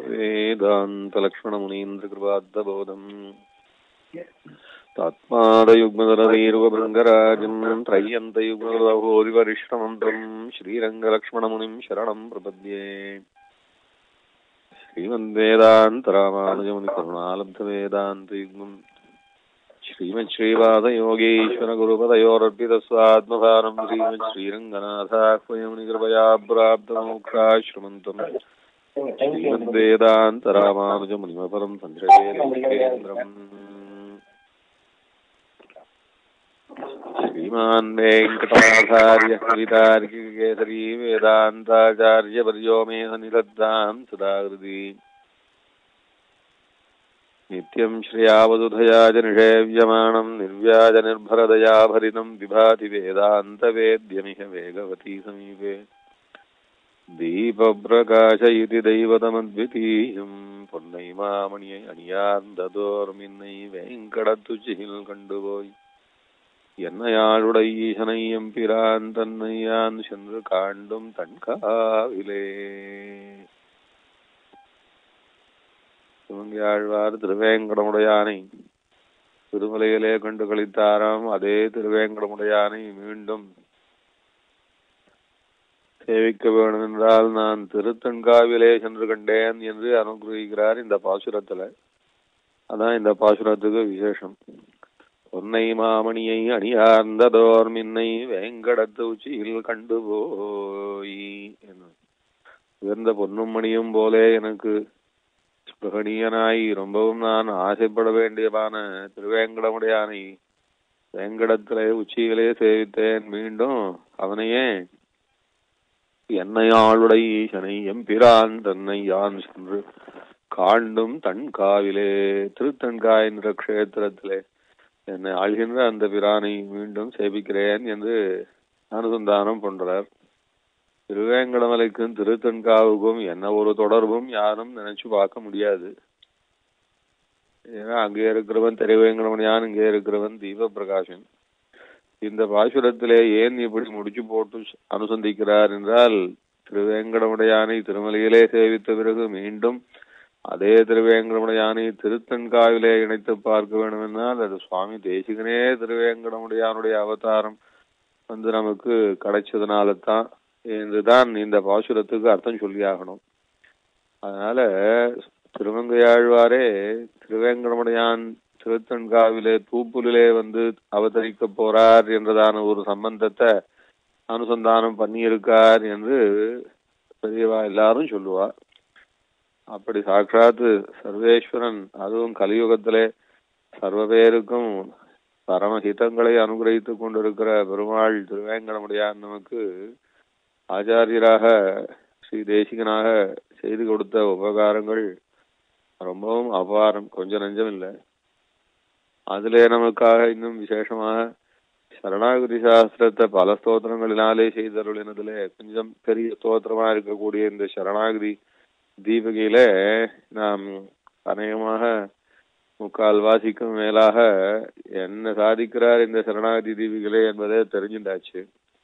वेदान्तलक्ष्मणमुनीन्द्रकृपाद्दबोधम् तात्मादयुग्मदरवीर्वभृङ्गराजम् त्रय्यन्तयुग्मदहोदिवरिष्ठमन्त्रम् श्रीरङ्गलक्ष्मणमुनिम् शरणम् प्रपद्ये श्रीमद्वेदान्तरामानुजमुनिकरुणालब्धवेदान्तयुग्मम् श्रीमच्छ्रीवादयोगीश्वरगुरुपदयोरर्पितस्वात्मभारम् श्रीमच्छ्रीरङ्गनाथाह्वयमुनिकृपया प्राप्तमोक्षाश्रमन्तम् श्रीमद्वेदान्तरामानुजमुनिमपरम् सञ्चयेन्द्रम् श्रीमान् वेङ्कटनाथार्य कवितार्किकेसरी वेदान्ताचार्यपर्यो मे सन्निधत्ताम् सदाकृति नित्यम् श्रियावदुधया च निषेव्यमाणम् निर्व्याजनिर्भरदया भरितम् विभाति वेदान्तवेद्यमिह वेगवती समीपे दीपप्रकाश इति दैवतमद्वितीयम् பொன்னை மாமணியை அணியார்ந்ததோர்மின்னை வேங்கடத்துச்சியில் கண்டுபோய் என்னையாளுடை ஈசனை எம்பிரான் தன்னை யான் சென்று காண்டும் தன்காவிலே சிவங்கியாழ்வார் திருவேங்கடமுடையானை திருமலையிலே கண்டு கழித்தாராம் அதே திருவேங்கடமுடையானை மீண்டும் சேவிக்க வேண்டும் என்றால் நான் திருத்தன்காவிலே சென்று கண்டேன் என்று அனுகிரகிக்கிறார் இந்த பாசுரத்துல அதான் இந்த பாசுரத்துக்கு விசேஷம் பொன்னை மாமணியை அணியார்ந்ததோர் மின்னை வேங்கடத்து உச்சியில் கண்டு போய் உயர்ந்த பொன்னும் மணியும் போலே எனக்கு ஸ்புகணியனாய் ரொம்பவும் நான் ஆசைப்பட வேண்டியவான திருவேங்கடமுடையானை வேங்கடத்திலே உச்சியிலே சேவித்தேன் மீண்டும் அவனையே என்னையாளுடை ஈசனை எம்பிரான் தன்னை யான் சென்று காண்டும் தன்காவிலே திருத்தன்கா என்ற க்ஷேத்திரத்திலே என்னை ஆள்கின்ற அந்த பிரானை மீண்டும் சேவிக்கிறேன் என்று அனுசந்தானம் பண்றார் திருவேங்கடமலைக்கும் திருத்தன்காவுக்கும் என்ன ஒரு தொடர்பும் யாரும் நினைச்சு பார்க்க முடியாது ஏன்னா அங்கே இருக்கிறவன் திருவேங்கடமணியான் இங்கே இருக்கிறவன் தீப பிரகாசன் இந்த பாசுரத்திலே ஏன் இப்படி முடிச்சு போட்டு அனுசந்திக்கிறார் என்றால் திருவேங்கடமுடையானை திருமலையிலே சேவித்த பிறகு மீண்டும் அதே திருவேங்கடமுடையானை திருத்தன்காவிலே இணைத்து பார்க்க வேண்டும் என்றால் அது சுவாமி தேசிகனே திருவேங்கடமுடையானுடைய அவதாரம் வந்து நமக்கு கிடைச்சதுனால தான் என்றுதான் இந்த பாசுரத்துக்கு அர்த்தம் சொல்லியாகணும் அதனால திருமங்கையாழ்வாரே திருவேங்கடமுடையான் திருத்தன்காவிலே தூப்புலிலே வந்து அவதரிக்க போறார் என்றதான ஒரு சம்பந்தத்தை அனுசந்தானம் பண்ணியிருக்கார் என்று பெரியவா எல்லாரும் சொல்லுவா அப்படி சாட்சாத்து சர்வேஸ்வரன் அதுவும் கலியுகத்திலே சர்வ பேருக்கும் பரமஹிதங்களை அனுகிரகித்துக் கொண்டிருக்கிற பெருமாள் திருவேங்கடமுடியான் நமக்கு ஆச்சாரியராக ஸ்ரீ தேசிகனாக செய்து கொடுத்த உபகாரங்கள் ரொம்பவும் அபாரம் கொஞ்சம் நெஞ்சம் இல்லை அதிலே நமக்காக இன்னும் விசேஷமாக சரணாகதி சாஸ்திரத்தை பல ஸ்தோத்திரங்களினாலே செய்தருளினதிலே கொஞ்சம் பெரிய ஸ்தோத்திரமா இருக்கக்கூடிய இந்த சரணாகதி தீபிகையில நாம் அநேகமாக முக்கால் வாசிக்கும் மேலாக என்ன சாதிக்கிறார் இந்த சரணாகதி தீபிகளே என்பதே தெரிஞ்சுட்டாச்சு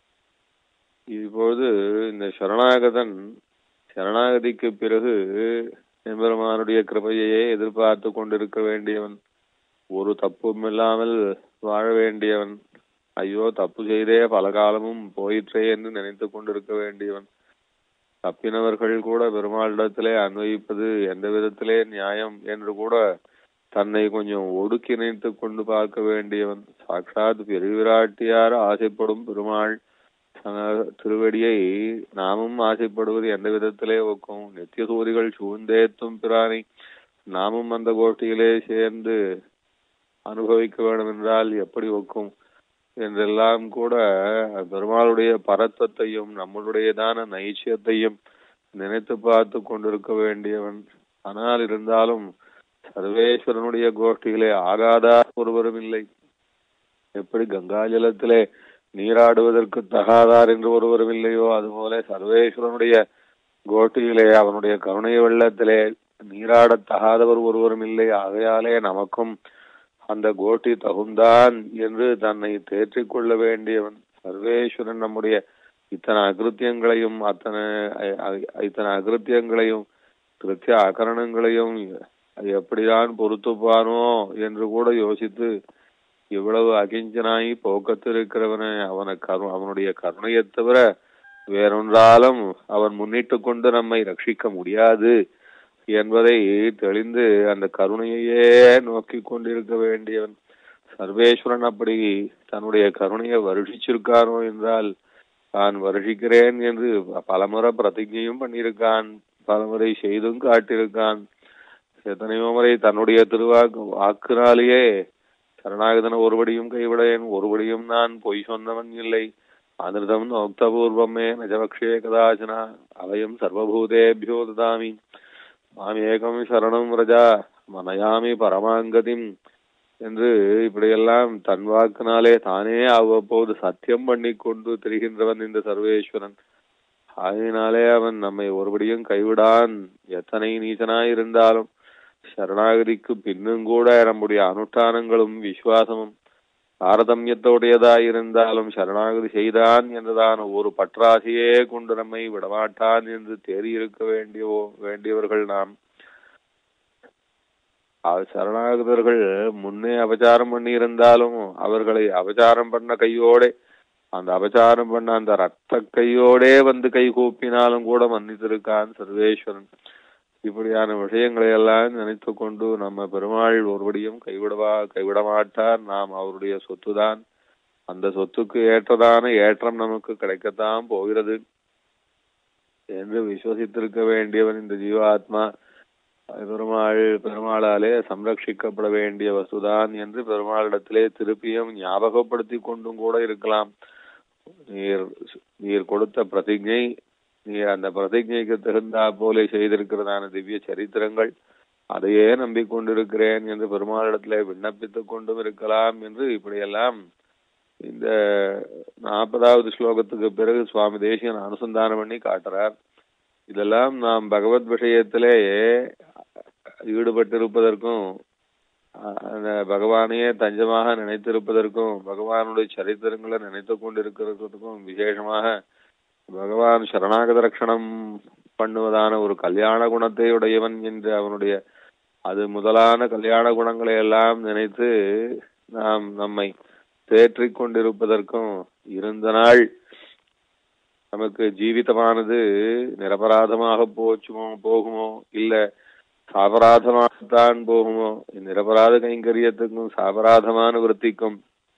இப்பொழுது இந்த சரணாகதன் சரணாகதிக்கு பிறகு எம்பெருமானுடைய கிருபையையே எதிர்பார்த்து கொண்டிருக்க வேண்டியவன் ஒரு தப்பும் இல்லாமல் வாழ வேண்டியவன் ஐயோ தப்பு செய்தே பல காலமும் போயிற்றே என்று நினைத்து கொண்டிருக்க வேண்டியவன் தப்பினவர்கள் கூட பெருமாளிடத்திலே அன்வயிப்பது எந்த விதத்திலே நியாயம் என்று கூட தன்னை கொஞ்சம் ஒடுக்கி நினைத்து கொண்டு பார்க்க வேண்டியவன் சாட்சாத் பெருவிராட்டியார் ஆசைப்படும் பெருமாள் திருவடியை நாமும் ஆசைப்படுவது எந்த விதத்திலே ஒக்கும் நித்திய சூரிகள் சூழ்ந்தேத்தும் பிரானை நாமும் அந்த கோஷ்டியிலே சேர்ந்து அனுபவிக்க வேண்டும் என்றால் எப்படி ஒக்கும் என்றெல்லாம் கூட பெருமாளுடைய பரத்வத்தையும் நம்மளுடையதான நைச்சியத்தையும் நினைத்து பார்த்து கொண்டிருக்க வேண்டியவன் ஆனால் இருந்தாலும் சர்வேஸ்வரனுடைய கோஷ்டிகளே ஆகாதார் ஒருவரும் இல்லை எப்படி கங்கா ஜலத்திலே நீராடுவதற்கு தகாதார் என்று ஒருவரும் இல்லையோ அதுபோல சர்வேஸ்வரனுடைய கோட்டியிலே அவனுடைய கருணை வெள்ளத்திலே நீராடத் தகாதவர் ஒருவரும் இல்லை ஆகையாலே நமக்கும் அந்த கோட்டி தகுந்தான் என்று தன்னை தேற்றிக் கொள்ள வேண்டியவன் சர்வேஸ்வரன் நம்முடைய இத்தனை அகிருத்தியங்களையும் அத்தனை இத்தனை அகிருத்தியங்களையும் கிருத்திய ஆகரணங்களையும் எப்படிதான் பொறுத்துப்பானோ என்று கூட யோசித்து இவ்வளவு அகிஞ்சனாய் போக்கத்திருக்கிறவனை அவனை கரு அவனுடைய கருணையை தவிர வேறொன்றாலும் அவன் முன்னிட்டு கொண்டு நம்மை ரட்சிக்க முடியாது என்பதை தெளிந்து அந்த கருணையையே நோக்கி கொண்டிருக்க வேண்டியவன் சர்வேஸ்வரன் அப்படி தன்னுடைய கருணையை வருஷிச்சிருக்கானோ என்றால் தான் வருஷிக்கிறேன் என்று பலமுறை பிரதிஜையும் பண்ணியிருக்கான் பலமுறை செய்தும் காட்டியிருக்கான் எத்தனையோ முறை தன்னுடைய திருவாக்கு வாக்குனாலேயே சரணாகதன ஒருபடியும் கைவிடேன் ஒருபடியும் நான் பொய் சொன்னவன் இல்லை அனிருதம் நோக்தபூர்வமே நஜபக்ஷே கதாச்சனா அவயம் சர்வபூதேபியோ ததாமி மாமேகம் சரணம் ரஜா மனயாமி பரமாங்கதிம் என்று இப்படியெல்லாம் தன் வாக்கினாலே தானே அவ்வப்போது சத்தியம் பண்ணி கொண்டு திரிகின்றவன் இந்த சர்வேஸ்வரன் ஆகையினாலே அவன் நம்மை ஒருபடியும் கைவிடான் எத்தனை நீச்சனாய் இருந்தாலும் சரணாகதிக்கு பின்னும் கூட நம்முடைய அனுஷ்டானங்களும் விசுவாசமும் தாரதமியத்தோடையதாய் இருந்தாலும் சரணாகதி செய்தான் என்றுதான் ஒரு பற்றாசையே கொண்டு நம்மை விடமாட்டான் என்று தேறியிருக்க வேண்டிய வேண்டியவர்கள் நாம் சரணாகதர்கள் முன்னே அபச்சாரம் பண்ணி இருந்தாலும் அவர்களை அபச்சாரம் பண்ண கையோட அந்த அபச்சாரம் பண்ண அந்த ரத்த கையோடே வந்து கை கூப்பினாலும் கூட மன்னித்திருக்கான் சர்வேஸ்வரன் இப்படியான விஷயங்களை எல்லாம் நினைத்து கொண்டு நம்ம பெருமாள் ஒருபடியும் கைவிடவா கைவிட மாட்டார் நாம் அவருடைய சொத்துதான் அந்த சொத்துக்கு ஏற்றதான ஏற்றம் நமக்கு கிடைக்கத்தான் போகிறது என்று விசுவசித்திருக்க வேண்டியவன் இந்த ஜீவாத்மா பெருமாள் பெருமாளாலே சம்ரட்சிக்கப்பட வேண்டிய வசுதான் என்று பெருமாளிடத்திலே திருப்பியும் ஞாபகப்படுத்தி கொண்டும் கூட இருக்கலாம் நீர் நீர் கொடுத்த பிரதிஜை நீர் அந்த பிரதிஜைக்கு தகுந்தா போல செய்திருக்கிறதான திவ்ய சரித்திரங்கள் அதையே நம்பிக்கொண்டிருக்கிறேன் என்று பெருமாளிடத்திலே விண்ணப்பித்துக் கொண்டும் இருக்கலாம் என்று இப்படியெல்லாம் இந்த நாற்பதாவது ஸ்லோகத்துக்கு பிறகு சுவாமி தேசியன் அனுசந்தானம் பண்ணி காட்டுறார் இதெல்லாம் நாம் பகவத் விஷயத்திலே ஈடுபட்டிருப்பதற்கும் அந்த பகவானையே தஞ்சமாக நினைத்திருப்பதற்கும் பகவானுடைய சரித்திரங்களை நினைத்து கொண்டிருக்கிறதுக்கும் விசேஷமாக பகவான் சரணாகத ரட்சணம் பண்ணுவதான ஒரு கல்யாண குணத்தை உடையவன் என்று அவனுடைய அது முதலான கல்யாண குணங்களை எல்லாம் நினைத்து நாம் நம்மை தேற்றிக் கொண்டிருப்பதற்கும் இருந்த நாள் நமக்கு ஜீவிதமானது நிரபராதமாக போச்சுமோ போகுமோ இல்ல சாபராதமாகத்தான் போகுமோ நிரபராத கைங்கரியத்துக்கும் சாபராதமான விற்த்திக்கும்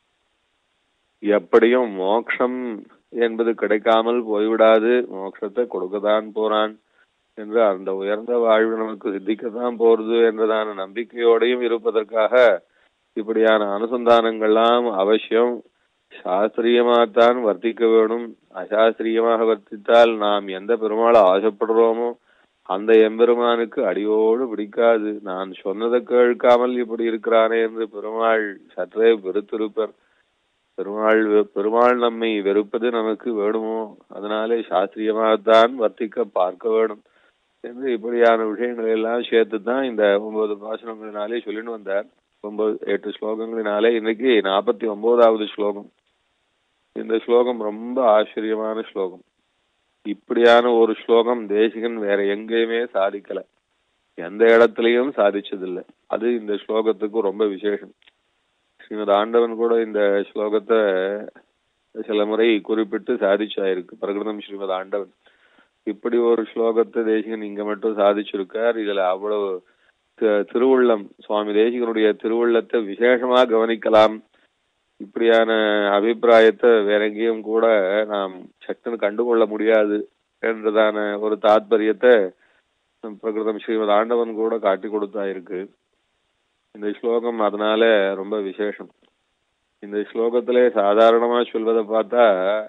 எப்படியும் மோக்ஷம் என்பது கிடைக்காமல் போய்விடாது மோட்சத்தை கொடுக்கத்தான் போறான் என்று அந்த உயர்ந்த வாழ்வு நமக்கு சித்திக்கத்தான் போறது என்றதான நம்பிக்கையோடையும் இருப்பதற்காக இப்படியான அனுசந்தானங்கள்லாம் அவசியம் சாஸ்திரியமாகத்தான் வர்த்திக்க வேணும் அசாஸ்திரியமாக வர்த்தித்தால் நாம் எந்த பெருமாளை ஆசைப்படுறோமோ அந்த எம்பெருமானுக்கு அடியோடு பிடிக்காது நான் சொன்னதை கேட்காமல் இப்படி இருக்கிறானே என்று பெருமாள் சற்றே வெறுத்திருப்பர் பெருமாள் பெருமாள் நம்மை வெறுப்பது நமக்கு வேணுமோ அதனாலே சாஸ்திரியமாகத்தான் வர்த்திக்க பார்க்க வேணும் என்று இப்படியான விஷயங்களை எல்லாம் சேர்த்து தான் இந்த ஒன்பது பாசனங்களினாலே சொல்லிட்டு வந்தார் ஒன்பது எட்டு ஸ்லோகங்களினாலே இன்னைக்கு நாற்பத்தி ஒன்பதாவது ஸ்லோகம் இந்த ஸ்லோகம் ரொம்ப ஆச்சரியமான ஸ்லோகம் இப்படியான ஒரு ஸ்லோகம் தேசிகன் வேற எங்கேயுமே சாதிக்கல எந்த இடத்துலயும் சாதிச்சதில்லை அது இந்த ஸ்லோகத்துக்கு ரொம்ப விசேஷம் ஸ்ரீமத் ஆண்டவன் கூட இந்த ஸ்லோகத்தை சில முறை குறிப்பிட்டு சாதிச்சாயிருக்கு பிரகிருதம் ஸ்ரீமத் ஆண்டவன் இப்படி ஒரு ஸ்லோகத்தை தேசிகன் இங்க மட்டும் சாதிச்சிருக்கார் இதுல அவ்வளவு திருவுள்ளம் சுவாமி தேசிகனுடைய திருவுள்ளத்தை விசேஷமா கவனிக்கலாம் இப்படியான அபிப்பிராயத்தை வேற எங்கேயும் கூட நாம் சட்டுன்னு கண்டுகொள்ள முடியாது என்றதான ஒரு தாத்பரியத்தை பிரகிருதம் ஸ்ரீமத் ஆண்டவன் கூட காட்டி கொடுத்தா இருக்கு இந்த ஸ்லோகம் அதனால ரொம்ப விசேஷம் இந்த ஸ்லோகத்திலே சாதாரணமா சொல்வதை பார்த்தா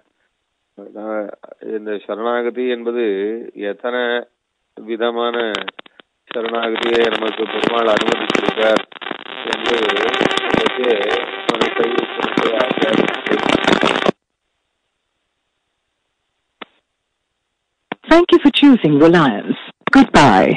இந்த சரணாகதி என்பது எத்தனை விதமான சரணாகதியை நமக்கு பெருமாள் அனுமதிச்சிருக்கார் என்று மனசை Thank you for choosing Reliance. Goodbye.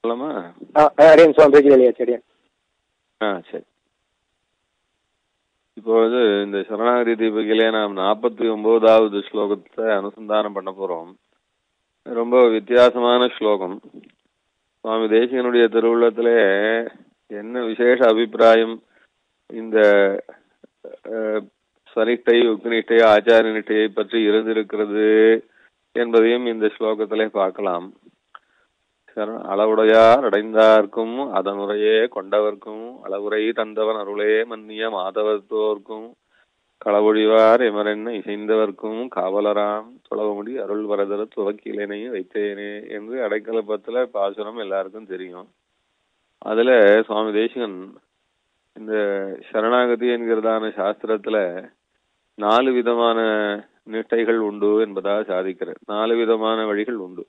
சொல்லலாமா அடியன் சுவாமி பேஜில் எழுதியாச்சு அடியன் ஆ சரி இப்பொழுது இந்த சரணாகதி தீபிகையிலே நாம் நாற்பத்தி ஒன்பதாவது ஸ்லோகத்தை அனுசந்தானம் பண்ண போறோம் ரொம்ப வித்தியாசமான ஸ்லோகம் சுவாமி தேசிகனுடைய திருவுள்ளத்திலே என்ன விசேஷ அபிப்பிராயம் இந்த அஹ், சனிட்டை உக்னிட்டை ஆச்சார நிட்டையை பற்றி இருந்திருக்கிறது என்பதையும் இந்த ஸ்லோகத்திலே பார்க்கலாம் சரண- அளவுடையார் அடைந்தார்க்கும் அதனுரையே கொண்டவர்க்கும் அளவுரை தந்தவன் அருளே மன்னிய மாதவத்தோர்க்கும் களவொழிவார் எமரென்ன இசைந்தவர்க்கும் காவலராம் தொழவமுடி அருள் வரதர துவக்கிலேனே வைத்தேனே என்று அடைக்கலப்பத்துல பாசுரம் எல்லாருக்கும் தெரியும் அதுல சுவாமி தேசிகன் இந்த சரணாகதி என்கிறதான சாஸ்திரத்துல நாலு விதமான நிட்டைகள் உண்டு என்பதாக சாதிக்கிறார் நாலு விதமான வழிகள் உண்டு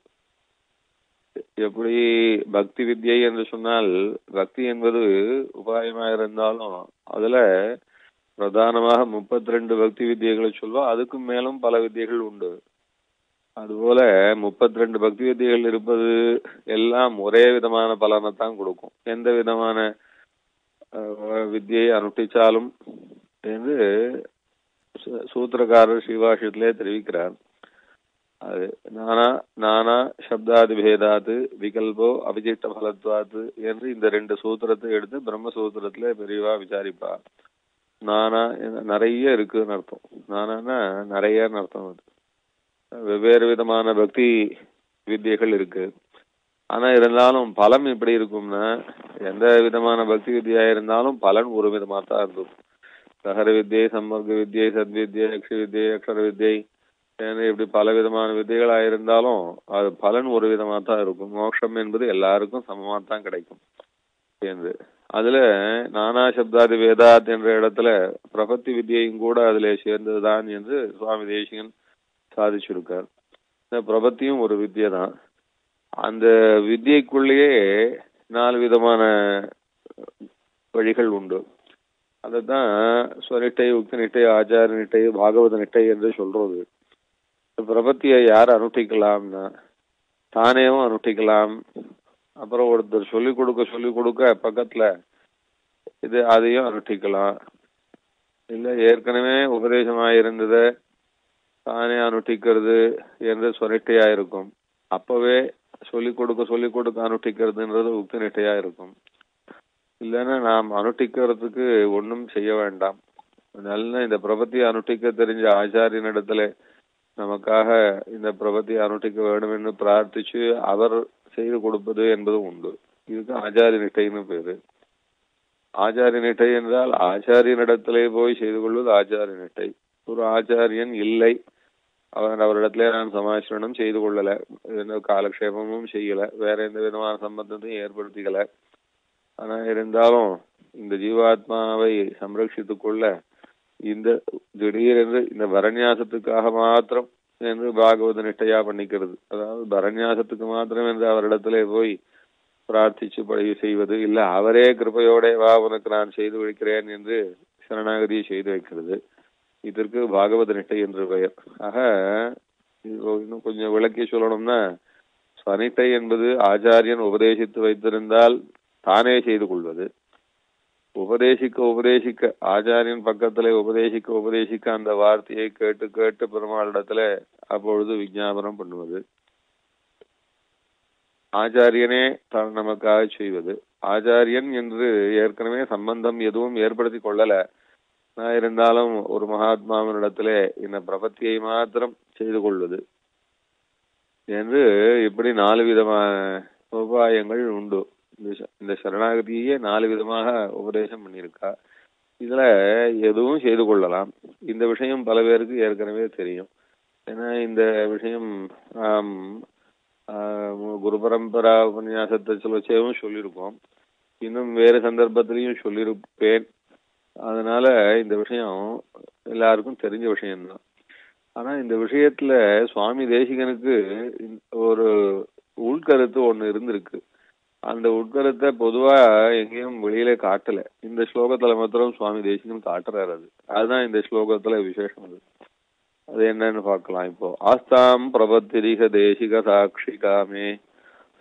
எப்படி பக்தி வித்யை என்று சொன்னால் பக்தி என்பது உபாயமாக இருந்தாலும் அதுல பிரதானமாக முப்பத்தி ரெண்டு பக்தி வித்தியைகளை சொல்வோம் அதுக்கும் மேலும் பல வித்தியைகள் உண்டு அதுபோல முப்பத்தி ரெண்டு பக்தி வித்தியைகள் இருப்பது எல்லாம் ஒரே விதமான பலனை தான் கொடுக்கும் எந்த விதமான அஹ், வித்தியை அனுஷ்டிச்சாலும் என்று சூ- சூத்திரக்காரர் ஸ்ரீபாஷ்யத்திலே தெரிவிக்கிறார் அது நானா நானா சப்தாதி பேதாத்து விகல்போ அபிஜிட்ட பலத்வாத்து என்று இந்த ரெண்டு சூத்திரத்தை எடுத்து பிரம்ம சூத்திரத்துல பெரியவா விசாரிப்பா நானா என்ன- நிறைய இருக்குன்னு அர்த்தம் நானானா நிறையன்னு அர்த்தம் அது வெவ்வேறு விதமான பக்தி வித்தியைகள் இருக்கு ஆனா இருந்தாலும் பலம் எப்படி இருக்கும்னா எந்த விதமான பக்தி வித்தியா இருந்தாலும் பலன் ஒரு விதமா தான் இருக்கும் சகர வித்யை சம்மர்க்க வித்யை சத்வித்யை யக்ஷ வித்யை அக்ஷர வித்யை ஏன்னா இப்படி பல விதமான வித்தைகளா இருந்தாலும் அது பலன் ஒரு விதமா தான் இருக்கும் மோட்சம் என்பது எல்லாருக்கும் சமமா தான் கிடைக்கும் என்று அதுல நானா சப்தாதி வேதாத் என்ற இடத்துல பிரபத்தி வித்தியையும் கூட அதுல சேர்ந்ததுதான் என்று சுவாமி தேசிகன் சாதிச்சிருக்கார் இந்த பிரபத்தியும் ஒரு வித்தியை தான் அந்த வித்தியைக்குள்ளேயே நாலு விதமான வழிகள் உண்டு அதுதான் ஸ்வனிட்டை உக்தி நிட்டை ஆச்சார நிட்டை பாகவத நிட்டை என்று சொல்றது இந்த பிரபத்தியை யார் அனுஷ்டிக்கலாம்னா தானேவும் அனுஷ்டிக்கலாம் அப்புறம் ஒருத்தர் சொல்லிக் கொடுக்க சொல்லிக் கொடுக்க பக்கத்துல இது அதையும் அனுஷ்டிக்கலாம் இல்ல ஏற்கனவே உபதேசமாயிருந்ததை தானே அனுஷ்டிக்கிறது என்று சொனிட்டையா இருக்கும் அப்பவே சொல்லிக் கொடுக்க சொல்லிக் கொடுக்க அனுஷ்டிக்கிறதுன்றது உக்தி நிட்டையா இருக்கும் இல்லைன்னா நாம் அனுஷ்டிக்கிறதுக்கு ஒண்ணும் செய்ய வேண்டாம் நல்ல இந்த பிரபத்தியை அனுஷ்டிக்க தெரிஞ்ச ஆச்சாரியனிடத்துல நமக்காக இந்த பிரபத்தியை அனுஷ்டிக்க வேண்டும் என்று பிரார்த்திச்சு அவர் செய்து கொடுப்பது என்பது உண்டு இதுக்கு ஆச்சாரிய நிட்டைன்னு பேரு ஆச்சாரிய நிட்டை என்றால் ஆச்சாரியனிடத்திலே போய் செய்து கொள்வது ஆச்சாரிய நிட்டை ஒரு ஆச்சாரியன் இல்லை அவர் அவரிடத்திலே நான் சமாச்சரணம் செய்து கொள்ளல எந்த காலக்ஷேபமும் செய்யல வேற எந்த விதமான சம்பந்தத்தையும் ஏற்படுத்திக்கல ஆனா இருந்தாலும் இந்த ஜீவாத்மாவை சம்ரட்சித்துக் கொள்ள இந்த திடீரென்று இந்த பரநியாசத்துக்காக மாத்திரம் என்று பாகவத நிட்டையா பண்ணிக்கிறது அதாவது பரநியாசத்துக்கு மாத்திரம் என்று அவரிடத்திலே போய் பிரார்த்திச்சு பழகி செய்வது இல்ல அவரே கிருபையோட வா உனக்கு நான் செய்து வைக்கிறேன் என்று சரணாகதியை செய்து வைக்கிறது இதற்கு பாகவத நிட்டை என்று பெயர் ஆக இது இன்னும் கொஞ்சம் விளக்கி சொல்லணும்னா ஸ்வனிட்டை என்பது ஆச்சாரியன் உபதேசித்து வைத்திருந்தால் தானே செய்து கொள்வது உபதேசிக்க உபதேசிக்க ஆச்சாரியன் பக்கத்துல உபதேசிக்க உபதேசிக்க அந்த வார்த்தையை கேட்டு கேட்டு பெருமாளிடத்துல அப்பொழுது விஞ்ஞாபனம் பண்ணுவது ஆச்சாரியனே தான் நமக்காக செய்வது ஆச்சாரியன் என்று ஏற்கனவே சம்பந்தம் எதுவும் ஏற்படுத்தி கொள்ளல நான் இருந்தாலும் ஒரு மகாத்மாவினிடத்திலே இந்த பிரபத்தியை மாத்திரம் செய்து கொள்வது என்று இப்படி நாலு விதமான உபாயங்கள் உண்டு இந்த ச- இந்த சரணாகதியே நாலு விதமாக உபதேசம் பண்ணியிருக்கா இதுல எதுவும் செய்து கொள்ளலாம் இந்த விஷயம் பல பேருக்கு ஏற்கனவே தெரியும் ஏன்னா இந்த விஷயம் ஆம், ஆஹ், குரு பரம்பரா உபன்யாசத்தை சொல்லச்சேவும் சொல்லியிருக்கோம் இன்னும் வேறு சந்தர்ப்பத்திலையும் சொல்லியிருப்பேன் அதனால இந்த விஷயம் எல்லாருக்கும் தெரிஞ்ச விஷயம்தான் ஆனா இந்த விஷயத்துல சுவாமி தேசிகனுக்கு இந்த ஒரு உள்கருத்து ஒண்ணு இருந்திருக்கு அந்த உட்கருத்தை பொதுவா எங்கேயும் வெளியில காட்டல இந்த ஸ்லோகத்துல மாத்திரம் சுவாமி தேசிகன் காட்டுறாரு அது அதுதான் இந்த ஸ்லோகத்துல விசேஷம் அது அது என்னன்னு பார்க்கலாம் இப்போ ஆஸ்தாம் பிரபத்திரிக தேசிக சாட்சி காமே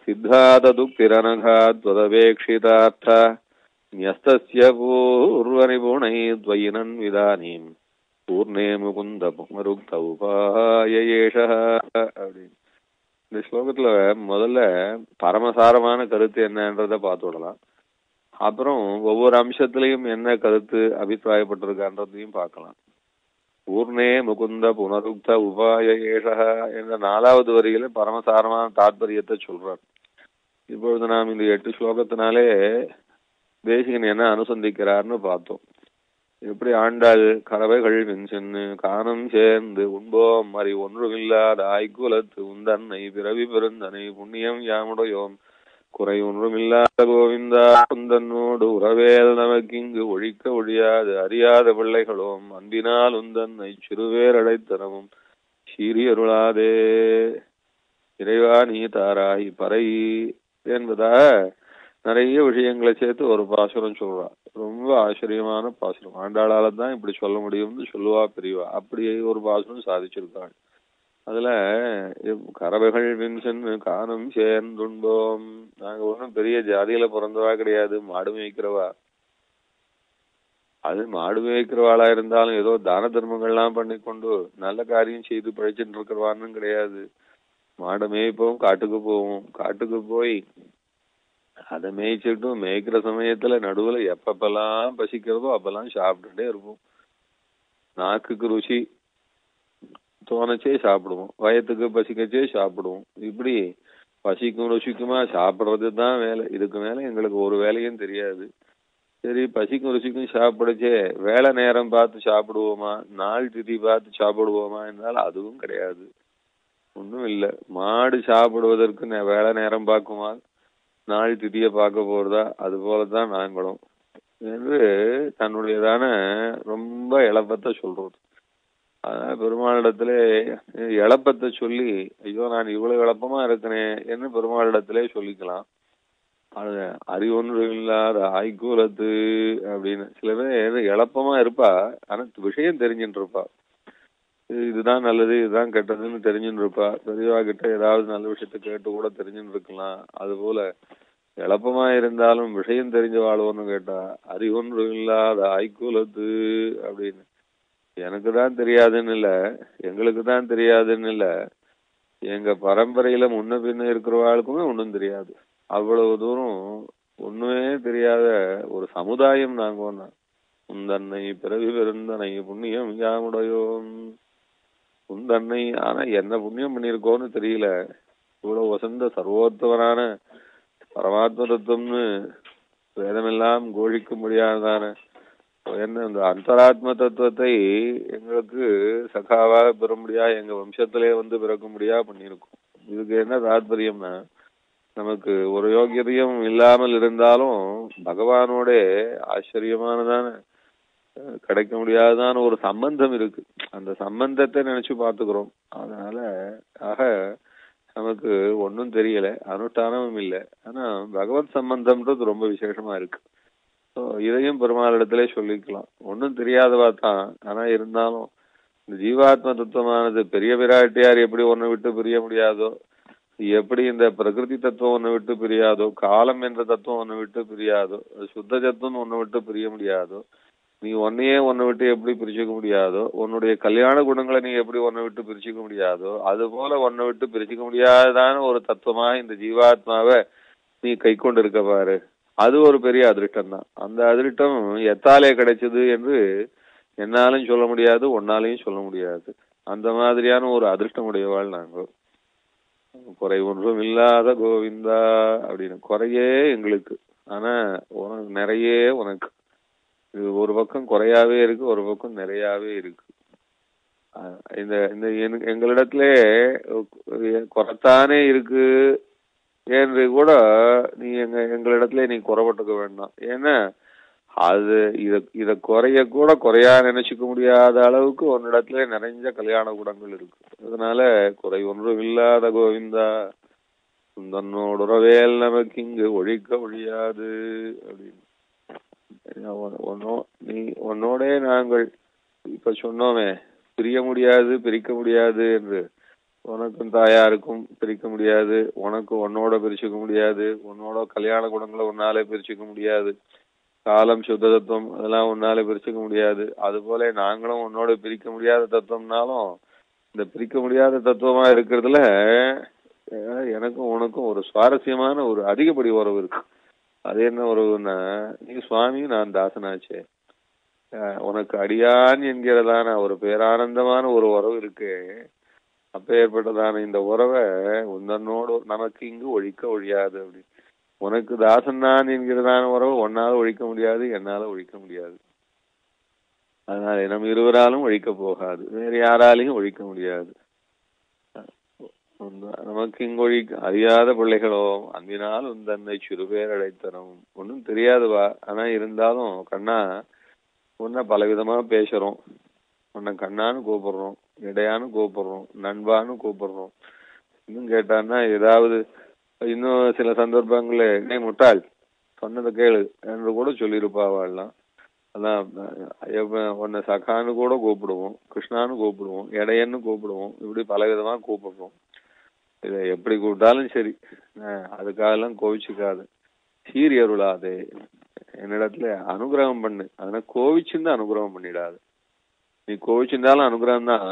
सिद्धातदुक्तिरनघात्वदपेक्षितार्थ न्यस्तस्य पूर्वनिपुणै द्वयिनन्विदानीम् பூர்ணே முகுந்த புமருக்த உபாய ஏஷः அப்படின்னு இந்த ஸ்லோகத்துல முதல்ல பரமசாரமான கருத்து என்னன்றத பார்த்து விடலாம் அப்புறம் ஒவ்வொரு அம்சத்திலையும் என்ன கருத்து அபிப்பிராயப்பட்டிருக்கான்றதையும் பார்க்கலாம் பூர்ணே முகுந்த புனருக்த உபாய ஏஷக என்ற நாலாவது வரியில பரமசாரமான தாத்பரியத்தை சொல்றார் இப்பொழுது நாம் இந்த எட்டு ஸ்லோகத்தினாலே தேசிகன் என்ன அனுசந்திக்கிறார்னு பார்த்தோம் எப்படி ஆண்டாள் கறவைகள் மின் சென்னு காணம் சேர்ந்து உண்போம் மறி ஒன்றுமில்லாத ஆய்குலத்து உந்தன்னை பிறவி பெருந்தனை புண்ணியம் யாமுடையோம் குறை ஒன்றுமில்லாத கோவிந்தா உந்தன்னோடு உறவேல் நமக்கிங்கு ஒழிக்க ஒழியாது அறியாத பிள்ளைகளோம் அன்பினால் உந்தன்னை சிறுவேர் அடைத்தனமும் சீரியருளாதே இறைவா நீ தாராய் பறை என்பதா நிறைய விஷயங்களை சேர்த்து ஒரு பாசுரம் சொல்றா ரொம்ப ஆச்சரியமான பாசுரம் ஆண்டாளால தான் இப்படி சொல்ல முடியும்னு சொல்லுவா பெரியவா அப்படி ஒரு பாசுரம் சாதிச்சிருக்காள் அதுல இவ் கறவைகள் மின்சன் காணும் சேர்ந்துண்டோம் நாங்க ஒன்றும் பெரிய ஜாதியில பிறந்தவா கிடையாது மாடு மேய்க்கிறவா அது மாடு மேய்க்கிறவாளா இருந்தாலும் ஏதோ தான தர்மங்கள்லாம் பண்ணி கொண்டு நல்ல காரியம் செய்து பழிச்சுட்டு இருக்கிறவான்னு கிடையாது மாடை மேய்ப்போம் காட்டுக்கு போவோம் காட்டுக்கு போய் அதை மேய்ச்சிட்டும் மேய்க்கிற சமயத்துல நடுவுல எப்பப்பெல்லாம் பசிக்கிறதோ அப்பெல்லாம் சாப்பிட்டுட்டே இருப்போம் நாக்குக்கு ருசி தோணச்சே சாப்பிடுவோம் வயத்துக்கு பசிக்கச்சே சாப்பிடுவோம் இப்படி பசிக்கும் ருசிக்குமா சாப்பிடுறது தான் வேலை இதுக்கு மேல எங்களுக்கு ஒரு வேலையும் தெரியாது சரி பசிக்கும் ருசிக்கும் சாப்பிடுச்சே வேலை நேரம் பார்த்து சாப்பிடுவோமா நாள் திதி பார்த்து சாப்பிடுவோமா என்றால் அதுவும் கிடையாது ஒன்றும் இல்லை மாடு சாப்பிடுவதற்கு நே- வேலை நேரம் பார்க்குமா நாள் திதியை பார்க்க போறதா அது போலதான் நாங்களும் என்று தன்னுடையதான ரொம்ப இழப்பத்தை சொல்றது அதனால பெருமாளிடத்துல இழப்பத்தை சொல்லி ஐயோ நான் இவ்வளவு இழப்பமா இருக்கிறேன் என்று பெருமாளிடத்திலே சொல்லிக்கலாம் அது அறிவொன்று இல்லாத ஆய்கூலத்து அப்படின்னு சில பேர் இழப்பமா இருப்பா ஆனா விஷயம் தெரிஞ்சுட்டு இருப்பா இது- இதுதான் நல்லது இதுதான் கெட்டதுன்னு தெரிஞ்சுட்டு இருப்பா பெரியவா கிட்ட ஏதாவது நல்ல விஷயத்த கேட்டு கூட தெரிஞ்சுட்டு இருக்கலாம் அது போல எளப்பமா இருந்தாலும் விஷயம் தெரிஞ்ச வாழ்வோன்னு கேட்டா அறிவொன்று இல்லாத ஆய்கூலத்து அப்படின்னு எனக்கு தான் தெரியாதுன்னு இல்ல எங்களுக்கு தான் தெரியாதுன்னு இல்ல எங்க பரம்பரையில முன்ன பின்ன இருக்கிறவாளுக்குமே ஒண்ணும் தெரியாது அவ்வளவு தூரம் ஒண்ணுமே தெரியாத ஒரு சமுதாயம் நாங்க ஒண்ணு உந்தன்னை பிறவி பெருந்தனை புண்ணியம் யாமுடையோம் உந்தன்னை ஆனா என்ன புண்ணியம் பண்ணியிருக்கோன்னு தெரியல இவ்வளவு வசந்த சர்வோத்தவனான பரமாத்ம தத்துவம்னு வேதமெல்லாம் கோழிக்க முடியாததான என்ன இந்த அந்தராத்ம தத்துவத்தை எங்களுக்கு சகாவாக பெற முடியா எங்க வம்சத்திலே வந்து பிறக்க முடியா பண்ணியிருக்கோம் இதுக்கு என்ன தாத்பரியம்னா நமக்கு ஒரு யோகியதையும் இல்லாமல் இருந்தாலும் பகவானோட ஆச்சரியமானதான அஹ், கிடைக்க முடியாததான ஒரு சம்பந்தம் இருக்கு அந்த சம்பந்தத்தை நினைச்சு பாத்துக்கிறோம் அதனால ஆக நமக்கு ஒன்றும் தெரியல அனுஷ்டானமும் இல்லை ஆனா பகவத் சம்பந்தம்ன்றது ரொம்ப விசேஷமா இருக்கு ஸோ இதையும் பெருமாளிடத்திலே சொல்லிக்கலாம் ஒன்றும் தெரியாதவா தான் ஆனா இருந்தாலும் இந்த ஜீவாத்ம தத்துவமானது பெரிய பிராட்டியார் எப்படி ஒன்றை விட்டு பிரிய முடியாதோ எப்படி இந்த பிரகிருதி தத்துவம் ஒன்றை விட்டு பிரியாதோ காலம் என்ற தத்துவம் ஒன்றை விட்டு பிரியாதோ சுத்த தத்துவம் ஒன்றை விட்டு பிரிய முடியாதோ நீ ஒன்னையே ஒன்னை விட்டு எப்படி பிரிச்சுக்க முடியாதோ உன்னுடைய கல்யாண குணங்களை நீ எப்படி ஒன்னை விட்டு பிரிச்சுக்க முடியாதோ அது போல ஒன்னை விட்டு பிரிச்சுக்க முடியாததான ஒரு தத்துவமா இந்த ஜீவாத்மாவை நீ கை கொண்டு இருக்க பாரு அது ஒரு பெரிய அதிர்ஷ்டம் தான் அந்த அதிர்ஷ்டம் எத்தாலே கிடைச்சது என்று என்னாலும் சொல்ல முடியாது ஒன்னாலையும் சொல்ல முடியாது அந்த மாதிரியான ஒரு அதிர்ஷ்டம் உடையவாள் நாங்கள் குறை ஒன்றும் இல்லாத கோவிந்தா அப்படின்னு குறையே எங்களுக்கு ஆனா உனக்கு நிறைய உனக்கு இது ஒரு பக்கம் குறையாவே இருக்கு ஒரு பக்கம் நிறையாவே இருக்கு அஹ் இந்த இந்த என்- எங்களிடத்திலே குறைத்தானே இருக்கு என்று கூட நீ எங்க எங்களிடத்துல நீ குறைபட்டுக்க வேண்டாம் ஏன்னா அது இத இத குறைய கூட குறையா நினைச்சுக்க முடியாத அளவுக்கு உன்னிடத்துல நிறைஞ்ச கல்யாண குணங்கள் இருக்கு அதனால குறை ஒன்றும் இல்லாத கோவிந்தா உந்தன்னோடு உறவேல் நமக்கு இங்கு ஒழிக்க ஒழியாது அப்படின்னு உன்- உன்னோ- நீ உன்னோடே நாங்கள் இப்ப சொன்னோமே பிரிய முடியாது பிரிக்க முடியாது என்று உனக்கும் தாயாருக்கும் பிரிக்க முடியாது உனக்கு உன்னோட பிரிச்சுக்க முடியாது உன்னோட கல்யாண குணங்களை உன்னாலே பிரிச்சுக்க முடியாது காலம் சுத்த தத்துவம் அதெல்லாம் உன்னால பிரிச்சுக்க முடியாது அது போல நாங்களும் உன்னோட பிரிக்க முடியாத தத்துவம்னாலும் இந்த பிரிக்க முடியாத தத்துவமா இருக்கிறதுல அஹ், எனக்கும் உனக்கும் ஒரு சுவாரஸ்யமான ஒரு அதிகப்படி உறவு இருக்கு அது என்ன உறவுன்னா நீ சுவாமி நான் தாசனாச்சே அஹ், உனக்கு அடியான் என்கிறதான ஒரு பேரானந்தமான ஒரு உறவு இருக்கு அப்பேற்பட்டதான இந்த உறவை உன்னோடு நமக்கு இங்கு ஒழிக்க ஒழியாது அப்படி உனக்கு தாசன் நான் என்கிறதான உறவு உன்னால ஒழிக்க முடியாது என்னால ஒழிக்க முடியாது அதனால நம்ம இருவராலும் ஒழிக்க போகாது வேற யாராலையும் ஒழிக்க முடியாது உந்த- நமக்கு இங்கு ஒழிக்க அறியாத பிள்ளைகளோ அன்பினால் உந்தன்னை சிறுபேர் அழைத்தனும் ஒன்றும் தெரியாதுவா ஆனா இருந்தாலும் கண்ணா உன்னை பலவிதமா பேசுறோம் உன்னை கண்ணான்னு கூப்பிடுறோம் இடையான்னு கூப்பிடுறோம் நண்பான்னு கூப்பிடுறோம் இன்னும் கேட்டான்னா ஏதாவது இன்னும் சில சந்தர்ப்பங்கள்ல நீ முட்டாள் சொன்னதை கேளு என்று கூட சொல்லியிருப்பாவாள்லாம் அதான் அஹ், உன்னை சகான்னு கூட கூப்பிடுவோம் கிருஷ்ணான்னு கூப்பிடுவோம் இடையன்னு கூப்பிடுவோம் இப்படி பலவிதமா கூப்பிடுறோம் இதை எப்படி கூப்பிட்டாலும் சரி அஹ், அதுக்காகலாம் கோவிச்சுக்காது சீரி அருளாதே என்னிடத்துல அனுகிரகம் பண்ணு அதனால கோவிச்சுன்னு அனுகிரகம் பண்ணிடாது நீ கோவிச்சிருந்தாலும் அனுகிரகம் தான்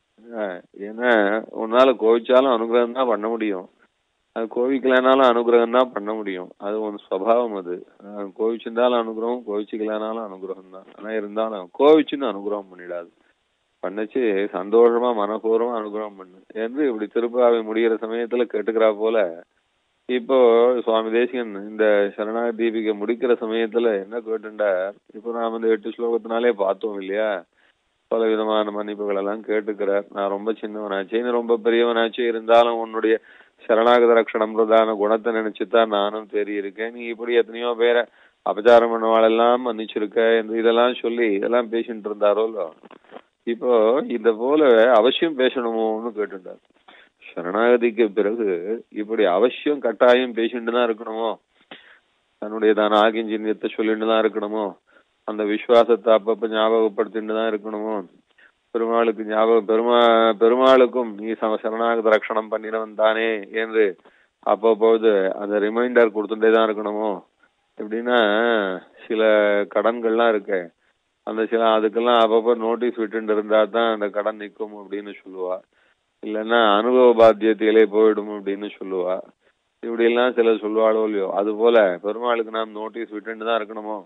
ஏன்னா உன்னால கோவிச்சாலும் அனுகிரகம் தான் பண்ண முடியும் அது கோவிக்கலைனாலும் அனுகிரகம் தான் பண்ண முடியும் அது உன் சுவாவம் அது அஹ் கோவிச்சிருந்தாலும் அனுகிரகம் கோவிச்சுக்கலைனாலும் அனுகிரகம் தான் ஆனா இருந்தாலும் கோவிச்சுன்னு அனுகிரகம் பண்ணிடாது பண்ணச்சு சந்தோஷமா மனப்பூர்வமா அனுகிரகம் பண்ணு என்று இப்படி திருப்பாவை முடிகிற சமயத்துல கேட்டுக்கிறா போல இப்போ சுவாமி தேசிகன் இந்த சரணாக தீபிகை முடிக்கிற சமயத்துல என்ன கேட்டுண்டார் இப்போ நாம இந்த எட்டு ஸ்லோகத்தினாலே பார்த்தோம் இல்லையா பல விதமான மன்னிப்புகள் எல்லாம் கேட்டுக்கிறார் நான் ரொம்ப சின்னவனாச்சே நீ ரொம்ப பெரியவனாச்சே இருந்தாலும் உன்னுடைய சரணாகத ரக்ஷணம்ன்றதான குணத்தை நினைச்சுதான் நானும் தெரியிருக்கேன் நீ இப்படி எத்தனையோ பேரை அபச்சாரம் பண்ணவாளெல்லாம் மன்னிச்சிருக்க என்று இதெல்லாம் சொல்லி இதெல்லாம் பேசிட்டு இருந்தாரோ இப்போ இந்த போல அவசியம் பேசணுமோன்னு கேட்டுட்டார் சரணாகதிக்கு பிறகு இப்படி அவசியம் கட்டாயம் பேசிட்டு தான் இருக்கணுமோ தன்னுடைய தான ஆகிஞ்சின்யத்தை சொல்லிட்டு தான் இருக்கணுமோ அந்த விசுவாசத்தை அப்பப்ப ஞாபகப்படுத்திட்டு தான் இருக்கணுமோ பெருமாளுக்கு ஞாபகம் பெருமா பெருமாளுக்கும் நீ சம சரணாகத ரட்சணம் பண்ணினவன் தானே என்று அப்பப்போது அந்த ரிமைண்டர் கொடுத்துட்டே தான் இருக்கணுமோ எப்படின்னா சில கடன்கள்லாம் இருக்கு அந்த சில அதுக்கெல்லாம் அப்பப்போ நோட்டீஸ் விட்டுட்டு இருந்தா தான் அந்த கடன் நிற்கும் அப்படின்னு சொல்லுவா இல்லைன்னா அனுபவ பாத்தியத்திலே போயிடும் அப்படின்னு சொல்லுவா இப்படி எல்லாம் சில சொல்லுவாளோ இல்லையோ அது போல பெருமாளுக்கு நாம் நோட்டீஸ் விட்டுட்டு தான் இருக்கணுமோ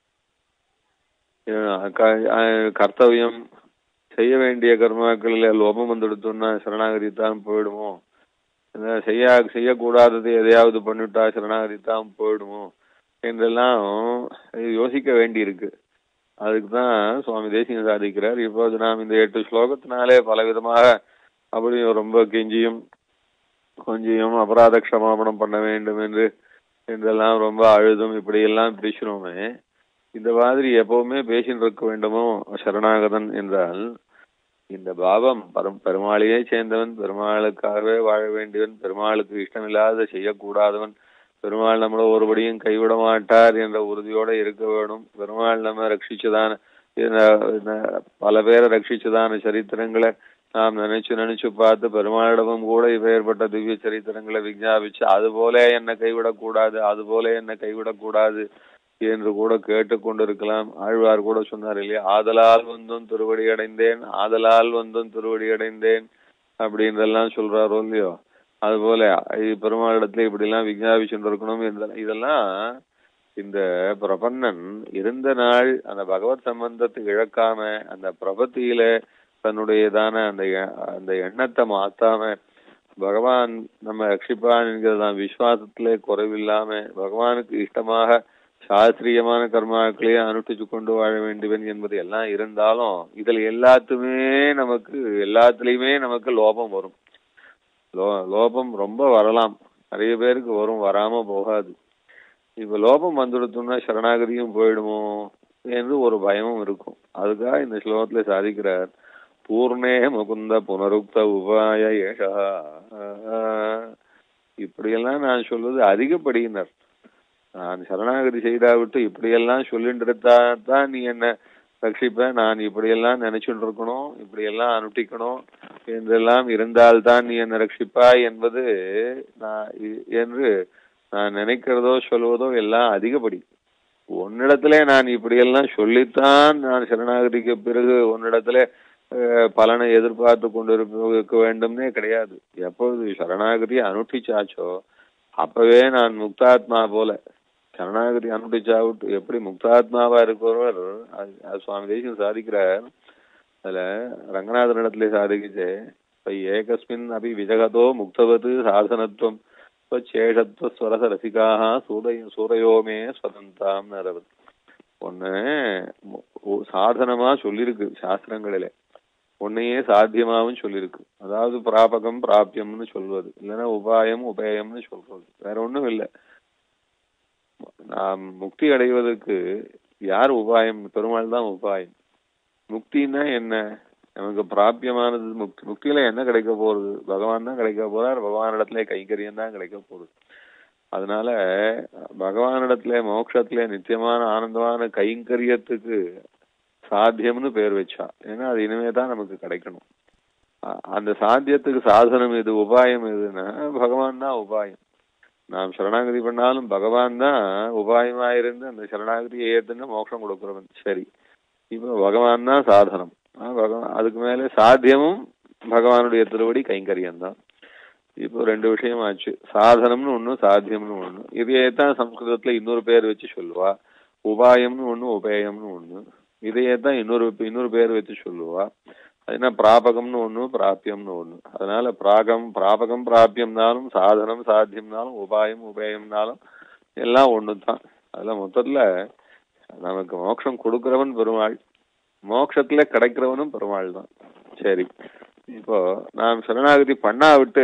அஹ் க- அஹ் கர்த்தவியம் செய்ய வேண்டிய கர்மாக்களில் லோபம் வந்துடுத்தோம்னா சரணாகதி தான் போயிடுமோ இந்த செய்ய செய்யக்கூடாதது எதையாவது பண்ணிவிட்டா சரணாகதி தான் போயிடுமோ என்றெல்லாம் யோசிக்க வேண்டி இருக்கு அதுக்கு தான் சுவாமி தேசியம் சாதிக்கிறார் இப்போது நாம் இந்த எட்டு ஸ்லோகத்தினாலே பல விதமாக அப்படியும் ரொம்ப கெஞ்சியும் கொஞ்சியும் அபராத க்ஷமாபணம் பண்ண வேண்டும் என்று என்றெல்லாம் ரொம்ப அழுதும் இப்படி எல்லாம் பேசினோமே இந்த மாதிரி எப்பவுமே பேசின்னு இருக்க வேண்டுமோ சரணாகதன் என்றால் இந்த பாவம் பரம் பெருமாளையே சேர்ந்தவன் பெருமாளுக்காகவே வாழ வேண்டியவன் பெருமாளுக்கு இஷ்டமில்லாத செய்யக்கூடாதவன் பெருமாள் நம்மள ஒருபடியும் கைவிட மாட்டார் என்ற உறுதியோட இருக்க வேணும் பெருமாள் நம்ம ரட்சிச்சதான இந்த- இந்த பல பேரை ரட்சிச்சதான சரித்திரங்களை நாம் நினைச்சு நினைச்சு பார்த்து பெருமாளிடமும் கூட இப்பேற்பட்ட திவ்ய சரித்திரங்களை விஞ்ஞாபிச்சு அது போல என்னை கைவிடக்கூடாது அது போல என்னை கைவிடக்கூடாது என்று கூட கேட்டுக்கொண்டிருக்கலாம் ஆழ்வார் கூட சொன்னார் இல்லையா ஆதலால் வந்தும் திருவடி அடைந்தேன் ஆதலால் வந்தும் திருவடி அடைந்தேன் அப்படின்றெல்லாம் சொல்றாரோ இல்லையோ அது போல பெருமாளிடத்துல இப்படி எல்லாம் விஞ்ஞாபிச்சுட்டு இருக்கணும் இந்த- இதெல்லாம் இந்த பிரபன்னன் இருந்த நாள் அந்த பகவத் சம்பந்தத்தை இழக்காம அந்த பிரபத்தியில தன்னுடையதான அந்த எ- அந்த எண்ணத்தை மாத்தாம பகவான் நம்ம ரட்சிப்பான் என்கிறதான் விசுவாசத்திலே குறைவில்லாம பகவானுக்கு இஷ்டமாக சாஸ்திரியமான கர்மாக்களையே அனுஷ்டிச்சு கொண்டு வாழ வேண்டுவன் என்பது எல்லாம் இருந்தாலும் இதுல எல்லாத்துமே நமக்கு எல்லாத்துலயுமே நமக்கு லோபம் வரும் லோ- லோபம் ரொம்ப வரலாம் நிறைய பேருக்கு வரும் வராம போகாது இப்ப லோபம் வந்துடுத்தோம்னா சரணாகதியும் போயிடுமோ என்று ஒரு பயமும் இருக்கும் அதுக்காக இந்த ஸ்லோகத்துல சாதிக்கிறார் பூர்ணே முகுந்த புனருக்த உபாய ஏஷா இப்படியெல்லாம் நான் சொல்வது அதிகப்படியினர் நான் சரணாகதி செய்தா விட்டு இப்படியெல்லாம் சொல்லிட்டு தான் நீ என்ன ரட்சிப்ப நான் இப்படியெல்லாம் நினைச்சுட்டு இருக்கணும் இப்படியெல்லாம் அனுஷ்டிக்கணும் என்றெல்லாம் இருந்தால்தான் நீ என்ன ரட்சிப்பாய் என்பது நான் இ- என்று நான் நினைக்கிறதோ சொல்வதோ எல்லாம் அதிகப்படி உன்னிடத்திலே நான் இப்படியெல்லாம் சொல்லித்தான் நான் சரணாகதிக்கு பிறகு உன்னிடத்திலே அஹ், பலனை எதிர்பார்த்து கொண்டிருக்க வேண்டும்னே கிடையாது எப்பொழுது சரணாகதி அனுஷ்டிச்சாச்சோ அப்பவே நான் முக்தாத்மா போல சரணாகதி அனுஷ்டிச்சாவிட்டு எப்படி முக்தாத்மாவா இருக்கிறவர் அது அது சுவாமி தேசியம் சாதிக்கிறார் அதுல ரங்கநாதனிடத்திலே சாதிக்குச்சு இப்ப ஏகஸ்மின் அபி விஜகதோ முக்தவது சாதனத்துவம் சேஷத்துவ ஸ்வரச ரசிகாக சூரிய சூரையோமே ஸ்வதந்தாம் நரவது ஒண்ணு மு- ஒ- சாதனமா சொல்லியிருக்கு சாஸ்திரங்களிலே உன்னையே சாத்தியமாவும் சொல்லியிருக்கு அதாவது பிராபகம் பிராபியம்னு சொல்வது இல்லைன்னா உபாயம் உபேயம்னு சொல்றது வேற ஒண்ணும் இல்லை நாம் முக்தி அடைவதற்கு யார் உபாயம் பெருமாள் தான் உபாயம் முக்தின்னா என்ன நமக்கு பிராபியமானது முக்தி முக்தியில என்ன கிடைக்க போறது பகவான் தான் கிடைக்க போறார் பகவானிடத்துல கைங்கரியம் தான் கிடைக்க போகுது அதனால பகவானிடத்துல மோட்சத்துல நித்தியமான ஆனந்தமான கைங்கரியத்துக்கு சாத்தியம்னு பேர் வச்சா ஏன்னா அது இனிமே தான் நமக்கு கிடைக்கணும் அ- அந்த சாத்தியத்துக்கு சாதனம் எது உபாயம் எதுன்னா பகவான் தான் உபாயம் நாம் சரணாகதி பண்ணாலும் பகவான் தான் உபாயமா இருந்து அந்த சரணாகதியை ஏத்துன்னு மோட்சம் கொடுக்கிறவன் சரி இப்ப பகவான் தான் சாதனம் ஆ, பகவான் அதுக்கு மேல சாத்தியமும் பகவானுடைய திருவடி கைங்கரியம் தான் இப்போ ரெண்டு விஷயம் ஆச்சு சாதனம்னு ஒண்ணு சாத்தியம்னு ஒண்ணு இதையே தான் சம்ஸ்கிருதத்துல இன்னொரு பேர் வச்சு சொல்லுவா உபாயம்னு ஒண்ணு உபேயம்னு ஒண்ணு இதையே தான் இன்னொரு இன்னொரு பேர் வச்சு சொல்லுவா அது என்ன பிராபகம்னு ஒண்ணு பிராபியம்னு ஒண்ணு அதனால பிராகம் பிராபகம் பிராபியம்னாலும் சாதனம் சாத்தியம்னாலும் உபாயம் உபேயம்னாலும் எல்லாம் ஒண்ணுதான் அதுல மொத்தத்துல நமக்கு மோட்சம் கொடுக்கிறவன் பெருமாள் மோட்சத்துல கிடைக்கிறவனும் பெருமாள் தான் சரி இப்போ நாம் சரணாகதி பண்ணா விட்டு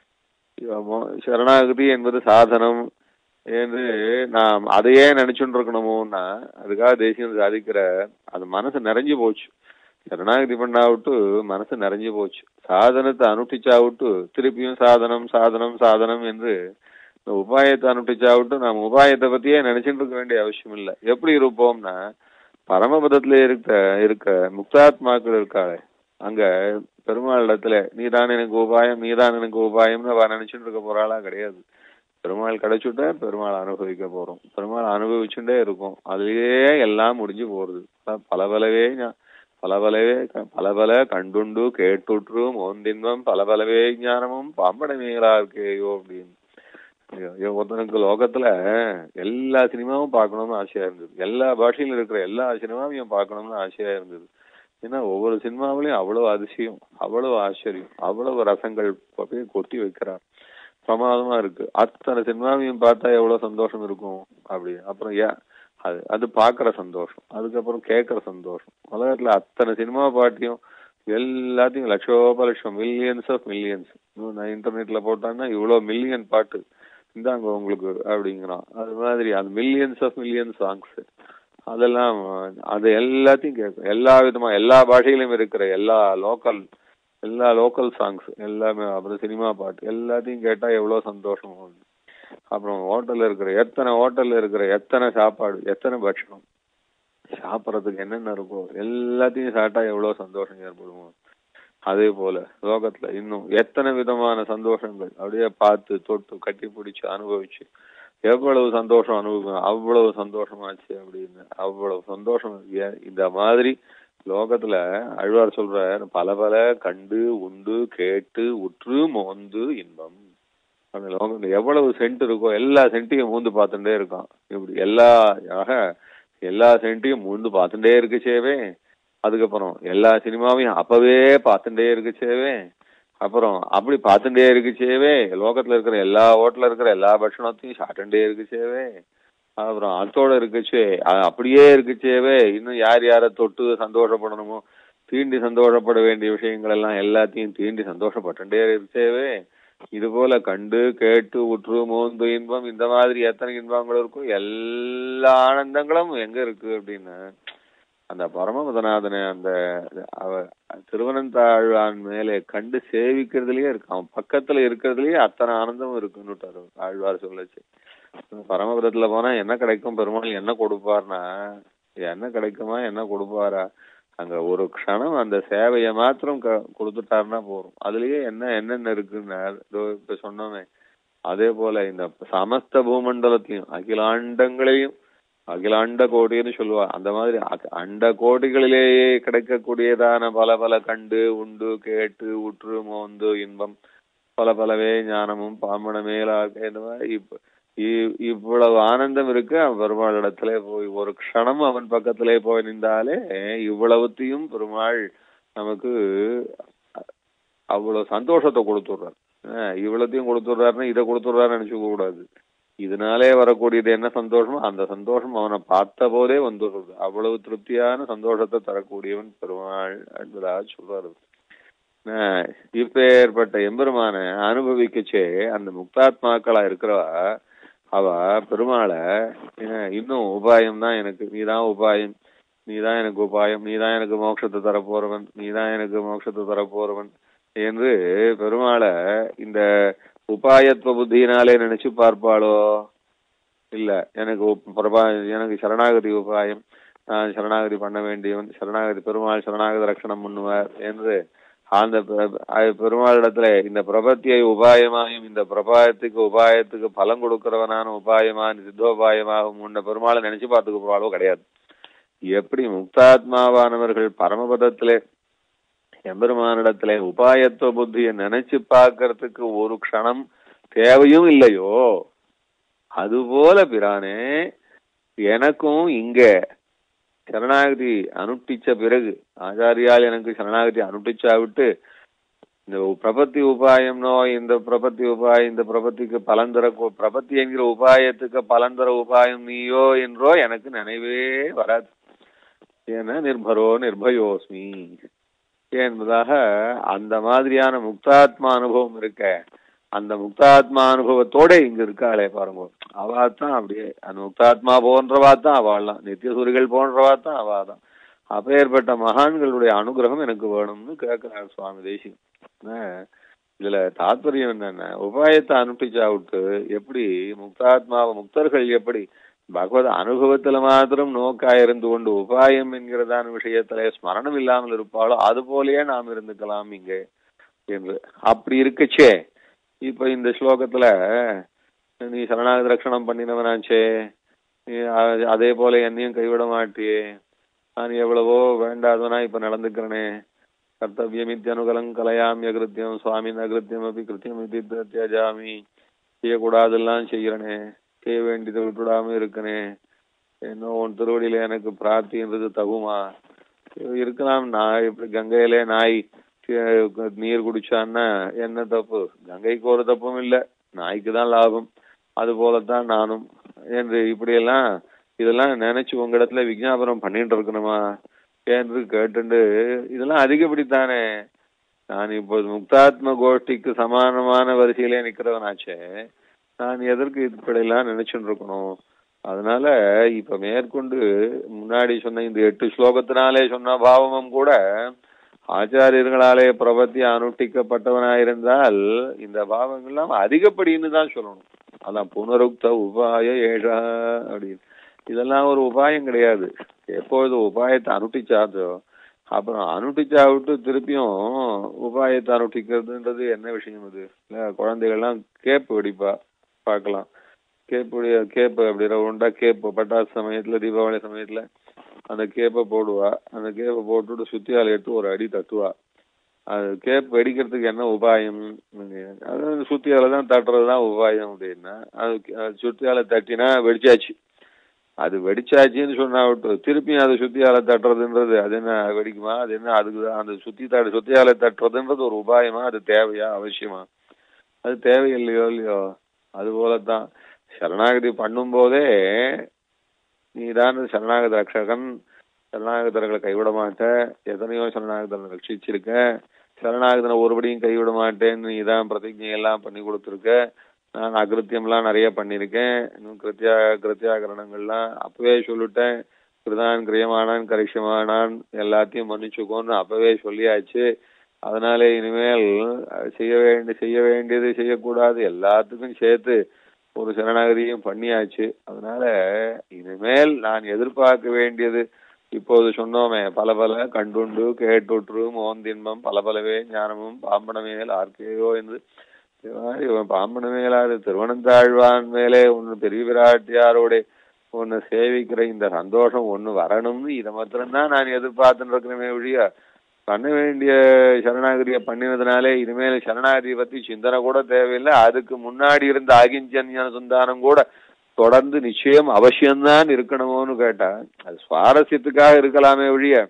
இவ மோ- சரணாகதி என்பது சாதனம் என்று நாம் அதையே நினைச்சுட்டு இருக்கணுமோன்னா அதுக்காக தேசியம் சாதிக்கிற அது மனசு நிறைஞ்சு போச்சு சரணாகதி பண்ணா விட்டு மனசு நிறைஞ்சு போச்சு சாதனத்தை அனுஷ்டிச்சா விட்டு திருப்பியும் சாதனம் சாதனம் சாதனம் என்று இந்த உபாயத்தை அனுஷ்டிச்சா விட்டு நாம் உபாயத்தை பத்தியே நினைச்சுட்டு இருக்க வேண்டிய அவசியம் இல்லை எப்படி இருப்போம்னா பரமபதத்துல இருக்க இருக்க முக்தாத்மாக்கள் இருக்காளே அங்க பெருமாள் இடத்துல நீதான் எனக்கு உபாயம் நீதான் எனக்கு உபாயம்னு அவ நினைச்சுட்டு இருக்க போறாளா கிடையாது பெருமாள் கிடைச்சுட்டா பெருமாள் அனுபவிக்க போறோம் பெருமாள் அனுபவிச்சுட்டே இருக்கும் அதுலயே எல்லாம் முடிஞ்சு போறது ப- பல பலவே ஞா- பல பலவே க- பல பல கண்டுண்டு கேட்டுற்று மோந்தின்பம் பல பலவே ஞானமும் பாம்படமேலா இருக்கேயோ அப்படின்னு ஐயோ, ஐயோ, ஒருத்தனுக்கு லோகத்துல எல்லா சினிமாவும் பார்க்கணும்னு ஆசையா இருந்தது எல்லா பாஷையில இருக்கிற எல்லா சினிமாவையும் பார்க்கணும்னு ஆசையா இருந்தது ஏன்னா ஒவ்வொரு சினிமாவிலையும் அவ்வளவு அதிசயம் அவ்வளவு ஆச்சரியம் அவ்வளவு ரசங்கள் அப்படியே கொட்டி வைக்கிறார் பிரமாதமா இருக்கு அத்தனை சினிமாவையும் பார்த்தா எவ்வளவு சந்தோஷம் இருக்கும் அப்படி அப்புறம் ஏன் அது அது பாக்குற சந்தோஷம் அதுக்கப்புறம் கேட்கிற சந்தோஷம் உலகத்துல அத்தனை சினிமா பாட்டியும் எல்லாத்தையும் லட்சோப லட்சம் மில்லியன்ஸ் ஆஃப் மில்லியன்ஸ் நான் இன்டர்நெட்ல போட்டான்னா இவ்வளவு மில்லியன் பாட்டு இந்தாங்க உங்களுக்கு அப்படிங்கிறான் அது மாதிரி அந்த மில்லியன்ஸ் ஆஃப் மில்லியன் சாங்ஸ் அதெல்லாம் அது எல்லாத்தையும் கேட்கும் எல்லா விதமா எல்லா பாஷையிலும் இருக்கிற எல்லா லோக்கல் எல்லா லோக்கல் சாங்ஸ் எல்லாமே அப்புறம் சினிமா பாட்டு எல்லாத்தையும் கேட்டா எவ்வளவு சந்தோஷம் ஆகுது அப்புறம் ஹோட்டல்ல இருக்கிற எத்தனை ஹோட்டல்ல இருக்கிற எத்தனை சாப்பாடு எத்தனை பட்சணம் சாப்பிட்றதுக்கு என்னென்ன இருக்கோ எல்லாத்தையும் சாப்பிட்டா எவ்வளவு சந்தோஷம் ஏற்படுமோ அதே போல லோகத்துல இன்னும் எத்தனை விதமான சந்தோஷங்கள் அப்படியே பார்த்து தொட்டு கட்டி பிடிச்சு அனுபவிச்சு எவ்வளவு சந்தோஷம் அனுபவிக்கும் அவ்வளவு சந்தோஷமாச்சு அப்படின்னு அவ்வளவு சந்தோஷம் ஏ- இந்த மாதிரி லோகத்துல அழ்வார் சொல்ற பல பல கண்டு உண்டு கேட்டு உற்று மோந்து இன்பம் அந்த லோகத்துல எவ்வளவு சென்ட் இருக்கோ எல்லா சென்ட்டையும் மூந்து பார்த்துட்டே இருக்கான் இப்படி எல்லா ஆக எல்லா சென்ட்டையும் மூந்து பார்த்துட்டே இருக்குச்சேவே அதுக்கப்புறம் எல்லா சினிமாவையும் அப்பவே பார்த்துட்டே இருக்குச்சேவே அப்புறம் அப்படி பார்த்துட்டே இருக்குச்சேவே லோகத்துல இருக்கிற எல்லா ஹோட்டல்ல இருக்கிற எல்லா பட்சணத்தையும் சாப்பிட்டுட்டே இருக்குச்சேவே அப்புறம் அத்தோட இருக்குச்சே அது அப்படியே இருக்குச்சேவே இன்னும் யார் யாரை தொட்டு சந்தோஷப்படணுமோ தீண்டி சந்தோஷப்பட வேண்டிய விஷயங்கள் எல்லாம் எல்லாத்தையும் தீண்டி சந்தோஷப்பட்டுட்டே இருக்குச்சேவே இது போல கண்டு கேட்டு உற்று மோந்து இன்பம் இந்த மாதிரி எத்தனை இன்பங்களும் இருக்கும் எல்லா ஆனந்தங்களும் எங்க இருக்கு அப்படின்னு அந்த பரமபதநாதனை அந்த அவ திருவனந்தாழ்வான் மேலே கண்டு சேவிக்கிறதுலயே இருக்கு அவன் பக்கத்துல இருக்கிறதுலயே அத்தனை ஆனந்தம் இருக்குன்னுட்டாரு ஆழ்வார் சொல்லச்சு பரமபதத்துல போனா என்ன கிடைக்கும் பெருமாள் என்ன கொடுப்பார்னா என்ன கிடைக்குமா என்ன கொடுப்பாரா அங்க ஒரு க்ஷணம் அந்த சேவையை மாத்திரம் க- கொடுத்துட்டாருன்னா போதும் அதுலயே என்ன என்னென்ன இருக்குன்னு இதோ இப்ப சொன்னோமே அதே போல இந்த சமஸ்த பூமண்டலத்திலையும் அகிலாண்டங்களையும் அகிலாண்ட கோடின்னு சொல்லுவா அந்த மாதிரி அக- அண்ட கோடிகளிலேயே கிடைக்கக்கூடியதான பல பல கண்டு உண்டு கேட்டு உற்று மோந்து இன்பம் பல பலவே ஞானமும் பாம்பன மேலாக இந்த மாதிரி இப்ப இ- இவ்வளவு ஆனந்தம் இருக்கு அவன் பெருமாள் இடத்துல போய் ஒரு க்ஷணம் அவன் பக்கத்திலே போய் நின்றாலே இவ்வளவுத்தையும் பெருமாள் நமக்கு அ- அவ்வளவு சந்தோஷத்தை கொடுத்துடுறார் அஹ் இவ்வளத்தையும் கொடுத்துடுறாருன்னா இதை கொடுத்துடுறாருன்னு நினைச்சுக்க கூடாது இதனாலே வரக்கூடியது என்ன சந்தோஷமோ அந்த சந்தோஷம் அவனை பார்த்த போதே வந்துடுறது அவ்வளவு திருப்தியான சந்தோஷத்தை தரக்கூடியவன் பெருமாள் என்பதாக சொல்றாரு அஹ் இப்பேற்பட்ட எம்பெருமான அனுபவிக்கச்சே அந்த முக்தாத்மாக்களா இருக்கிறவா அவ பெருமாளை அஹ் இன்னும் உபாயம் தான் எனக்கு நீதான் உபாயம் நீதான் எனக்கு உபாயம் நீதான் எனக்கு மோட்சத்தை தரப்போறவன் நீதான் எனக்கு மோட்சத்தை தரப்போறவன் என்று பெருமாளை இந்த உபாயத்துவ புத்தியினாலே நினைச்சு பார்ப்பாளோ இல்ல எனக்கு உப்- பிரபா எனக்கு சரணாகதி உபாயம் நான் சரணாகதி பண்ண வேண்டியவன் சரணாகதி பெருமாள் சரணாகதி ரட்சணம் பண்ணுவார் என்று அந்த பெ- அஹ் பெருமாளிடத்துல இந்த பிரபத்தியை உபாயமாயும் இந்த பிரபாயத்துக்கு உபாயத்துக்கு பலம் கொடுக்கிறவனான உபாயமான சித்தோபாயமாகவும் உன்ன பெருமாளை நினைச்சு பார்த்துக்க போறாளோ கிடையாது எப்படி முக்தாத்மாவானவர்கள் பரமபதத்திலே எம்பெருமானிடத்திலே உபாயத்துவ புத்தியை நினைச்சு பார்க்கறதுக்கு ஒரு க்ஷணம் தேவையும் இல்லையோ அதுபோல பிரானே எனக்கும் இங்க சரணாகதி அனுஷ்டிச்ச பிறகு ஆச்சாரியால் எனக்கு சரணாகதி அனுஷ்டிச்சா விட்டு இந்த பிரபத்தி உபாயம்னோ இந்த பிரபத்தி உபாயம் இந்த பிரபத்திக்கு பலன் தர பிரபத்தி என்கிற உபாயத்துக்கு பலன் தர உபாயம் நீயோ என்றோ எனக்கு நினைவே வராது ஏன்னா நிர்பரோ நிர்பயோஸ்மி என்பதாக அந்த மாதிரியான முக்தாத்மா அனுபவம் இருக்க அந்த முக்தாத்மா அனுபவத்தோட இங்க இருக்காளே பாருங்க அவா தான் அப்படியே அந்த முக்தாத்மா போன்றவா தான் அவாள்லாம் நித்தியசூரிகள் போன்றவா தான் அவா தான் அப்பேற்பட்ட மகான்களுடைய அனுகிரகம் எனக்கு வேணும்னு கேட்கிறார் சுவாமி தேசிகம் ஆஹ் இதுல தாத்பரியம் என்னன்னா உபாயத்தை அனுஷ்டிச்சா விட்டு எப்படி முக்தாத்மாவை முக்தர்கள் எப்படி பகவத் அனுபவத்துல மாத்திரம் நோக்கா இருந்து கொண்டு உபாயம் என்கிறதான விஷயத்துல ஸ்மரணம் இல்லாமல் இருப்பாளோ அது போலயே நாம் இருந்துக்கலாம் இங்க என்று அப்படி இருக்கச்சே இப்ப இந்த ஸ்லோகத்துல நீ சரணாகதி ரட்சணம் பண்ணினவனாச்சே நீ அ- அதே போல என்னையும் கைவிட மாட்டியே நான் எவ்வளவோ வேண்டாதவனா இப்ப நடந்துக்கிறனே கர்த்தவியமித்யனுகலம் கலையாமிய கிருத்தியம் சுவாமின் அகிருத்தியம் அப்படி கிருத்தியம் இது தியஜாமி செய்யக்கூடாதெல்லாம் செய்யறனே செய்ய வேண்டியதை விட்டுடாம இருக்கனே இன்னும் உன் திருவடியில எனக்கு பிரார்த்தின்றது தகுமா இருக்கலாம் நான் இப்படி கங்கையிலே நாய் அஹ், நீர் குடிச்சான்னா என்ன தப்பு கங்கைக்கு ஒரு தப்பும் இல்ல நாய்க்கு தான் லாபம் அது போலத்தான் நானும் என்று இப்படியெல்லாம் இதெல்லாம் நினைச்சு உங்களிடத்துல விஞ்ஞாபனம் பண்ணிட்டு இருக்கணுமா என்று கேட்டுண்டு இதெல்லாம் அதிகப்படித்தானே நான் இப்போது முக்தாத்ம கோஷ்டிக்கு சமானமான வரிசையிலே நிக்கிறவனாச்சே நான் எதற்கு இப்படியெல்லாம் நினைச்சுட்டு இருக்கணும் அதனால இப்ப மேற்கொண்டு முன்னாடி சொன்ன இந்த எட்டு ஸ்லோகத்தினாலே சொன்ன பாவமும் கூட ஆச்சாரியர்களாலே பிரபத்தி அனுஷ்டிக்கப்பட்டவனாயிருந்தால் இந்த பாவங்கள்லாம் அதிகப்படின்னு தான் சொல்லணும் அதான் புனருக்த உபாய ஏழா அப்படின்னு இதெல்லாம் ஒரு உபாயம் கிடையாது எப்பொழுது உபாயத்தை அனுஷ்டிச்சாதோ அப்புறம் அனுஷ்டிச்சா விட்டு திருப்பியும் உபாயத்தை அனுஷ்டிக்கிறதுன்றது என்ன விஷயம் அது இல்ல குழந்தைகள்லாம் கேப்பு வெடிப்பா பார்க்கலாம் கேப்புடைய கேப்பு அப்படி ரவுண்டா கேப்பு பட்டாசு சமயத்துல தீபாவளி சமயத்துல அந்த கேப்பை போடுவா அந்த கேப்பை போட்டுட்டு சுத்தியால எடுத்து ஒரு அடி தட்டுவா அது கேப் வெடிக்கிறதுக்கு என்ன உபாயம் அது சுத்தியால தான் தட்டுறதுதான் உபாயம் அப்படின்னா அது அது சுத்தியால தட்டினா வெடிச்சாச்சு அது வெடிச்சாச்சுன்னு சொன்னா விட்டு திருப்பியும் அதை சுத்தியால தட்டுறதுன்றது அது என்ன வெடிக்குமா அது என்ன அதுக்கு தான் அந்த சுத்தி தட்டு சுத்தியால தட்டுறதுன்றது ஒரு உபாயமா அது தேவையா அவசியமா அது தேவையில்லையோ இல்லையோ அது போலத்தான் சரணாகதி பண்ணும் போதே நீதான் சரணாகத ரட்சகன் சரணாகதர்களை கைவிட மாட்ட எத்தனையோ சரணாகதர்களை ரட்சிச்சிருக்க சரணாகதனை ஒருபடியும் கைவிட மாட்டேன்னு நீதான் பிரதிஜை எல்லாம் பண்ணி கொடுத்துருக்க நான் அகிருத்தியம்லாம் நிறைய பண்ணியிருக்கேன் இன்னும் கிருத்தியா கிருத்தியாகரணங்கள்லாம் அப்பவே சொல்லிட்டேன் கிருதான் கிரியமானான் கரிஷமானான் எல்லாத்தையும் மன்னிச்சுக்கோன்னு அப்பவே சொல்லியாச்சு அதனாலே இனிமேல் செய்ய வேண்டிய செய்ய வேண்டியது செய்யக்கூடாது எல்லாத்துக்கும் சேர்த்து ஒரு சரணாகதியும் பண்ணியாச்சு அதனால இனிமேல் நான் எதிர்பார்க்க வேண்டியது இப்போது சொன்னோமே பல பல கண்டுண்டு கேட்டுற்று மோந்தின்பம் பல பலவே ஞானமும் பாம்பனமேல் ஆர்க்கையோ என்று இது மாதிரி இவன் பாம்பனமேலாது திருவனந்தாழ்வான் மேலே ஒன்னு பெரிய விராட்டியாரோட ஒன்னு சேவிக்கிற இந்த சந்தோஷம் ஒண்ணு வரணும்னு இதை மாத்திரம்தான் நான் எதிர்பார்த்துட்டு இருக்கிறேனே ஒழிய பண்ண வேண்டிய சரணாகதியை பண்ணினதுனாலே இனிமேல் சரணாகதியை பத்தி சிந்தனை கூட தேவையில்லை அதுக்கு முன்னாடி இருந்த அகிஞ்சன்ய சந்தானம் கூட தொடர்ந்து நிச்சயம் அவசியம்தான் இருக்கணுமோன்னு கேட்டா அது சுவாரஸ்யத்துக்காக இருக்கலாமே ஒழிய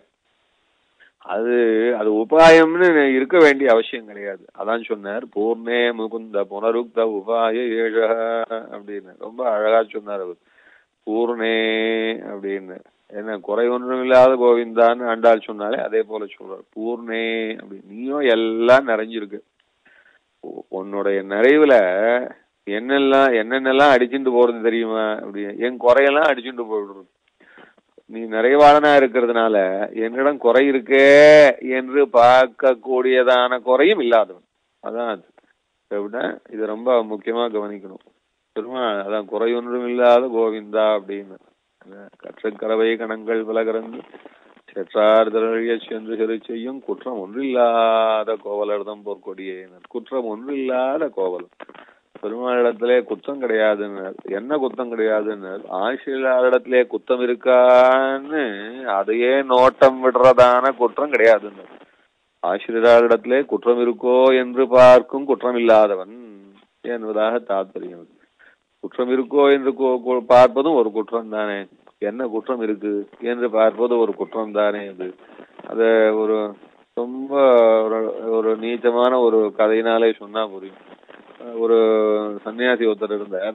அது அது உபாயம்னு இருக்க வேண்டிய அவசியம் கிடையாது அதான் சொன்னார் பூர்ணே முகுந்த புனருக்த உபாய ஏழ அப்படின்னு ரொம்ப அழகா சொன்னார் அவர் பூர்ணே அப்படின்னு என்ன குறை ஒன்றும் இல்லாத கோவிந்தான்னு ஆண்டாள் சொன்னாலே அதே போல சொல்றார் பூர்ணே அப்படி நீயும் எல்லாம் நிறைஞ்சிருக்கு உ- உன்னுடைய நிறைவுல என்னெல்லாம் என்னென்னலாம் அடிச்சுட்டு போறது தெரியுமா அப்படி என் குறையெல்லாம் அடிச்சுட்டு போயிடுறது நீ நிறைவாளனா இருக்கிறதுனால என்னிடம் குறை இருக்கே என்று பார்க்கக்கூடியதான குறையும் இல்லாதவன் அதான் அது எப்படின்னா இது ரொம்ப முக்கியமா கவனிக்கணும் பெருமாள் அதான் குறையொன்றும் இல்லாத கோவிந்தா அப்படின்னு அதான் கற்றக்கறவை கணங்கள் விலகிறந்து செற்றார் திரழிய சென்று செரு செய்யும் குற்றம் ஒன்றில்லாத கோவலர்தம் போர்க்கொடியே குற்றம் ஒன்றில்லாத கோவலன் பெருமாளிடத்திலே குத்தம் கிடையாதுன்னு என்ன குத்தம் கிடையாதுன்னு ஆசிரியரிடத்திலே குத்தம் இருக்கான்னு அதையே நோட்டம் விடுறதான குற்றம் கிடையாதுன்னு ஆசிரியரிடத்திலே குற்றம் இருக்கோ என்று பார்க்கும் குற்றம் இல்லாதவன் என்பதாக தாத்பரியம் குற்றம் இருக்கோ என்று கு- கு- பார்ப்பதும் ஒரு குற்றம் தானே என்ன குற்றம் இருக்கு என்று பார்ப்பது ஒரு குற்றம் தானே அது அத ஒரு ரொம்ப ஒரு- ஒரு நீச்சமான ஒரு கதையினாலே சொன்னா புரியும் ஒரு சன்னியாசி ஒருத்தர் இருந்தார்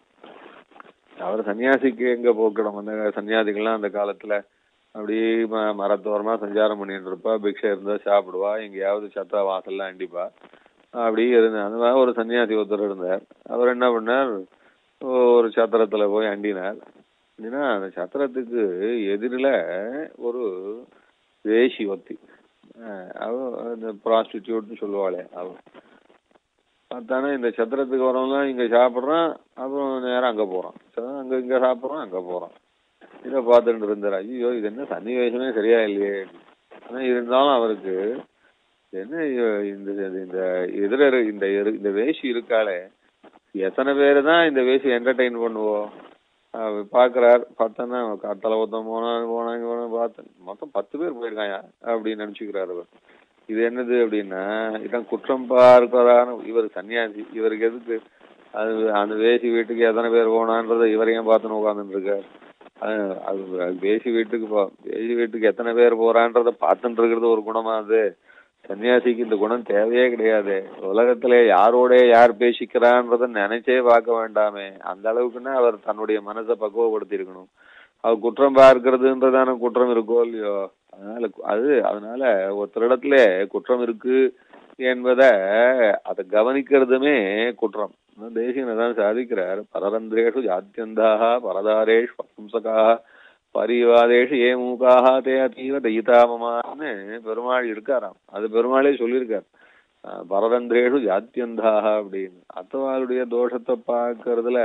அவர் சன்னியாசிக்கு எங்க போக்கணும் அந்த சன்னியாசிகள்லாம் அந்த காலத்துல அப்படியே ம- மரத்தோரமா சஞ்சாரம் பண்ணிட்டு இருப்பா பிக்ஷை இருந்தா சாப்பிடுவா எங்கேயாவது சத்தா வாசல்லாம் அண்டிப்பா அப்படியே இருந்தா அந்த மாதிரி ஒரு சன்னியாசி ஒருத்தர் இருந்தார் அவர் என்ன பண்ணார் ஒரு சத்திரத்துல போய் அண்டினார் அப்படின்னா அந்த சத்திரத்துக்கு எதிரில ஒரு வேஷி ஒத்தி அஹ் அவ அந்த ப்ராஸ்டிடியூட்னு சொல்லுவாளே அவ பார்த்தானே இந்த சத்திரத்துக்கு வரவங்க இங்க சாப்பிடுறான் அப்புறம் நேரா அங்க போறான் சரி, அங்க இங்க சாப்பிடுறான் அங்க போறான் இதை பார்த்துட்டு இருந்தார் ஐயோ இது என்ன சன்னிவேசமே சரியா இல்லையே ஆனா இருந்தாலும் அவருக்கு என்ன ஐயோ, இந்த இந்த எதிர இரு- இந்த இரு- இந்த வேஷி இருக்காளே எத்தனை பேரு தான் இந்த வேஷி என்டர்டெயின் பண்ணுவோம் அவர் பாக்குறார் பார்த்தோன்னா காத்தால ஒருத்தன் போனான் போனாங்க போனா பார்த்தேன் மொத்தம் பத்து பேர் போயிருக்காங்க அப்படின்னு நினைச்சுக்கிறாரு அவர் இது என்னது அப்படின்னா இதான் குற்றம் பார்ப்பதான இவர் சன்னியாசி இவருக்கு எதுக்கு அது அந்த வேசி வீட்டுக்கு எத்தனை பேர் போனான்றதை இவரையும் பார்த்துன்னு உட்காந்துட்டு இருக்காரு அது அது வேசி வீட்டுக்கு போ வேசி வீட்டுக்கு எத்தனை பேர் போறான்றத பார்த்துட்டு இருக்கிறது ஒரு குணமா அது சன்னியாசிக்கு இந்த குணம் தேவையே கிடையாது உலகத்திலே யாரோட யார் பேசிக்கிறான்றத நினைச்சே பார்க்க வேண்டாமே அந்த அளவுக்குன்னா அவர் தன்னுடைய மனசை பக்குவப்படுத்தி இருக்கணும் அவர் குற்றம் பார்க்கறதுன்றதான குற்றம் இருக்கோ இல்லையோ அதனால கு- அது அதனால ஒருத்தரிடத்துல குற்றம் இருக்கு என்பத அதை கவனிக்கிறதுமே குற்றம் தேசியன் தான் சாதிக்கிறார் பரதந்திரேஷு ஜாத்தியந்தாக பரதாரேஷு பம்சகாக பரிவாதேஷு ஏ மூகாக தே அதீவ தயிதாமமான்னு பெருமாள் இருக்காராம் அது பெருமாளே சொல்லியிருக்கார் அஹ் பரதந்திரேஷு ஜாத்தியந்தாக அப்படின்னு அத்தவாளுடைய தோஷத்தை பார்க்கறதுல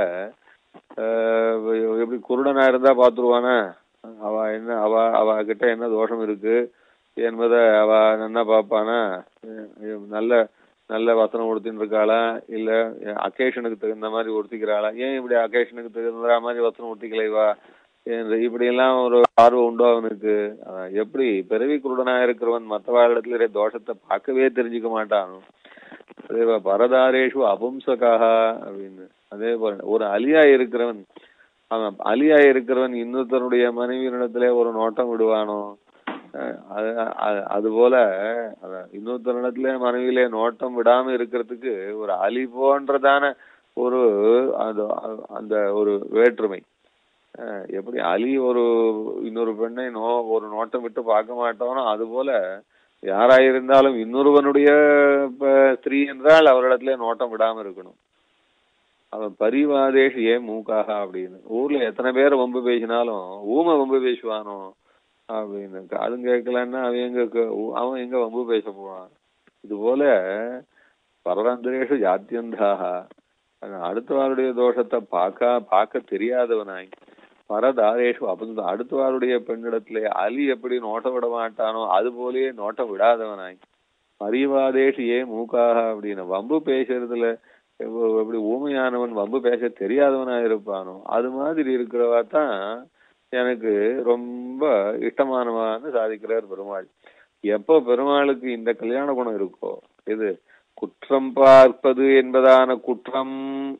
ஆஹ் எப்படி குருடனா இருந்தா பாத்துருவானா அவ என்ன அவ அவ கிட்ட என்ன தோஷம் இருக்கு என்பதை அவ என்ன பாப்பானா அஹ் நல்ல நல்ல வசனம் உடுத்தின்னு இருக்காளா இல்ல அக்கேஷனுக்கு தகுந்த மாதிரி உடுத்திக்கிறாளா ஏன் இப்படி அக்கேஷனுக்கு தகுந்த மாதிரி வசனம் உடுத்திக்கலைவா என்று இப்படி எல்லாம் ஒரு ஆர்வம் உண்டோ அவனுக்கு அஹ் எப்படி பிறவி குருடனா இருக்கிறவன் மற்றவாளிடத்துல இருக்கிற தோஷத்தை பார்க்கவே தெரிஞ்சுக்க மாட்டான் அதே போல பரதாரேஷு அபும்சகாக அப்படின்னு அதே போல ஒரு அலியா இருக்கிறவன் அவன் அலியா இருக்கிறவன் இன்னொருத்தனுடைய மனைவியினிடத்திலே ஒரு நோட்டம் விடுவானோ அஹ் அது அது- அது போல அதான் இன்னொருத்தனிடத்துல மனைவியிலே நோட்டம் விடாம இருக்கிறதுக்கு ஒரு அலி போன்றதான ஒரு அந்த அந்த ஒரு வேற்றுமை அஹ் எப்படி அலி ஒரு இன்னொரு பெண்ணை நோ ஒரு நோட்டம் விட்டு பார்க்க மாட்டோனோ அது போல யாராயிருந்தாலும் இன்னொருவனுடைய ப- ஸ்திரீ என்றால் அவரிடத்துல நோட்டம் விடாம இருக்கணும் அவன் பரிவாதேஷ் ஏன் மூக்காக அப்படின்னு ஊர்ல எத்தனை பேர் வம்பு பேசினாலும் ஊமை வம்பு பேசுவானோ அப்படின்னு காதும் கேட்கலன்னா அவன் எங்க க- ஊ- அவன் எங்க வம்பு பேச போவான் இது போல பரதந்திரேஷு ஜாத்தியந்தாக அடுத்தவருடைய தோஷத்தை பார்க்க பார்க்க தெரியாதவனாய் பரதாரேஷு அபந்த அடுத்தவாருடைய பெண்ணிடத்திலே அலி எப்படி நோட்டம் விட மாட்டானோ அது போலயே நோட்டம் விடாதவனாய் அறிவாதேஷு ஏ மூக்காக அப்படின்னு வம்பு பேசுறதுல எவ்வ- எப்படி ஊமையானவன் வம்பு பேச தெரியாதவனா இருப்பானோ அது மாதிரி இருக்கிறவா தான் எனக்கு ரொம்ப இஷ்டமானவான்னு சாதிக்கிறார் பெருமாள் எப்போ பெருமாளுக்கு இந்த கல்யாண குணம் இருக்கோ இது குற்றம் பார்ப்பது என்பதான குற்றம்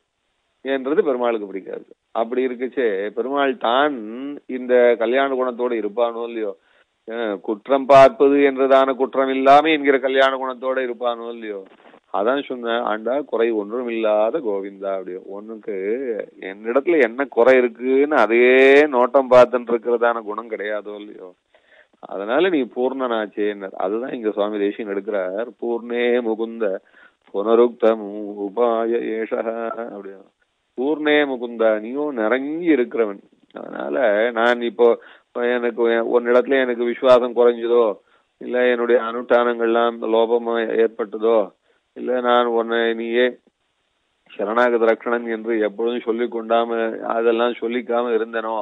என்றது பெருமாளுக்கு பிடிக்காது அப்படி இருக்குச்சே பெருமாள் தான் இந்த கல்யாண குணத்தோட இருப்பானோ இல்லையோ அஹ் குற்றம் பார்ப்பது என்றதான குற்றம் இல்லாம என்கிற கல்யாண குணத்தோட இருப்பானோ இல்லையோ அதான் சொன்னேன் ஆண்டா குறை ஒன்றும் இல்லாத கோவிந்தா அப்படி ஒண்ணுக்கு என்னிடத்துல என்ன குறை இருக்குன்னு அதே நோட்டம் பார்த்துட்டு இருக்கிறதான குணம் கிடையாதோ இல்லையோ அதனால நீ பூர்ணனாச்சேன்னர் அதுதான் இங்க சுவாமி தேசியன் எடுக்கிறார் பூர்ணே முகுந்த புனருக்தம் உபாய ஏஷ அப்படி பூர்ணே முகுந்த நீயும் நிறைஞ்சி இருக்கிறவன் அதனால நான் இப்போ இப்ப எனக்கு உன்னிடத்துல எனக்கு விசுவாசம் குறைஞ்சதோ இல்ல என்னுடைய அனுஷ்டானங்கள்லாம் லோபமா ஏற்பட்டதோ இல்ல நான் உன்னை நீயே சரணாகத ரக்ஷணன் என்று எப்பொழுதும் சொல்லிக் கொண்டாம அதெல்லாம் சொல்லிக்காம இருந்தனோ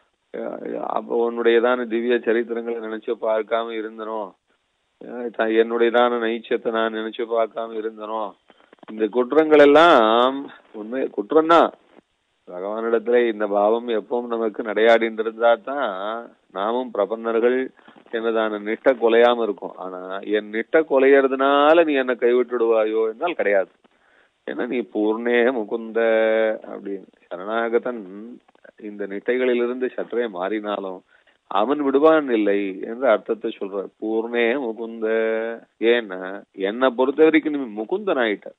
அஹ் அப்போ உன்னுடையதான திவ்ய சரித்திரங்களை நினைச்சு பார்க்காம இருந்தனோ அஹ் த- என்னுடையதான நைச்சத்தை நான் நினைச்சு பார்க்காம இருந்தனோ இந்த குற்றங்கள் எல்லாம் உண்மை குற்றம்தான் பகவானிடத்துல இந்த பாவம் எப்பவும் நமக்கு நடையாடிட்டு இருந்தா தான் நாமும் பிரபன்னர்கள் என்னதான நிஷ்ட கொலையாம இருக்கும் ஆனா என் நிஷ்ட கொலையறதுனால நீ என்ன கைவிட்டுடுவாயோ என்றால் கிடையாது ஏன்னா நீ பூர்ணே முகுந்த அப்படின்னு சரணாகதன் இந்த நிட்டைகளிலிருந்து சற்றே மாறினாலும் அவன் விடுவான் இல்லை என்ற அர்த்தத்தை சொல்ற பூர்ணே முகுந்த ஏன்னா என்னை பொறுத்த வரைக்கும் நீ முகுந்தன் ஆயிட்ட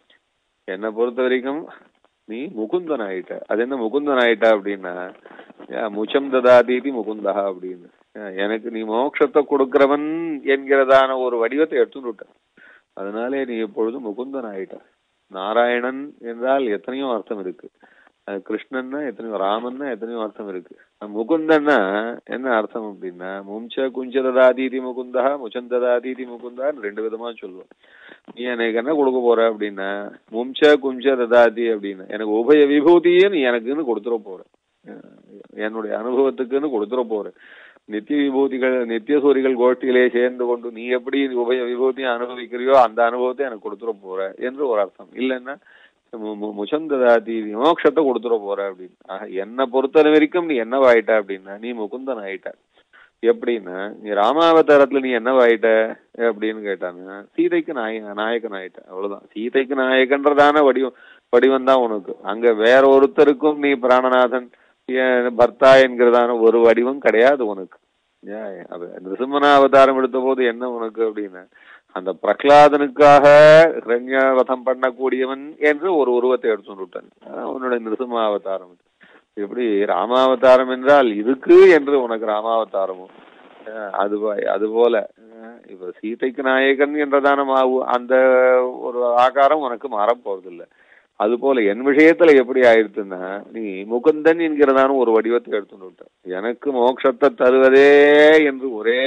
என்னை பொறுத்த வரைக்கும் நீ முகுந்தன் ஆயிட்ட அது என்ன முகுந்தன் ஆயிட்ட அப்படின்னா யா, முச்சம் ததாதீதி முகுந்தா அப்படின்னு அஹ் எனக்கு நீ மோட்சத்தை கொடுக்கிறவன் என்கிறதான ஒரு வடிவத்தை எடுத்துட்டு விட்ட அதனாலே நீ எப்பொழுதும் முகுந்தன் ஆயிட்ட நாராயணன் என்றால் எத்தனையோ அர்த்தம் இருக்கு அஹ் கிருஷ்ணன்னா எத்தனையோ ராமன்னா எத்தனையோ அர்த்தம் இருக்கு அஹ் முகுந்தன்னா என்ன அர்த்தம் அப்படின்னா மும்ச குஞ்சததாதீதி முகுந்தா முச்சந்ததாதீதி முகுந்தான்னு ரெண்டு விதமா சொல்லுவோம் நீ எனக்கு என்ன கொடுக்க போற அப்படின்னா மும்ச குஞ்ச ததாதி அப்படின்னு எனக்கு உபய விபூதியே நீ எனக்குன்னு கொடுத்துட போற அஹ் என்னுடைய அனுபவத்துக்குன்னு கொடுத்துட போற நித்திய விபூதிகள் நித்திய சூரிகள் கோஷ்டியிலே சேர்ந்து கொண்டு நீ எப்படி உபய விபூதியை அனுபவிக்கிறியோ அந்த அனுபவத்தை எனக்கு கொடுத்துட போற என்று ஒரு அர்த்தம் இல்லைன்னா மு- மு- முச்சந்ததாதி மோட்சத்தை கொடுத்துட போற அப்படின்னு ஆக என்னை பொறுத்த வரைக்கும் நீ என்னவாயிட்ட அப்படின்னா நீ முகுந்தன் ஆயிட்ட எப்படின்னா நீ ராமாவதாரத்துல நீ என்னவாயிட்ட அப்படின்னு கேட்டாங்க சீதைக்கு நாய நாயகன் ஆயிட்ட அவ்வளவுதான் சீதைக்கு நாயகன்றதான வடிவம் வடிவம் தான் உனக்கு அங்க வேற ஒருத்தருக்கும் நீ பிராணநாதன் ஏன் பர்த்தா என்கிறதான ஒரு வடிவம் கிடையாது உனக்கு ஏன் அது நிருசிம்மன அவதாரம் எடுத்த போது என்ன உனக்கு அப்படின்னா அந்த பிரகலாதனுக்காக ரண்யவதம் பண்ணக்கூடியவன் என்று ஒரு உருவத்தை எடுத்து விட்டான் அதான் உன்னுடைய நிருசிம்ம அவதாரம் எப்படி ராமாவதாரம் என்றால் இதுக்கு என்று உனக்கு ராமாவதாரமும் அஹ் அது போ- அது போல அஹ் இப்ப சீதைக்கு நாயகன் என்றதான மா- அந்த ஒரு ஆகாரம் உனக்கு மாறப் போறதில்லை அது போல என் விஷயத்துல எப்படி ஆயிடுச்சுன்னா நீ முகுந்தன் என்கிறதான ஒரு வடிவத்தை எடுத்துட்டு விட்ட எனக்கு மோட்சத்தை தருவதே என்று ஒரே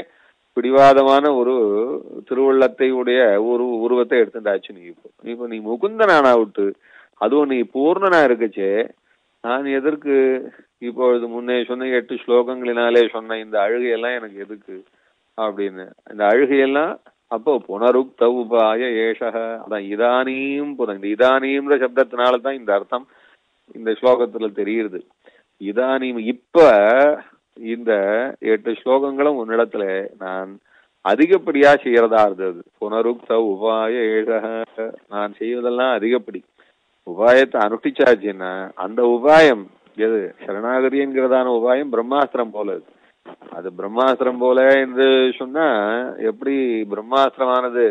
பிடிவாதமான ஒரு திருவுள்ளத்தை உடைய ஒரு உருவத்தை எடுத்துட்டாச்சு நீ இப்போ இப்போ நீ முகுந்தனானா விட்டு அதுவும் நீ பூர்ணனா இருக்குச்சே நான் எதற்கு இப்பொழுது முன்னே சொன்ன எட்டு ஸ்லோகங்களினாலே சொன்ன இந்த அழுகையெல்லாம் எனக்கு எதுக்கு அப்படின்னு இந்த அழுகையெல்லாம் அப்போ புனருக்த உபாய ஏஷக அதான் இதானியும் புன இந்த இதானியம்ன்ற சப்தத்தினால தான் இந்த அர்த்தம் இந்த ஸ்லோகத்துல தெரியுது இதானியும் இப்ப இந்த எட்டு ஸ்லோகங்களும் உன்னிடத்துல நான் அதிகப்படியா செய்யறதா இருந்தது புனருக்த உபாய ஏஷக நான் செய்வதெல்லாம் அதிகப்படி உபாயத்தை அனுஷ்டிச்சாச்சுன்னா அந்த உபாயம் எது சரணாகதி என்கிறதான உபாயம் பிரம்மாஸ்திரம் போல இருக்கு அது பிரம்மாஸ்திரம் போல என்று சொன்னா எப்படி பிரம்மாஸ்திரமானது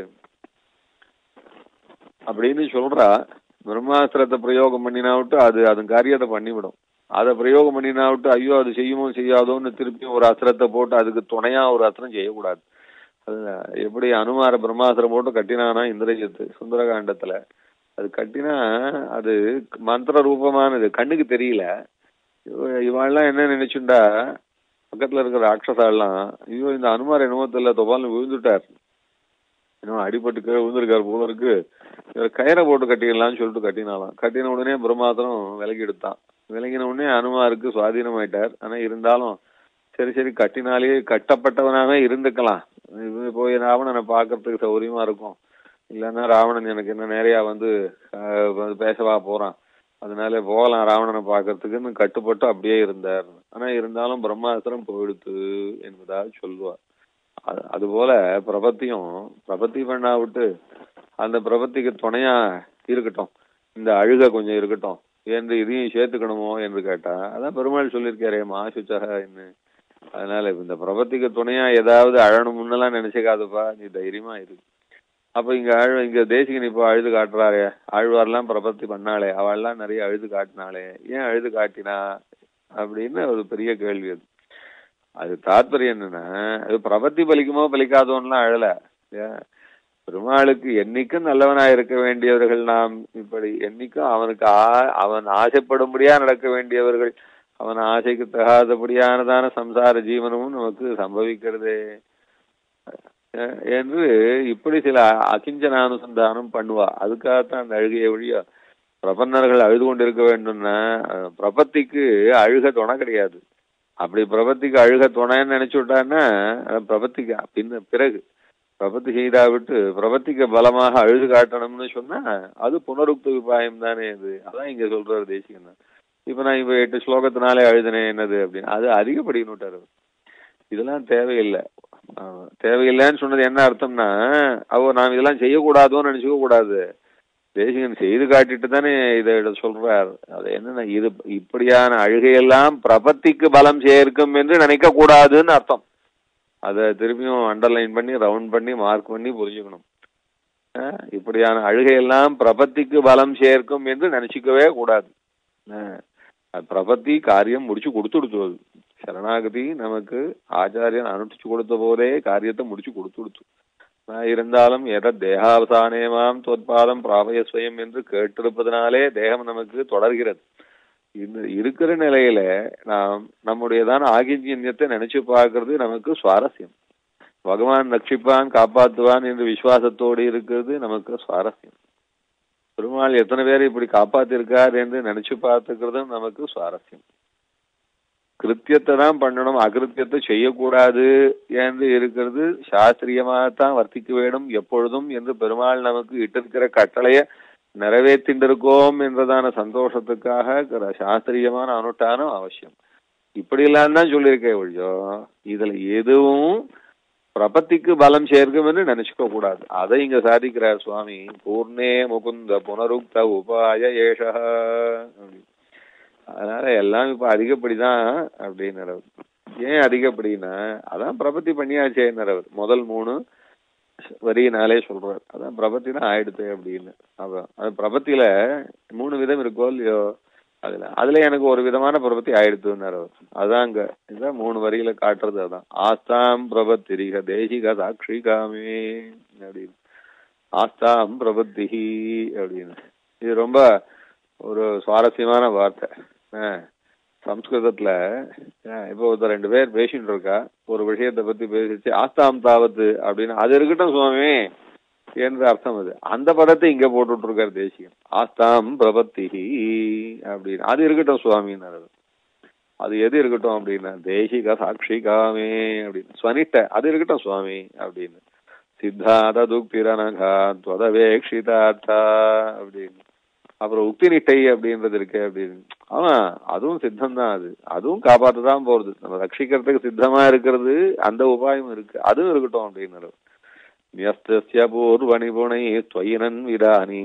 அப்படின்னு சொல்றா பிரம்மாஸ்திரத்தை பிரயோகம் பண்ணினா விட்டு அது அதன் காரியத்தை பண்ணிவிடும் அதை பிரயோகம் பண்ணினா விட்டு ஐயோ அது செய்யுமோ செய்யாதோன்னு திருப்பியும் ஒரு அஸ்திரத்தை போட்டு அதுக்கு துணையா ஒரு அஸ்திரம் செய்யக்கூடாது அது எப்படி அனுமார பிரம்மாஸ்திரம் போட்டு கட்டினானா இந்திரஜித்து சுந்தரகாண்டத்துல அது கட்டினா அது மந்திர ரூபமானது கண்ணுக்கு தெரியல இவ- இவாள்லாம் என்ன நினைச்சுண்டா பக்கத்துல இருக்கிற ராட்சசாலாம் ஐயோ இந்த அனுமார் என்னமோ தெரியல தொபால்னு விழுந்துட்டார் என்னமோ அடிபட்டு கீழே விழுந்திருக்காரு போல இருக்கு இவர் கயிறை போட்டு கட்டிக்கலாம்னு சொல்லிட்டு கட்டினாலாம் கட்டின உடனே பிரம்மாத்திரம் விலகி எடுத்தான் விளங்கின உடனே அனுமாருக்கு சுவாதீனமாயிட்டார் ஆனா இருந்தாலும் சரி சரி கட்டினாலே கட்டப்பட்டவனாவே இருந்துக்கலாம் இது போய் ராவணனை பார்க்கறதுக்கு சௌகரியமா இருக்கும் இல்லைன்னா ராவணன் எனக்கு என்ன நேரையா வந்து ஆஹ், வந்து பேசவா போறான் அதனால போகலாம் ராவணனை பார்க்கறதுக்குன்னு கட்டுப்பட்டு அப்படியே இருந்தார் ஆனா இருந்தாலும் பிரம்மாஸ்திரம் போயிடுத்து என்பதாக சொல்லுவார் அது- அதுபோல பிரபத்தியும் பிரபத்தி பண்ணா விட்டு அந்த பிரபத்திக்கு துணையா இருக்கட்டும் இந்த அழுக கொஞ்சம் இருக்கட்டும் என்று இதையும் சேர்த்துக்கணுமோ என்று கேட்டா அதான் பெருமாள் சொல்லியிருக்காரே மாசுச்சக என்ன அதனால இந்த பிரபத்திக்கு துணையா ஏதாவது அழணும் முன்னெல்லாம் நினைச்சுக்காதப்பா நீ தைரியமா இரு அப்ப இங்க அழு இங்க தேசிகன் இப்போ அழுது காட்டுறாரே ஆழ்வார்லாம் பிரபத்தி பண்ணாளே அவள்லாம் நிறைய அழுது காட்டினாளே ஏன் அழுது காட்டினா அப்படின்னு ஒரு பெரிய கேள்வி அது அது தாத்பரியம் என்னன்னா அது பிரபத்தி பலிக்குமோ பலிக்காதோன்னுலாம் அழல ஏன்? பெருமாளுக்கு என்னைக்கும் நல்லவனா இருக்க வேண்டியவர்கள் நாம் இப்படி என்னைக்கும் அவனுக்கு ஆ- அவன் ஆசைப்படும்படியா நடக்க வேண்டியவர்கள் அவன் ஆசைக்கு தகாதபடியானதான சம்சார ஜீவனமும் நமக்கு சம்பவிக்கிறதே அஹ் என்று இப்படி சில அகிஞ்சனானுசந்தானம் பண்ணுவா அதுக்காகத்தான் அந்த அழுகையை ஒழிய பிரபன்னர்கள் அழுது கொண்டிருக்க வேண்டும்னா அஹ், பிரபத்திக்கு அழுக துணை கிடையாது அப்படி பிரபத்திக்கு அழுக துணைன்னு நினைச்சு விட்டான்னா அஹ், பிரபத்திக்கு பின்ன பிறகு பிரபத்தி செய்தா விட்டு பிரபத்திக்கு பலமாக அழுது காட்டணும்னு சொன்னா அது புனருக்த உபாயம் தானே அது அதான் இங்க சொல்றாரு தேசிகன் தான். இப்ப நான் இப்ப எட்டு ஸ்லோகத்தினாலே அழுதுனேன் என்னது அப்படின்னு அது அதிகப்படின்னு விட்டாரு அவர். இதெல்லாம் தேவையில்லை ஆமா. தேவையில்லைன்னு சொன்னது என்ன அர்த்தம்னா அவ நாம் இதெல்லாம் செய்யக்கூடாதோன்னு நினைச்சுக்க கூடாது தேசிகன் செய்து காட்டிட்டு தானே இதை இத சொல்றார் அது என்னன்னா இது இப்படியான அழுகையெல்லாம் பிரபத்திக்கு பலம் சேர்க்கும் என்று நினைக்க கூடாதுன்னு அர்த்தம் அதை திருப்பியும் அண்டர்லைன் பண்ணி ரவுண்ட் பண்ணி மார்க் பண்ணி புரிஞ்சுக்கணும் அஹ் இப்படியான அழுகையெல்லாம் பிரபத்திக்கு பலம் சேர்க்கும் என்று நினைச்சுக்கவே கூடாது அஹ் அது பிரபத்தி காரியம் முடிச்சு கொடுத்துடுத்து சரணாகதி நமக்கு ஆச்சாரியன் அனுஷ்டிச்சு கொடுத்த போதே காரியத்தை முடிச்சு கொடுத்துடுத்து நான் இருந்தாலும் எத தேகாவசானேமாம் தோற்பாதம் பிராபயஸ்வயம் என்று கேட்டிருப்பதனாலே தேகம் நமக்கு தொடர்கிறது இந்த இருக்கிற நிலையில நாம் நம்முடையதான ஆகிஞ்சன்யத்தை நினைச்சு பார்க்கிறது நமக்கு சுவாரஸ்யம் பகவான் ரட்சிப்பான் காப்பாத்துவான் என்று விசுவாசத்தோடு இருக்கிறது நமக்கு சுவாரஸ்யம் பெருமாள் எத்தனை பேரை இப்படி காப்பாத்திருக்கார் என்று நினைச்சு பார்த்துக்கிறதும் நமக்கு சுவாரஸ்யம் கிருத்தியத்தை தான் பண்ணணும் அகிருத்தியத்தை செய்யக்கூடாது என்று இருக்கிறது சாஸ்திரியமாகத்தான் வர்த்திக்க வேண்டும் எப்பொழுதும் என்று பெருமாள் நமக்கு இட்டிருக்கிற கட்டளைய நிறைவேற்றிண்டிருக்கோம் என்றதான சந்தோஷத்துக்காக க- சாஸ்திரியமான அனுஷ்டானம் அவசியம் இப்படி எல்லாம் தான் சொல்லியிருக்கேன் ஒழியோ இதுல எதுவும் பிரபத்திக்கு பலம் சேர்க்கும் என்று நினைச்சுக்க கூடாது அதை இங்க சாதிக்கிறார் சுவாமி பூர்ணே முகுந்த புனருக்த உபாய ஏஷ அதனால எல்லாம் இப்ப அதிகப்படிதான் அப்படின்னு ஏன் அதிகப்படின்னா அதான் பிரபத்தி பண்ணியாச்சேன்னு அவர் முதல் மூணு வரியினாலே சொல்றார் அதான் பிரபத்தினா ஆயிடுத்து அப்படின்னு அதான் அது பிரபத்தியில மூணு விதம் இருக்கோ இல்லையோ அதுல அதுல எனக்கு ஒரு விதமான பிரபத்தி ஆயிடுத்துன்னார் அவர் அதான் அங்க இதான் மூணு வரியில காட்டுறது அதான் ஆஸ்தாம் பிரபத்திரிக தேசிக சாட்சி காமே அப்படின்னு ஆஸ்தாம் பிரபத்திஹி அப்படின்னு இது ரொம்ப ஒரு சுவாரஸ்யமான வார்த்தை ஆஹ் சம்ஸ்கிருதத்துல ஆஹ் இப்போ ஒருத்தர் ரெண்டு பேர் பேசிட்டு இருக்கா ஒரு விஷயத்தை பத்தி பேசிச்சு ஆஸ்தாம் தாவத்து அப்படின்னு அது இருக்கட்டும் சுவாமி என்று அர்த்தம் அது அந்த பதத்தை இங்க போட்டுட்டு இருக்காரு தேசியம் ஆஸ்தாம் பிரபத்திஹி அப்படின்னு அது இருக்கட்டும் சுவாமின்னு அது எது இருக்கட்டும் அப்படின்னா தேசிக சாட்சி காமே அப்படின்னு ஸ்வனிட்ட அது இருக்கட்டும் சுவாமி அப்படின்னு சித்தாத துக்திரனகா துவதவேக்ஷிதார்த்தா அப்படின்னு அப்புறம் உக்தி நிட்டை அப்படின்றது இருக்கு அப்படின்னு ஆமா அதுவும் சித்தம் தான் அது அதுவும் காப்பாத்த தான் போறது நம்ம ரட்சிக்கிறதுக்கு சித்தமா இருக்கிறது அந்த உபாயம் இருக்கு அதுவும் இருக்கட்டும் அப்படின்னு நியஸ்திய பூர்வ நிபுணை துவயினன் விதானி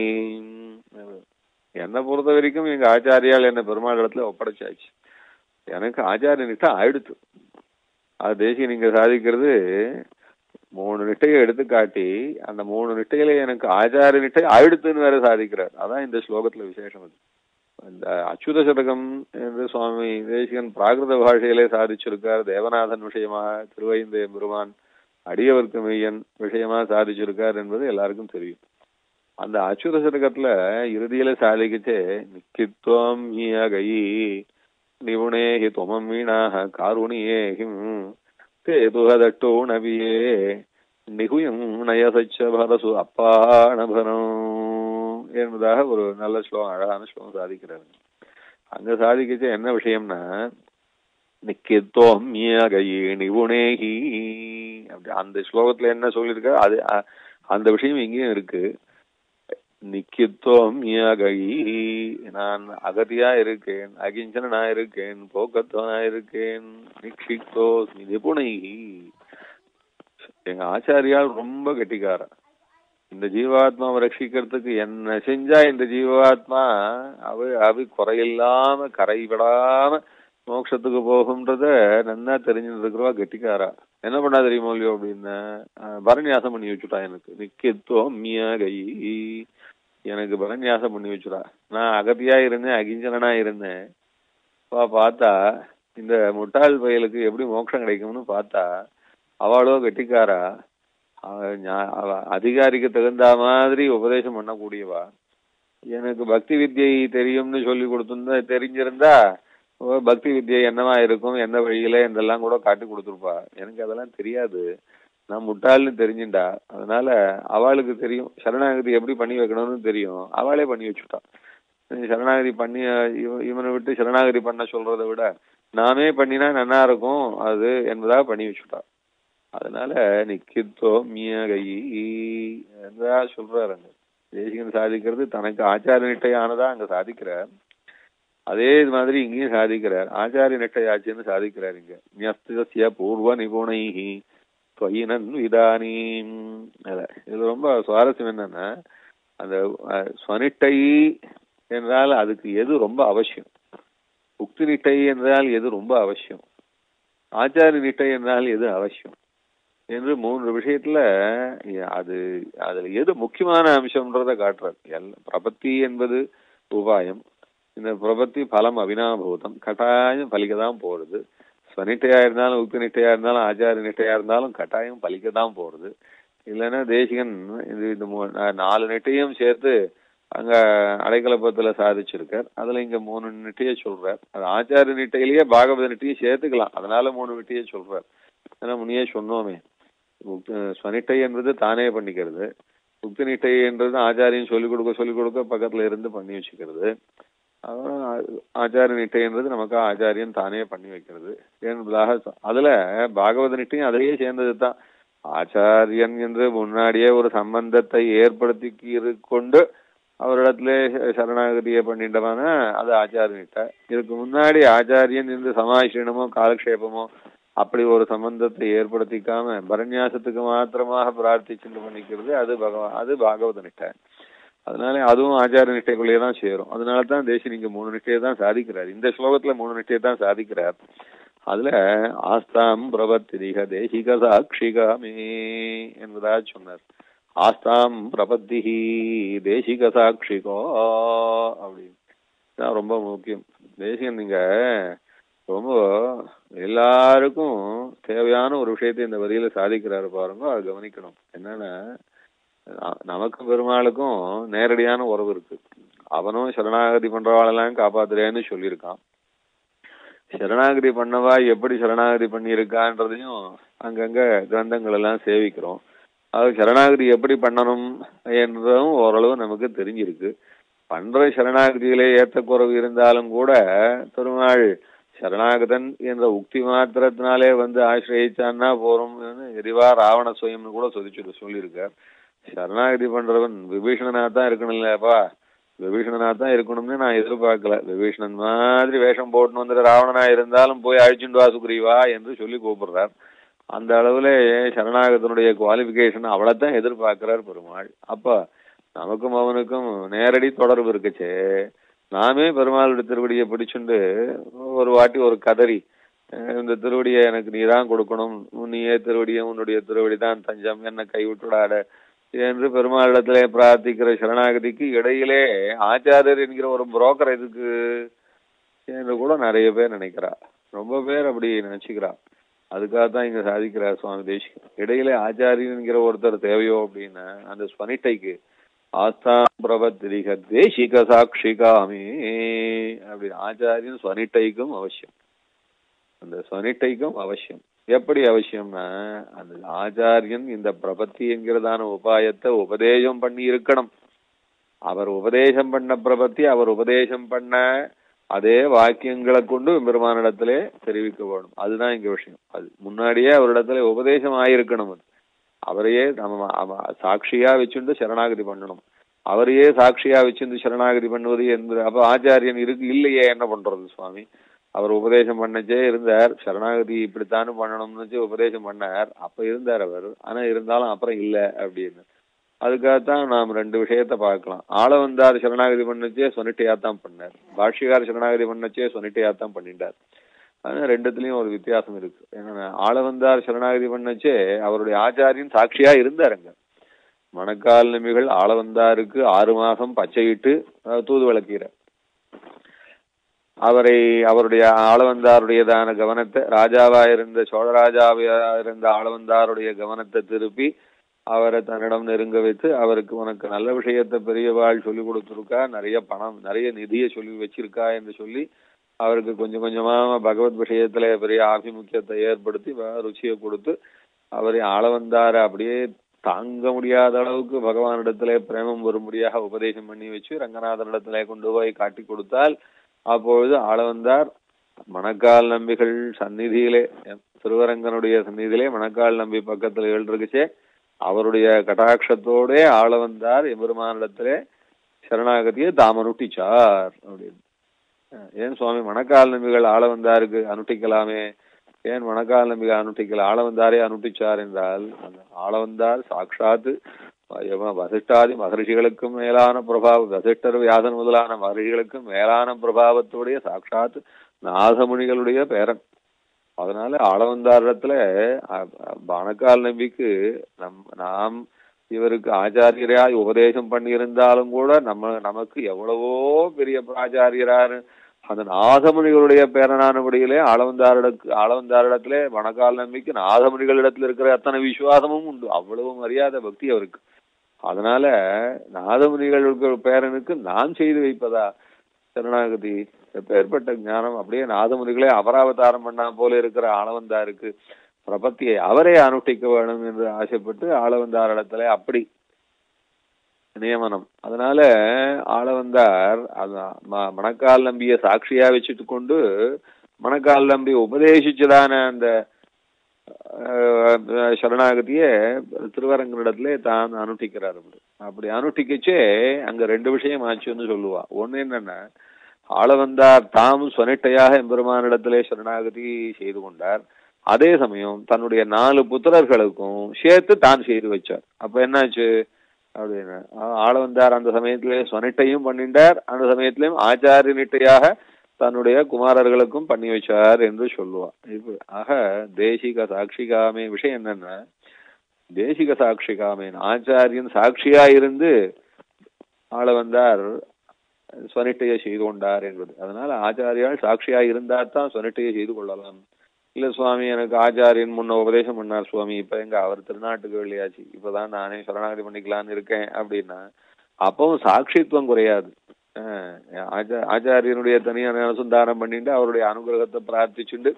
என்னை பொறுத்த வரைக்கும் எங்க ஆச்சாரியால் என்ன பெருமாள் இடத்துல ஒப்படைச்சாச்சு எனக்கு ஆச்சாரிய நிஷ்டை ஆயிடுத்து அது தேசிய நீங்க சாதிக்கிறது மூணு நிட்டையை எடுத்து காட்டி அந்த மூணு நிட்டையில எனக்கு ஆச்சார நிட்டை ஆயிடுத்துன்னு வேற சாதிக்கிறார் அதான் இந்த ஸ்லோகத்துல விசேஷம் அது இந்த அச்சுத சதகம் என்று சுவாமி தேசிகன் பிராகிருத பாஷையிலே சாதிச்சிருக்கார் தேவநாதன் விஷயமாக திருவைந்தய பெருமான் அடியவர்க்கு மெய்யன் விஷயமா சாதிச்சிருக்கார் என்பது எல்லாருக்கும் தெரியும் அந்த அச்சுத சதகத்துல இறுதியில சாதிக்கச்சே நிக்கித்வம் கை நிபுணே ஹி துவமம் வீணாக காருணியே ஹிம் தே துகதட்டோ நவியே நிகுயம் நயசச்ச பரசு அப்பாணபரம் என்பதாக ஒரு நல்ல ஸ்லோகம் அழகான ஸ்லோகம் சாதிக்கிறாரு அங்க சாதிக்கச்ச என்ன விஷயம்னா நிக்கித்தோம் நிபுணேகி அப்படி அந்த ஸ்லோகத்துல என்ன சொல்லியிருக்க அது அ- அந்த விஷயம் இங்கேயும் இருக்கு நிக்கித்தோம் நான் அகதியா இருக்கேன் அகிஞ்சனா இருக்கேன் போக்கத்தவனா இருக்கேன் நிக்ஷித்தோ நிபுணைகி எங்க ஆச்சாரியால் ரொம்ப கெட்டிக்காரன் இந்த ஜீவாத்மாவை ரட்சிக்கிறதுக்கு என்ன செஞ்சா இந்த ஜீவாத்மா அவ அவ குறையில்லாம கரைவிடாம மோட்சத்துக்கு போகும்ன்றத நன்னா தெரிஞ்சுட்டு இருக்கிறவா கெட்டிக்காரா என்ன பண்ணா தெரியுமோ இல்லையோ அப்படின்னு பரநியாசம் பண்ணி வச்சுட்டா எனக்கு நிக்கித்துவம் மியா கை எனக்கு பரநியாசம் பண்ணி வச்சுடா நான் அகதியா இருந்தேன் அகிஞ்சனா இருந்தேன் பா பார்த்தா இந்த முட்டாள் பயலுக்கு எப்படி மோட்சம் கிடைக்கும்னு பார்த்தா அவளோ கெட்டிக்காரா அவ ஞா- அவ அதிகாரிக்கு தகுந்த மாதிரி உபதேசம் பண்ணக்கூடியவா எனக்கு பக்தி வித்யை தெரியும்னு சொல்லி கொடுத்திருந்தா தெரிஞ்சிருந்தா ஓ, பக்தி வித்யை என்னவா இருக்கும் எந்த வழியில இதெல்லாம் கூட காட்டி கொடுத்துருப்பா எனக்கு அதெல்லாம் தெரியாது நான் முட்டாள்னு தெரிஞ்சுண்டா அதனால அவளுக்கு தெரியும் சரணாகதி எப்படி பண்ணி வைக்கணும்னு தெரியும் அவளே பண்ணி வச்சுட்டா நீ சரணாகதி பண்ணி இவ- இவனை விட்டு சரணாகதி பண்ண சொல்றதை விட நாமே பண்ணினா நல்லா இருக்கும் அது என்பதாக பண்ணி வச்சுட்டா அதனால நிக்கித்தோ மியகை என்றா சொல்றாரு அங்க தேசிகன் சாதிக்கிறது தனக்கு ஆச்சார நிட்டையானதா அங்க சாதிக்கிறார் அதே இது மாதிரி இங்கேயும் சாதிக்கிறார் ஆச்சாரிய நிட்டையாச்சுன்னு சாதிக்கிறார் இங்க நியஸ்திய பூர்வ நிபுணைஹி தொயினன் விதானீம் அத இது ரொம்ப சுவாரஸ்யம் என்னன்னா அந்த அஹ், ஸ்வனிட்டை என்றால் அதுக்கு எது ரொம்ப அவசியம் உக்தி நிட்டை என்றால் எது ரொம்ப அவசியம் ஆச்சார நிட்டை என்றால் எது அவசியம் என்று மூன்று விஷயத்துல அது அதுல எது முக்கியமான அம்சம்ன்றத காட்டுறார் எல் பிரபத்தி என்பது உபாயம் இந்த பிரபத்தி பலம் அவினாபூதம் கட்டாயம் பலிக்க தான் போறது ஸ்வனிட்டையா இருந்தாலும் உக்தி நிட்டையா இருந்தாலும் ஆச்சார நிட்டையா இருந்தாலும் கட்டாயம் பலிக்க தான் போறது இல்லைன்னா தேசிகன் இது இந்த மூ- நா- நாலு நெட்டையும் சேர்த்து அங்க அடைக்கலப்பத்துல சாதிச்சிருக்கார் அதுல இங்க மூணு நெட்டையே சொல்றார் அது ஆச்சார நிட்டையிலேயே பாகவத நெட்டையும் சேர்த்துக்கலாம் அதனால மூணு நெட்டையே சொல்றார் ஏன்னா முன்னையே சொன்னோமே உக்தி- ஸ்வனிட்டை என்பது தானே பண்ணிக்கிறது உக்தி நிட்டை என்றது ஆச்சாரியம் சொல்லிக் கொடுக்க சொல்லிக் கொடுக்க பக்கத்துல இருந்து பண்ணி வச்சுக்கிறது அப்புறம் ஆ- ஆச்சார நிட்டைன்றது நமக்கு ஆச்சாரியன் தானே பண்ணி வைக்கிறது என்பதாக சொ- அதுல பாகவத நிட்டையும் அதிலேயே சேர்ந்தது தான் ஆச்சாரியன் என்று முன்னாடியே ஒரு சம்பந்தத்தை ஏற்படுத்தி கொண்டு அவரிடத்திலே ச- சரணாகதியை பண்ணிட்டவன அது ஆச்சாரிய நிட்டை இதுக்கு முன்னாடி ஆச்சாரியன் என்று சமாசிரணமோ காலக்ஷேபமோ அப்படி ஒரு சம்பந்தத்தை ஏற்படுத்திக்காம பரநியாசத்துக்கு மாத்திரமாக பிரார்த்திச்சுட்டு பண்ணிக்கிறது அது பகவா அது பாகவத நிட்டை அதனால அதுவும் ஆச்சார நிட்டைக்குள்ளேயே தான் சேரும் அதனால தான் தேசி நீங்க மூணு நிட்டையை தான் சாதிக்கிறார் இந்த ஸ்லோகத்துல மூணு நிட்டையை தான் சாதிக்கிறார் அதுல ஆஸ்தாம் பிரபத்திரிக தேசிக சாட்சிகாமே என்பதா சொன்னார் ஆஸ்தாம் பிரபத்திஹி தேசிக சாட்சிகோ அப்படின்னு இதான் ரொம்ப முக்கியம் தேசிகம் நீங்க ரொம்ப எல்லாருக்கும் தேவையான ஒரு விஷயத்தை இந்த வரியில சாதிக்கிறாரு பாருங்க அதை கவனிக்கணும் என்னன்னா ந- நமக்கும் பெருமாளுக்கும் நேரடியான உறவு இருக்கு அவனும் சரணாகதி பண்றவாளெல்லாம் காப்பாத்துறேன்னு சொல்லியிருக்கான் சரணாகதி பண்ணவா எப்படி சரணாகதி பண்ணியிருக்கான்றதையும் அங்கங்க கிரந்தங்கள் எல்லாம் சேவிக்கிறோம் அது சரணாகதி எப்படி பண்ணணும் என்றதும் ஓரளவு நமக்கு தெரிஞ்சிருக்கு பண்ற சரணாகதியிலே ஏத்த குறைவு இருந்தாலும் கூட பெருமாள் சரணாகதன் என்ற உக்தி மாத்திரத்தினாலே வந்து ஆசிரயிச்சான்னா போறோம்னு எரிவா ராவண சுயம்னு கூட சொல்லிச்சு சொல்லியிருக்கார் சரணாகதி பண்றவன் விபீஷணனா தான் இருக்கணும் இல்லப்பா விபீஷணனா தான் இருக்கணும்னு நான் எதிர்பார்க்கல விபீஷணன் மாதிரி வேஷம் போட்டுன்னு வந்துட்டு ராவணனா இருந்தாலும் போய் அழிச்சுண்டு வா சுக்ரீவா என்று சொல்லி கூப்பிடுறார் அந்த அளவுல சரணாகதனுடைய குவாலிபிகேஷன் அவளைத்தான் எதிர்பார்க்கிறார் பெருமாள் அப்ப நமக்கும் அவனுக்கும் நேரடி தொடர்பு இருக்குச்சே நாமே பெருமாளுடைய திருவடியை பிடிச்சுண்டு ஒரு வாட்டி ஒரு கதறி அஹ் இந்த திருவடியை எனக்கு நீ தான் கொடுக்கணும் நீயே திருவடியை உன்னுடைய திருவடி தான் தஞ்சம் என்ன கைவிட்டுடாத என்று பெருமாளிடத்திலே பிரார்த்திக்கிற சரணாகதிக்கு இடையிலே ஆச்சாரியர் என்கிற ஒரு புரோக்கர் எதுக்கு என்று கூட நிறைய பேர் நினைக்கிறா ரொம்ப பேர் அப்படி நினைச்சுக்கிறா அதுக்காக தான் இங்க சாதிக்கிறார் சுவாமி தேசிகன் இடையிலே ஆச்சாரியன் என்கிற ஒருத்தர் தேவையோ அப்படின்னு அந்த ஸ்வனிட்டைக்கு ஆஸ்தாம் பிரபத்திரிக தேசிக சாட்சிகாமே அப்படி ஆச்சாரியன் ஸ்வனிட்டைக்கும் அவசியம் அந்த ஸ்வனிட்டைக்கும் அவசியம் எப்படி அவசியம்னா அந்த ஆச்சாரியன் இந்த பிரபத்தி என்கிறதான உபாயத்தை உபதேசம் பண்ணி இருக்கணும் அவர் உபதேசம் பண்ண பிரபத்தி அவர் உபதேசம் பண்ண அதே வாக்கியங்களை கொண்டு பெருமானிடத்திலே தெரிவிக்க வேணும் அதுதான் இங்க விஷயம் அது முன்னாடியே அவரிடத்துல உபதேசம் ஆயிருக்கணும் அது அவரையே நம்ம அவ- சாட்சியா வச்சுண்டு சரணாகதி பண்ணணும் அவரையே சாட்சியா வச்சிருந்து சரணாகதி பண்ணுவது என்பது அப்ப ஆச்சாரியன் இருக்கு இல்லையே என்ன பண்றது சுவாமி அவர் உபதேசம் பண்ணச்சே இருந்தார் சரணாகதி இப்படித்தானு பண்ணணும்னு வச்சு உபதேசம் பண்ணார் அப்ப இருந்தார் அவர் ஆனா இருந்தாலும் அப்புறம் இல்ல அப்படின்னு அதுக்காகத்தான் நாம் ரெண்டு விஷயத்த பார்க்கலாம் ஆள வந்தார் சரணாகதி பண்ணச்சே சொனிட்டையா தான் பண்ணார் பாஷ்யகார் சரணாகதி பண்ணச்சே சொனிட்டையா தான் பண்ணிட்டார் ஆனா ரெண்டுத்துலயும் ஒரு வித்தியாசம் இருக்கு ஏன்னா ஆள வந்தார் சரணாகதி பண்ணச்சே அவருடைய ஆச்சாரியன் சாட்சியா இருந்தாருங்க மணக்கால் நிமிகள் ஆள வந்தாருக்கு ஆறு மாசம் பச்சையிட்டு அஹ், தூது விளக்கிறார் அவரை அவருடைய ஆளவந்தாருடையதான கவனத்தை ராஜாவா இருந்த சோழராஜாவா இருந்த ஆளவந்தாருடைய கவனத்தை திருப்பி அவரை தன்னிடம் நெருங்க வைத்து அவருக்கு உனக்கு நல்ல விஷயத்தை பெரியவாள் சொல்லி கொடுத்துருக்கா நிறைய பணம் நிறைய நிதியை சொல்லி வச்சிருக்கா என்று சொல்லி அவருக்கு கொஞ்சம் கொஞ்சமா பகவத் விஷயத்துல பெரிய ஆபிமுக்கியத்தை ஏற்படுத்தி வ- ருச்சியை கொடுத்து அவரை ஆளவந்தார அப்படியே தாங்க முடியாத அளவுக்கு பகவானிடத்திலே பிரேமம் வரும்படியாக உபதேசம் பண்ணி வச்சு ரங்கநாதனிடத்திலே கொண்டு போய் காட்டி கொடுத்தால் அப்பொழுது ஆளவந்தார் மணக்கால் நம்பிகள் சந்நிதியிலே திருவரங்கனுடைய சந்நிதியிலே மணக்கால் நம்பி பக்கத்துல எழுதிருக்குச்சே அவருடைய கட்டாட்சத்தோடே ஆளவந்தார் எம்பெருமானிடத்திலே சரணாகதியை தாம் அனுட்டிச்சார் அப்படின்னு அஹ் ஏன் சுவாமி மணக்கால் நம்பிகள் ஆளவந்தாருக்கு அனுட்டிக்கலாமே ஏன் மணக்கால் நம்பிகள் அனுட்டிக்கல ஆளவந்தாரே அனுட்டிச்சார் என்றால் அந்த ஆளவந்தார் சாட்சாத்து எவ- வசிஷ்டாதி மகரிஷிகளுக்கும் மேலான பிரபாவம் வசிஷ்டர் வியாசன் முதலான மகரிஷிகளுக்கும் மேலான பிரபாவத்துடைய சாட்சாத் நாதமுனிகளுடைய பேரன் அதனால ஆளவந்தாரிடத்துல அ- அ- பானக்கால் நம்பிக்கு நம் நாம் இவருக்கு ஆச்சாரியராய் உபதேசம் பண்ணியிருந்தாலும் கூட நம்ம நமக்கு எவ்வளவோ பெரிய ஆச்சாரியராரு அந்த நாதமுனிகளுடைய பேரனானபடியிலே ஆளவந்தாரிடக்கு ஆளவந்தாரிடத்திலே வனக்கால் நம்பிக்கை நாதமுனிகளிடத்துல இருக்கிற அத்தனை விசுவாசமும் உண்டு அவ்வளவு மரியாதை பக்தி அவருக்கு அதனால நாதமுனிகளுக்கு பேரனுக்கு நான் செய்து வைப்பதா சரணாகதி எப்பேற்பட்ட ஞானம் அப்படியே நாதமுனிகளே அபராவதாரம் பண்ணா போல இருக்கிற ஆளவந்தாருக்கு பிரபத்தியை அவரே அனுஷ்டிக்க வேணும் என்று ஆசைப்பட்டு ஆளவந்தாரிடத்துல அப்படி நியமனம் அதனால ஆளவந்தார் அதான் ம- மணக்கால் நம்பிய சாட்சியா வச்சுட்டு கொண்டு மணக்கால் நம்பி உபதேசிச்சதான அந்த அஹ், சரணாகதிய திருவரங்கனிடத்திலே தான் அனுஷ்டிக்கிறார் அப்படி அப்படி அனுஷ்டிக்கச்சே அங்க ரெண்டு விஷயம் ஆச்சுன்னு சொல்லுவா ஒண்ணு என்னன்னா ஆளவந்தார் தாம் சொனிட்டையாக எம்பெருமானிடத்திலே சரணாகதி செய்து கொண்டார் அதே சமயம் தன்னுடைய நாலு புத்திரர்களுக்கும் சேர்த்து தான் செய்து வச்சார் அப்ப என்னாச்சு அப்படின்னு ஆ- ஆளவந்தார் அந்த சமயத்திலே சொனிட்டையும் பண்ணிட்டார் அந்த சமயத்திலையும் ஆச்சாரிய நிட்டையாக தன்னுடைய குமாரர்களுக்கும் பண்ணி வச்சார் என்று சொல்லுவா இப்ப ஆக தேசிக சாட்சிகாமே விஷயம் என்னன்னா தேசிக சாட்சிகாமேன் ஆச்சாரியன் சாட்சியா இருந்து ஆள வந்தார் சொனிட்டையை செய்து கொண்டார் என்பது அதனால ஆச்சாரியால் சாட்சியா இருந்தா தான் சொனிட்டையை செய்து கொள்ளலாம் இல்ல சுவாமி எனக்கு ஆச்சாரியன் முன்ன உபதேசம் பண்ணார் சுவாமி இப்ப எங்க அவர் திருநாட்டுக்கு வெளியாச்சு இப்பதான் நானே சரணாகதி பண்ணிக்கலாம்னு இருக்கேன் அப்படின்னா அப்பவும் சாட்சித்துவம் குறையாது அஹ் ஆச்சா- ஆச்சாரியனுடைய தனியான அனுசந்தானம் பண்ணிட்டு அவருடைய அனுகிரகத்தை பிரார்த்திச்சுண்டு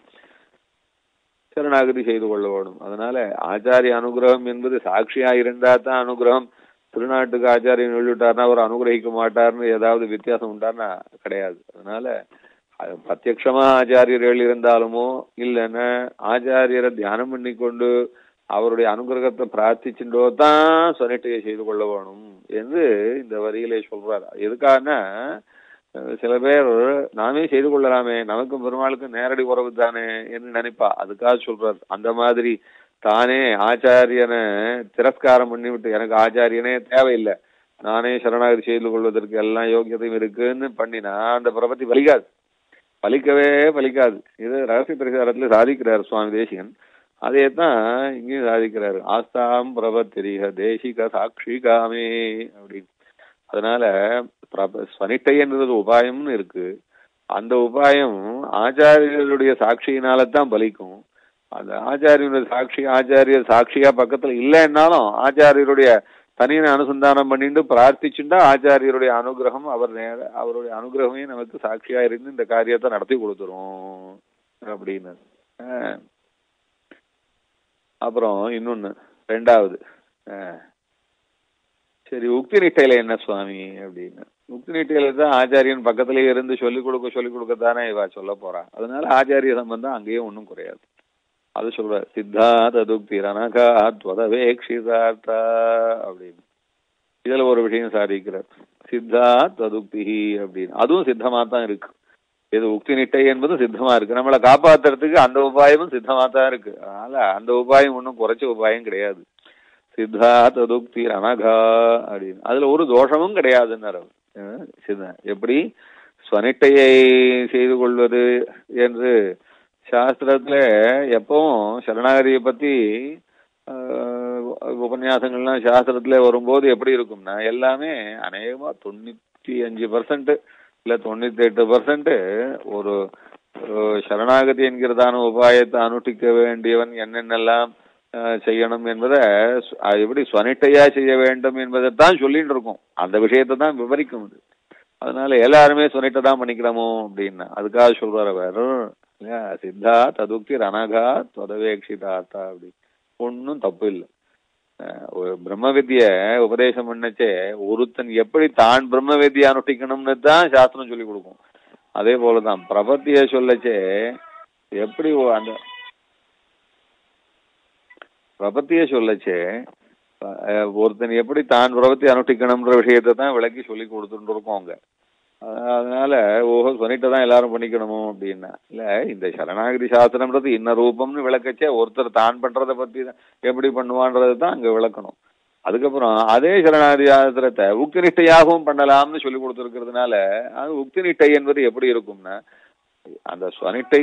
சரணாகதி செய்து கொள்ள வேணும் அதனால ஆச்சாரிய அனுகிரகம் என்பது சாட்சியா இருந்தா தான் அனுகிரகம் திருநாட்டுக்கு ஆச்சாரியன் எழுதிட்டார்னா அவர் அனுகிரகிக்க மாட்டார்னு ஏதாவது வித்தியாசம் உண்டான்னா கிடையாது அதனால அது பிரத்யக்ஷமா ஆச்சாரியர்கள் இருந்தாலுமோ இல்லைன்னா ஆச்சாரியரை தியானம் பண்ணி கொண்டு அவருடைய அனுகிரகத்தை பிரார்த்திச்சுட்டோ தான் சொனிட்டையை செய்து கொள்ள வேணும் என்று இந்த வரியிலே சொல்றார் எதுக்காகனா அஹ் சில பேர் நாமே செய்து கொள்ளலாமே நமக்கும் பெருமாளுக்கும் நேரடி உறவு தானே என்று நினைப்பா அதுக்காக சொல்றார் அந்த மாதிரி தானே ஆச்சாரியனை திரஸ்காரம் பண்ணிவிட்டு எனக்கு ஆச்சாரியனே தேவையில்லை நானே சரணாகதி செய்து கொள்வதற்கு எல்லாம் யோக்கியதையும் இருக்குன்னு பண்ணினா அந்த பிரபத்தி பலிக்காது பலிக்கவே பலிக்காது இது ரகசிய பிரசாரத்துல சாதிக்கிறார் சுவாமி தேசிகன் அதே தான் இங்கேயும் சாதிக்கிறாரு ஆஸ்தாம் பிரபத்திரிக தேசிக சாட்சிகாமே அப்படின்னு அதனால பிரப ஸ்வனிட்டை என்றது உபாயம்னு இருக்கு அந்த உபாயம் ஆச்சாரியர்களுடைய சாட்சியினால தான் பலிக்கும் அந்த ஆச்சாரியனுடைய சாட்சி ஆச்சாரியர் சாட்சியா பக்கத்துல இல்லைன்னாலும் ஆச்சாரியருடைய தனியனை அனுசந்தானம் பண்ணிட்டு பிரார்த்திச்சுட்டா ஆச்சாரியருடைய அனுகிரகம் அவர் நேர அவருடைய அனுகிரகமே நமக்கு சாட்சியா இருந்து இந்த காரியத்தை நடத்தி கொடுத்துரும் அப்படின்னு ஆஹ். அப்புறம் இன்னொன்னு ரெண்டாவது ஆஹ். சரி உக்தி நிட்டையில என்ன சுவாமி அப்படின்னு முக்தி நிட்டையில தான் ஆச்சாரியன் பக்கத்திலேயே இருந்து சொல்லிக் கொடுக்க சொல்லிக் கொடுக்கத்தானே இவ சொல்ல போறா அதனால ஆச்சாரிய சம்பந்தம் அங்கேயும் ஒன்றும் குறையாது அது சொல்ற சித்தா ததுக்தி ரணகா துவதவேக்ஷிதார்த்தா அப்படின்னு இதுல ஒரு விஷயம் சாதிக்கிறார் சித்தா ததுக்தி அப்படின்னு அதுவும் சித்தமா தான் இருக்கு இது உக்தி நிட்டை என்பதும் சித்தமா இருக்கு நம்மளை காப்பாத்துறதுக்கு அந்த உபாயமும் சித்தமா தான் இருக்கு அதனால அந்த உபாயம் ஒன்றும் குறைச்ச உபாயம் கிடையாது சித்தா ததுக்தி ரணகா அப்படின்னு அதுல ஒரு தோஷமும் கிடையாதுன்னாரு அவர். அஹ் சித்த- எப்படி ஸ்வனிட்டையை செய்து கொள்வது என்று சாஸ்திரத்துல எப்பவும் சரணாகதியை பத்தி ஆஹ், உபன்யாசங்கள்லாம் சாஸ்திரத்துல வரும்போது எப்படி இருக்கும்னா எல்லாமே அநேகமா தொண்ணூத்தி அஞ்சு பர்சன்ட் இல்ல தொண்ணூத்தி எட்டு பர்சன்ட் ஒரு ஒரு சரணாகதி என்கிறதான உபாயத்தை அனுஷ்டிக்க வேண்டியவன் என்னென்னலாம் ஆஹ், செய்யணும் என்பதை சு- அது எப்படி ஸ்வனிட்டையா செய்ய வேண்டும் என்பதைத்தான் சொல்லிட்டு இருக்கும் அந்த விஷயத்தை தான் விவரிக்கும் இது அதனால எல்லாருமே சொன்னிட்டு தான் பண்ணிக்கிறோமோ அப்படின்னா அதுக்காக சொல்றாரு வெறும் இல்லையா சித்தா ததுக்தி ரணகா தொதவேக்ஷிதாத்தா அப்படி ஒன்றும் தப்பு இல்லை அஹ் ஒரு பிரம்ம வித்ய உபதேசம் பண்ணச்சே ஒருத்தன் எப்படி தான் பிரம்ம வித்யை அனுஷ்டிக்கணும்னு தான் சாஸ்திரம் சொல்லி கொடுக்கும் அதே போலதான் பிரபத்திய சொல்லச்சே எப்படி ஒ- அந்த பிரபத்திய சொல்லச்சே அஹ் ஒருத்தன் எப்படி தான் பிரபத்தி அனுஷ்டிக்கணும்ன்ற விஷயத்தை தான் விளக்கி சொல்லி கொடுத்துட்டு இருக்கோம் அங்க அஹ் அதனால ஓஹோ சொன்னிட்டு தான் எல்லாரும் பண்ணிக்கணுமோ அப்படின்னா இல்ல இந்த சரணாகதி சாஸ்திரம்ன்றது இன்ன ரூபம்னு விளக்கச்சே ஒருத்தர் தான் பண்றதை பத்தி தான் எப்படி பண்ணுவான்றது தான் அங்க விளக்கணும் அதுக்கப்புறம் அதே சரணாகதி சாஸ்திரத்தை உக்தி நிட்டையாகவும் பண்ணலாம்னு சொல்லி கொடுத்துருக்கிறதுனால அது உக்தி நிட்டை என்பது எப்படி இருக்கும்னா அந்த ஸ்வனிட்டை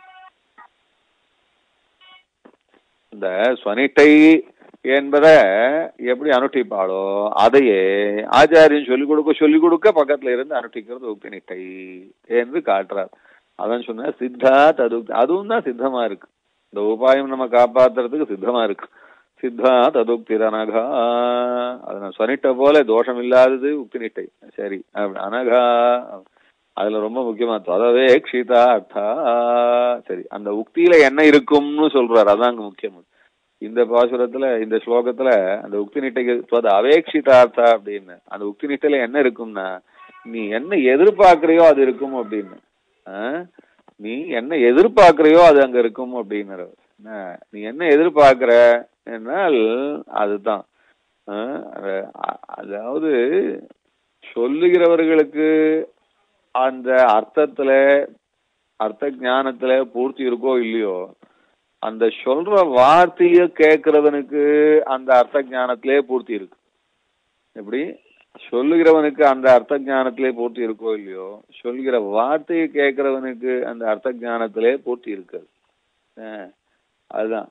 இந்த ஸ்வனிட்டை என்பதை எப்படி அனுஷ்டிப்பாளோ அதையே ஆச்சாரியன் சொல்லிக் கொடுக்க சொல்லிக் கொடுக்க பக்கத்துல இருந்து அனுஷ்டிக்கிறது உக்தி நிட்டை என்று காட்டுறார் அதான் சொன்ன சித்தா தது அதுவும் தான் சித்தமா இருக்கு இந்த உபாயம் நம்ம காப்பாத்துறதுக்கு சித்தமா இருக்கு சித்தா ததுக்தி அனகா அது சொனிட்ட போல தோஷம் இல்லாதது உக்தி நிட்டை சரி அப்படி அனகா அதுல ரொம்ப முக்கியமா தொதவே க்ஷிதா அர்த்தா சரி அந்த உக்தியில என்ன இருக்கும்னு சொல்றாரு அதான் அங்க முக்கியம் இந்த பாசுரத்துல இந்த ஸ்லோகத்துல அந்த உக்தி நிட்டைக்கு தொத அவேக்ஷிதார்த்தா அப்படின்னு அந்த உக்தி நிட்டையில என்ன இருக்கும்னா நீ என்ன எதிர்பார்க்கறியோ அது இருக்கும் அப்படின்னு ஆ? நீ என்ன எதிர்பார்க்கறியோ அது அங்க இருக்கும் அப்படிங்கிற நீ என்ன எதிர்பார்க்கிற என்னால் அதுதான் ஆ? அ- அதாவது சொல்லுகிறவர்களுக்கு அந்த அர்த்தத்துல அர்த்த ஞானத்துல பூர்த்தி இருக்கோ இல்லையோ அந்த சொல்ற வார்த்தைய கேட்கிறவனுக்கு அந்த அர்த்த ஞானத்திலே பூர்த்தி இருக்கு எப்படி சொல்லுகிறவனுக்கு அந்த அர்த்த ஞானத்திலே பூர்த்தி இருக்கோ இல்லையோ சொல்கிற வார்த்தையை கேட்கிறவனுக்கு அந்த அர்த்த ஞானத்திலே பூர்த்தி இருக்கு அஹ் அதுதான்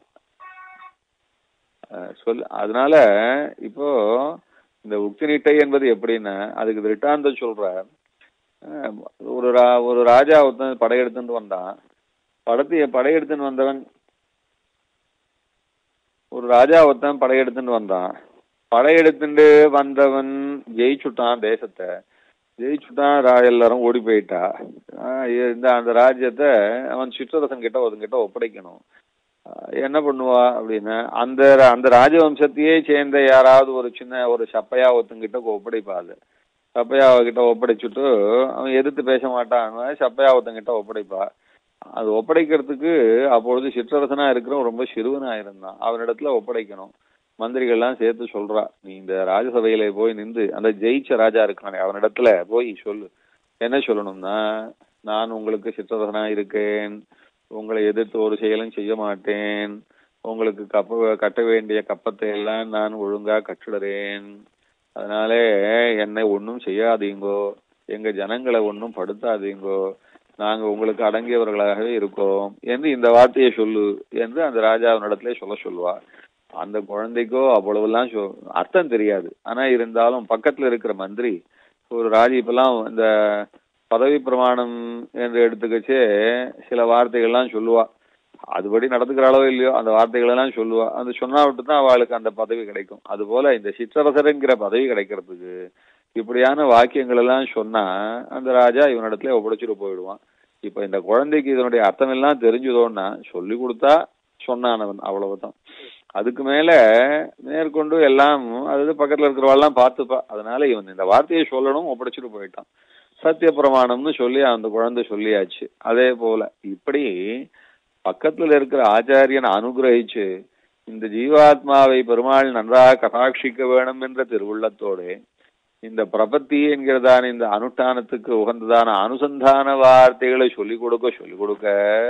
அஹ் சொல் அதனால இப்போ இந்த உக்தி நிட்டை என்பது எப்படின்னா அதுக்கு திருட்டாந்தம் சொல்ற அஹ் ஒரு ரா ஒரு ராஜா ஒருத்தன் படையெடுத்துட்டு வந்தான் படத்தைய படையெடுத்துன்னு வந்தவன் ஒரு ராஜா ஒருத்தன் படையெடுத்துட்டு வந்தான் படையெடுத்துட்டு வந்தவன் ஜெயிச்சுட்டான் தேசத்தை ஜெயிச்சுட்டான் ரா- எல்லாரும் ஓடி போயிட்டா ஆஹ் இந்த அந்த ராஜ்யத்தை அவன் சிற்றரசன் கிட்ட ஒருத்தன் ஒப்படைக்கணும் ஆஹ் என்ன பண்ணுவா அப்படின்னா அந்த ர- அந்த ராஜவம்சத்தையே சேர்ந்த யாராவது ஒரு சின்ன ஒரு சப்பையா ஒருத்தங்கிட்ட ஒப்படைப்பா அது சப்பையா கிட்ட ஒப்படைச்சுட்டு அவன் எதிர்த்து பேச மாட்டான் அவன் சப்பையா ஒருத்தங்கிட்ட ஒப்படைப்பா அது ஒப்படைக்கிறதுக்கு அப்பொழுது சிற்றரசனா இருக்கிறவன் ரொம்ப சிறுவனா இருந்தான் அவனிடத்துல ஒப்படைக்கணும் மந்திரிகள்லாம் சேர்த்து சொல்றா நீ இந்த ராஜசபையில போய் நின்று அந்த ஜெயிச்ச ராஜா இருக்கானே அவனிடத்துல போய் சொல்லு என்ன சொல்லணும்னா நான் உங்களுக்கு சிற்றரசனா இருக்கேன் உங்களை எதிர்த்து ஒரு செயலும் செய்ய மாட்டேன் உங்களுக்கு கப்ப கட்ட வேண்டிய கப்பத்தை எல்லாம் நான் ஒழுங்கா கட்டிடுறேன் அதனால என்னை ஒன்றும் செய்யாதீங்கோ எங்க ஜனங்களை ஒன்றும் படுத்தாதீங்கோ நாங்க உங்களுக்கு அடங்கியவர்களாகவே இருக்கோம் என்று இந்த வார்த்தையை சொல்லு என்று அந்த ராஜாவினிடத்திலே சொல்ல சொல்லுவா அந்த குழந்தைக்கோ அவ்வளவுலாம் சொ- அர்த்தம் தெரியாது ஆனா இருந்தாலும் பக்கத்துல இருக்கிற மந்திரி ஒரு ராஜி இப்பெல்லாம் இந்த பதவி பிரமாணம் என்று எடுத்துக்கச்சே சில வார்த்தைகள்லாம் சொல்லுவா அதுபடி நடந்துக்கிறாளோ இல்லையோ அந்த வார்த்தைகள் எல்லாம் சொல்லுவா அந்த சொன்னா விட்டு தான் அவளுக்கு அந்த பதவி கிடைக்கும் அது போல இந்த சிற்றரசருங்கிற பதவி கிடைக்கிறதுக்கு இப்படியான வாக்கியங்கள் எல்லாம் சொன்னா அந்த ராஜா இவனிடத்துல ஒப்படைச்சிட்டு போயிடுவான் இப்ப இந்த குழந்தைக்கு இதனுடைய அர்த்தம் எல்லாம் தெரிஞ்சுதோன்னா சொல்லி கொடுத்தா சொன்னானவன் அவ்வளவுதான் அதுக்கு மேல மேற்கொண்டு எல்லாம் அது பக்கத்துல இருக்கிறவாள்லாம் பார்த்துப்பா அதனால இவன் இந்த வார்த்தையை சொல்லணும் ஒப்படைச்சிட்டு போயிட்டான் சத்திய பிரமாணம்னு சொல்லி அந்த குழந்தை சொல்லியாச்சு அதே போல இப்படி பக்கத்துல இருக்கிற ஆச்சாரியன் அனுகிரகிச்சு இந்த ஜீவாத்மாவை பெருமாள் நன்றாக கடாட்சிக்க வேணும் என்ற திருவுள்ளத்தோடு இந்த பிரபத்தி என்கிறதான இந்த அனுஷ்டானத்துக்கு உகந்ததான அனுசந்தான வார்த்தைகளை சொல்லிக் கொடுக்க சொல்லிக் கொடுக்க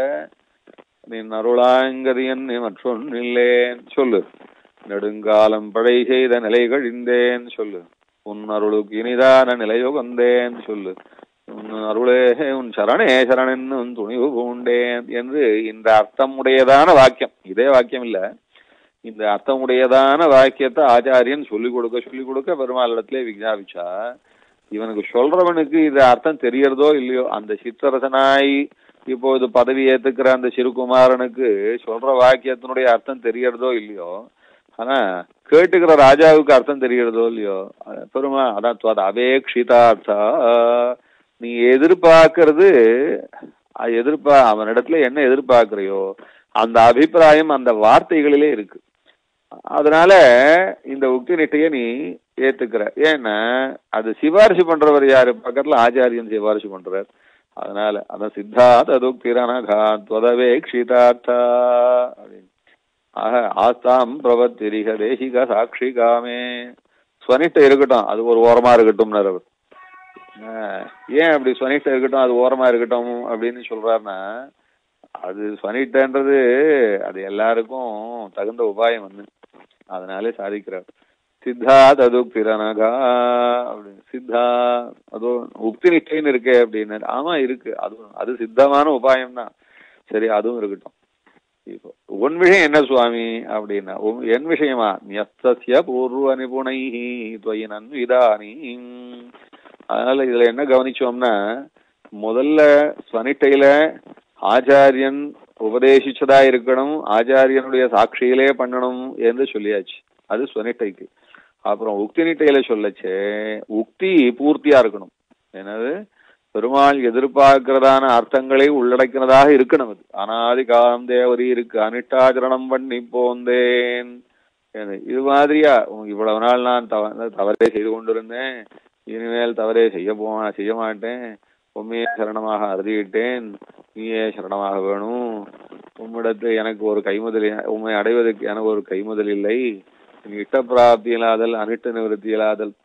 நின் அருளாங்கதியன் மற்றொன்னில்லேன் சொல்லு நெடுங்காலம் படை செய்த நிலைகள் இந்தேன் சொல்லு உன் அருளுக்கு இனிதான நிலையுகந்தேன் சொல்லு உன் அருளே உன் சரணே சரணன் உன் துணிவு பூண்டேன் என்று இந்த அர்த்தம் உடையதான வாக்கியம் இதே வாக்கியம் இல்ல இந்த அர்த்தமுடையதான வாக்கியத்தை ஆச்சாரியன் சொல்லிக் கொடுக்க சொல்லிக் கொடுக்க பெருமாளிடத்திலே விஞ்ஞாபிச்சா இவனுக்கு சொல்றவனுக்கு இது அர்த்தம் தெரியறதோ இல்லையோ அந்த சித்தரசனாய் இப்போது பதவி ஏத்துக்கிற அந்த சிறுகுமாரனுக்கு சொல்ற வாக்கியத்தினுடைய அர்த்தம் தெரியறதோ இல்லையோ ஆனா கேட்டுக்கிற ராஜாவுக்கு அர்த்தம் தெரியறதோ இல்லையோ அஹ் பெருமா அதான் துவத அபேக்ஷிதார்த்தா நீ எதிர்பார்க்கறது அஹ் எதிர்பா அவனிடத்துல என்ன எதிர்பார்க்கறியோ அந்த அபிப்பிராயம் அந்த வார்த்தைகளிலே இருக்கு அதனால இந்த உக்தி நிட்டைய நீ ஏத்துக்கிற ஏன்னா அது சிபாரிசு பண்றவர் யாரு பக்கத்துல ஆச்சாரியன் சிபாரிசு பண்றார் அதனால அதான் சித்தார்த்த துக்திரனகா துவதவேக்ஷிதார்த்தா அப்படின்னு ஆக ஆஸ்தாம் பிரபத்திரிக தேசிக சாட்சி காமே ஸ்வனிஷ்ட இருக்கட்டும் அது ஒரு ஓரமா இருக்கட்டும்னார் அவர் ஆஹ் ஏன் அப்படி ஸ்வனிஷ்ட இருக்கட்டும் அது ஓரமா இருக்கட்டும் அப்படின்னு சொல்றாருன்னா அது ஸ்வனிஷ்டன்றது அது எல்லாருக்கும் தகுந்த உபாயம் வந்து அதனாலே சாதிக்கிறார் சித்தா ததுக்திரனகா அப்படின்னு சித்தா அதோ உக்தி நிஷ்டைன்னு இருக்கே அப்படின்னு ஆமா இருக்கு அதுவும் அது சித்தமான உபாயம் தான் சரி அதுவும் இருக்கட்டும் இப்போ உன் விஷயம் என்ன சுவாமி அப்படின்னா உன் என் விஷயமா நியஸ்தஸ்ய பூர்வ நிபுணை துவயி நன்விதானி அதனால இதுல என்ன கவனிச்சோம்னா முதல்ல ஸ்வனிட்டையில ஆச்சாரியன் உபதேசிச்சதா இருக்கணும் ஆச்சாரியனுடைய சாட்சியிலே பண்ணணும் என்று சொல்லியாச்சு அது ஸ்வனிட்டைக்கு அப்புறம் உக்தி நிட்டையில சொல்லச்சே உக்தி பூர்த்தியா இருக்கணும் என்னது பெருமாள் எதிர்பார்க்கிறதான அர்த்தங்களை உள்ளடக்கிறதாக இருக்கணும் அது அனாதி காலம் தேவரி இருக்கு அனிட்டாச்சரணம் பண்ணி போந்தேன் என்ன, இது மாதிரியா உம், இவ்வளவு நாள் நான் தவ தவறே செய்து கொண்டிருந்தேன் இனிமேல் தவறே செய்ய போ செய்ய மாட்டேன் உண்மையே சரணமாக அறுதியிட்டேன் நீயே சரணமாக வேணும் உம்மிடத்து எனக்கு ஒரு கைமுதல் உண்மை அடைவதற்கு எனக்கு ஒரு கைமுதல் இல்லை நீ இஷ்ட பிராப்தி இல்லாதல் அனிட்ட நிவர்த்தி இல்லாதல்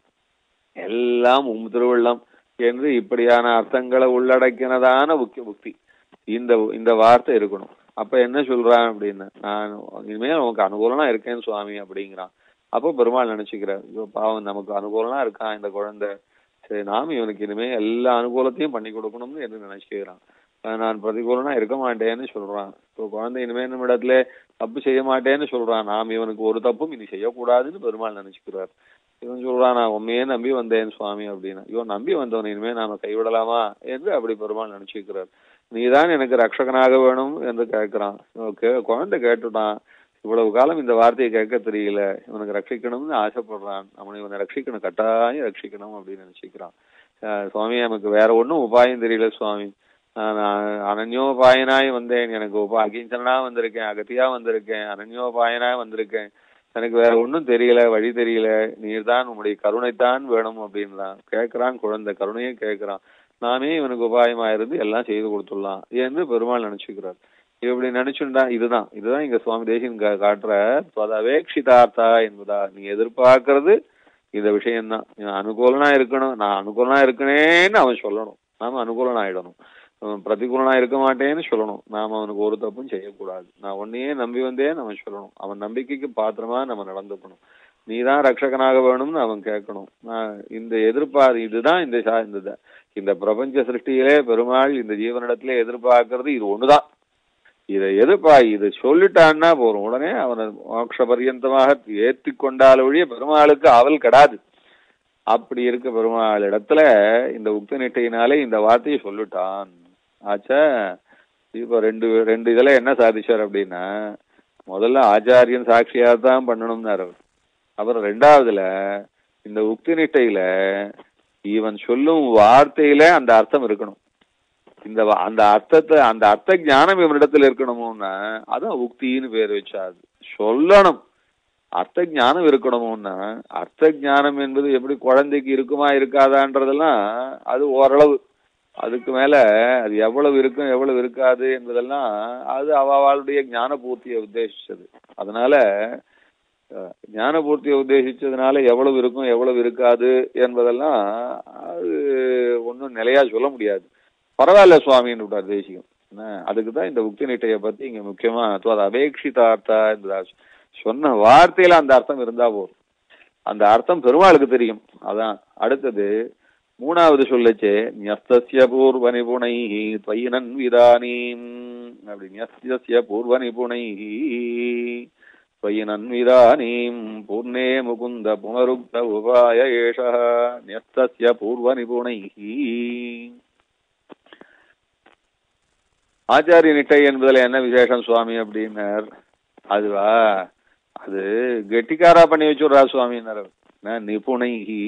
எல்லாம் உம் திருவள்ளம் என்று இப்படியான அர்த்தங்களை உள்ளடக்கினதான புக்கி புக்தி இந்த இந்த வார்த்தை இருக்கணும் அப்ப என்ன சொல்றான் அப்படின்னு நான் இனிமேல் உனக்கு அனுகூலமா இருக்கேன் சுவாமி அப்படிங்கிறான் அப்போ பெருமாள் நினைச்சுக்கிறார் ஐயோ பாவம் நமக்கு அனுகூலமா இருக்கான் இந்த குழந்தை சரி நாம இவனுக்கு இனிமே எல்லா அனுகூலத்தையும் பண்ணி கொடுக்கணும்னு என்று நினைச்சுக்கிறான் அஹ் நான் பிரதிகூலனா இருக்க மாட்டேன்னு சொல்றான் இப்போ குழந்தை இனிமே நம்ம இடத்துல தப்பு செய்ய மாட்டேன்னு சொல்றான் நாம் இவனுக்கு ஒரு தப்பும் இனி செய்யக்கூடாதுன்னு பெருமாள் நினைச்சுக்கிறார் இவன் சொல்றான் நான் உண்மையே நம்பி வந்தேன் சுவாமி அப்படின்னா இவன் நம்பி வந்தவன் இனிமே நாம கைவிடலாமா என்று அப்படி பெருமாள் நினைச்சுக்கிறார் நீதான் எனக்கு ரட்சகனாக வேணும் என்று கேட்கிறான் இவன் கே- குழந்தை கேட்டுட்டான் இவ்வளவு காலம் இந்த வார்த்தையை கேட்க தெரியல இவனுக்கு ரட்சிக்கணும்னு ஆசைப்படுறான் அவனை இவனை ரட்சிக்கணும் கட்டாயம் ரட்சிக்கணும் அப்படின்னு நினைச்சுக்கிறான் அஹ் சுவாமி நமக்கு வேற ஒண்ணும் உபாயம் தெரியல சுவாமி நான் அனன்யோபாயனாய் வந்தேன் எனக்கு உபா அகிஞ்சனா வந்திருக்கேன் அகத்தியா வந்திருக்கேன் அனன்யோபாயனாய் வந்திருக்கேன் எனக்கு வேற ஒண்ணும் தெரியல வழி தெரியல நீர்தான் உங்களுடைய கருணைத்தான் வேணும் அப்படின்றான் கேட்கிறான் குழந்தை கருணையே கேட்கிறான் நாமே இவனுக்கு உபாயமா இருந்து எல்லாம் செய்து கொடுத்துடலாம் என்று பெருமாள் நினைச்சுக்கிறார் இப்படி நினைச்சுண்டா இதுதான் இதுதான் இங்க சுவாமி தேசியன் கா- காட்டுற அவேக்ஷிதார்த்தா என்பதா நீ எதிர்பார்க்கறது இந்த விஷயம்தான் இவன் அனுகூலனா இருக்கணும் நான் அனுகூலனா இருக்கனேன்னு அவன் சொல்லணும் நாம அனுகூலனா ஆயிடணும் அவன் பிரதிகூலனா இருக்க மாட்டேன்னு சொல்லணும் நாம அவனுக்கு ஒரு தப்பும் செய்யக்கூடாது நான் உன்னையே நம்பி வந்தேன்னு அவன் சொல்லணும் அவன் நம்பிக்கைக்கு பாத்திரமா நம்ம நடந்துக்கணும் நீதான் ரட்சகனாக வேணும்னு அவன் கேட்கணும் நான் இந்த எதிர்பார் இதுதான் இந்த சா- இந்த த- இந்த பிரபஞ்ச சிருஷ்டியிலே பெருமாள் இந்த ஜீவனிடத்திலே எதிர்பார்க்கறது இது ஒண்ணுதான் இதை எதிர்ப்பா இது சொல்லிட்டான்னா போறோம் உடனே அவனை மோட்ச பரியந்தமாக ஏற்றி கொண்டால் ஒழிய பெருமாளுக்கு அவல் கெடாது அப்படி இருக்க பெருமாள் இடத்துல இந்த உக்த நிட்டையினாலே இந்த வார்த்தையை சொல்லிட்டான் ஆச்சா இப்போ ரெண்டு ரெண்டு இதுல என்ன சாதிச்சார் அப்படின்னா முதல்ல ஆச்சாரியன் சாட்சியா தான் பண்ணணும்னாரு அவர் அப்புறம் ரெண்டாவதுல இந்த உக்தி நிட்டையில இவன் சொல்லும் வார்த்தையில அந்த அர்த்தம் இருக்கணும் இந்த வ- அந்த அர்த்தத்தை அந்த அர்த்த ஞானம் இவனிடத்துல இருக்கணும்னா அதான் உக்தின்னு பேர் வச்சா அது சொல்லணும் அர்த்த ஞானம் இருக்கணும்னா அர்த்த ஞானம் என்பது எப்படி குழந்தைக்கு இருக்குமா இருக்காதான்றதெல்லாம் அது ஓரளவு அதுக்கு மேல அது எவ்வளவு இருக்கும் எவ்வளவு இருக்காது என்பதெல்லாம் அது அவளுடைய ஞான பூர்த்தியை உத்தேசிச்சது அதனால அஹ், ஞான பூர்த்தியை உத்தேசிச்சதுனால எவ்வளவு இருக்கும் எவ்வளவு இருக்காது என்பதெல்லாம் அது ஒன்றும் நிலையா சொல்ல முடியாது பரவாயில்ல சுவாமின்னு விட்டார் தேசிகம் என்ன, அதுக்கு தான் இந்த உக்தி நிட்டையை பத்தி இங்க முக்கியமா அது அபேட்சிதார்த்தா என்பதா சொன்ன வார்த்தையில அந்த அர்த்தம் இருந்தா போதும் அந்த அர்த்தம் பெருமாளுக்கு தெரியும் அதான் அடுத்தது மூணாவது சொல்லச்சே ஞஸ்தஸ்ய பூர்வ நிபுணை துவயினன் விதானீம் அப்படி ஞஸ்தஸ்ய பூர்வ நிபுணை त्वयि नन्विदानीम् पूर्णे मुकुन्द पुनरुक्त उपाय एषः न्यस्तस्य पूर्वनिपुणैः ஆச்சாரிய நிட்டை என்பதுல என்ன விசேஷம் சுவாமி அப்படின்னார் அதுவா அது கெட்டிக்காரா பண்ணி வச்சுடுறா சுவாமின்னார் அவர். என்ன நிபுணைஹி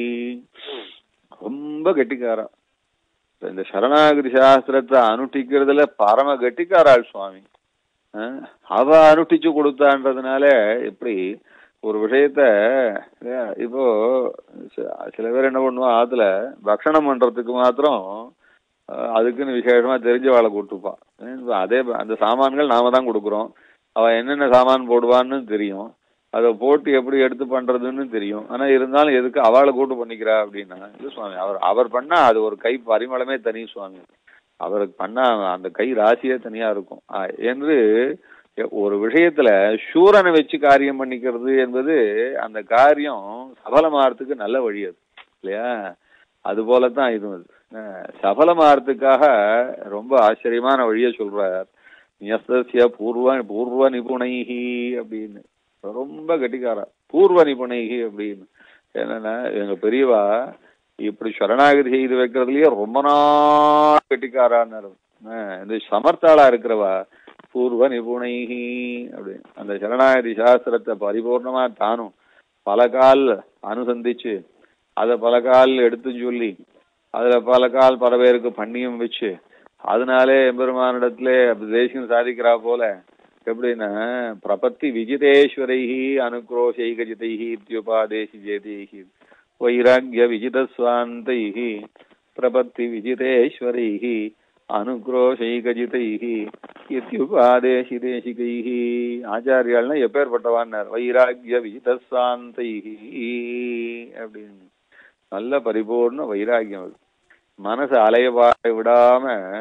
ரொம்ப கெட்டிக்காரா இப்ப இந்த சரணாகதி சாஸ்திரத்தை அனுஷ்டிக்கிறதுல பரம கெட்டிக்காராள் சுவாமி அஹ், அவ அனுஷ்டிச்சு கொடுத்தான்றதுனால எப்படி ஒரு விஷயத்த அஹ், இப்போ ச- சில பேர் என்ன பண்ணுவா ஆத்துல பக்ஷணம் பண்றதுக்கு மாத்திரம் அஹ், அதுக்குன்னு விசேஷமா தெரிஞ்சவாளை கூட்டுப்பான் அஹ், அதே ப- அந்த சாமான்கள் நாம தான் கொடுக்குறோம் அவ என்னென்ன சாமான் போடுவான்னு தெரியும் அதை போட்டு எப்படி எடுத்து பண்றதுன்னு தெரியும் ஆனா இருந்தாலும் எதுக்கு அவளை கூட்டு பண்ணிக்கிறா அப்படின்னா இல்ல சுவாமி அவர் அவர் பண்ணா அது ஒரு கை பரிமளமே தனி சுவாமி அவருக்கு பண்ணா அந்த கை ராசியே தனியா இருக்கும் ஆ, என்று ஒரு விஷயத்துல சூரனை வச்சு காரியம் பண்ணிக்கிறது என்பது அந்த காரியம் சபலமாகறதுக்கு நல்ல வழி அது இல்லையா அது போலதான் இது அஹ், சபலமாகறதுக்காக ரொம்ப ஆச்சரியமான வழியை சொல்றார் நியஸ்தஸ்ய பூர்வ பூர்வ நிபுணைஹி அப்படின்னு ரொம்ப கெட்டிக்காரா பூர்வ நிபுணைஹி அப்படின்னு என்னன்னா எங்க பெரியவா இப்படி சரணாகதி செய்து வைக்கிறதுலயே ரொம்ப நாள் கெட்டிக்காரான்னு இந்த சமர்த்தாளா இருக்கிறவா பூர்வ நிபுணைஹி அப்படி அந்த சரணாகதி சாஸ்திரத்தை பரிபூர்ணமா தானும் பல கால் அனுசந்திச்சு அதை பல கால் எடுத்து சொல்லி அதுல பல கால் பல பேருக்கு பண்ணியும் வச்சு அதனாலே எம்பெருமானிடத்துல தேசியம் சாதிக்கிறா போல எப்படின்னா பிரபத்தி விஜிதேஸ்வரைஹி அனுக்ரோஷைகஜிதைஹி இத்தியுபாதேசி ஜேதைஹி வைராக்கிய விஜிதஸ்வாந்தைஹி பிரபத்தி விஜிதேஸ்வரைஹி அனுக்ரோஷைகஜிதைஹி இத்தியுபாதேசி தேசிகைஹி ஆச்சாரியாள்னா எப்பேற்பட்டவான்னார் வைராக்கிய விஜிதஸ்வாந்தைஹி அப்படின்னு நல்ல பரிபூர்ண வைராக்கியம் அது மனசு அலையபாய விடாம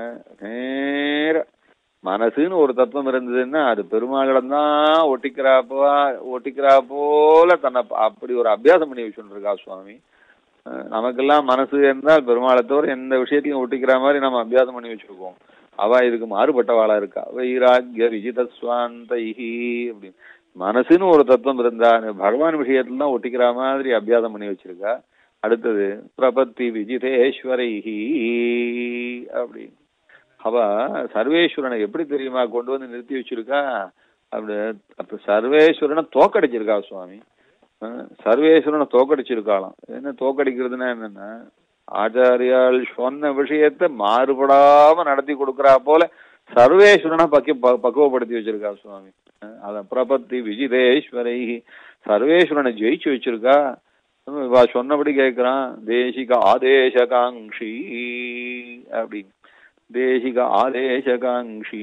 நேர மனசுன்னு ஒரு தத்துவம் இருந்ததுன்னா அது பெருமாளிடம் தான் ஒட்டிக்கிறாப்பா ஒட்டிக்கிறா போல தன்னை ப- அப்படி ஒரு அபியாசம் பண்ணி வச்சுட்டு இருக்கா சுவாமி அஹ் நமக்கெல்லாம் மனசு இருந்தால் பெருமாளை தவிர எந்த விஷயத்தையும் ஒட்டிக்கிற மாதிரி நம்ம அபியாசம் பண்ணி வச்சிருக்கோம் அவ இதுக்கு மாறுபட்டவாளா இருக்கா வைராக்கிய விஜித சுவாந்தைஹி அப்படின்னு மனசுன்னு ஒரு தத்துவம் இருந்தா பகவான் விஷயத்துல தான் ஒட்டிக்கிற மாதிரி அபியாசம் பண்ணி வச்சிருக்கா அடுத்தது பிரபத்தி விஜிதேஸ்வரைஹி அப்படின்னு அவ சர்வேஸ்வரனை எப்படி தெரியுமா கொண்டு வந்து நிறுத்தி வச்சிருக்கா அப்படி அப்ப சர்வேஸ்வரனை தோக்கடிச்சிருக்கா சுவாமி அஹ் சர்வேஸ்வரனை தோக்கடிச்சிருக்காளாம் என்ன தோக்கடிக்கிறதுன்னா என்னன்னா ஆச்சாரியால் சொன்ன விஷயத்தை மாறுபடாம நடத்தி கொடுக்கறா போல சர்வேஸ்வரனை பக்கி ப- பக்குவப்படுத்தி வச்சிருக்கா சுவாமி அஹ் அதான் பிரபத்தி விஜிதேஸ்வரை சர்வேஸ்வரனை ஜெயிச்சு வச்சிருக்கா இவ சொன்னபடி கேட்கிறான் தேசிக ஆதேசகாங்ஷி அப்படின்னு தேசிக ஆதேசகாங்ஷி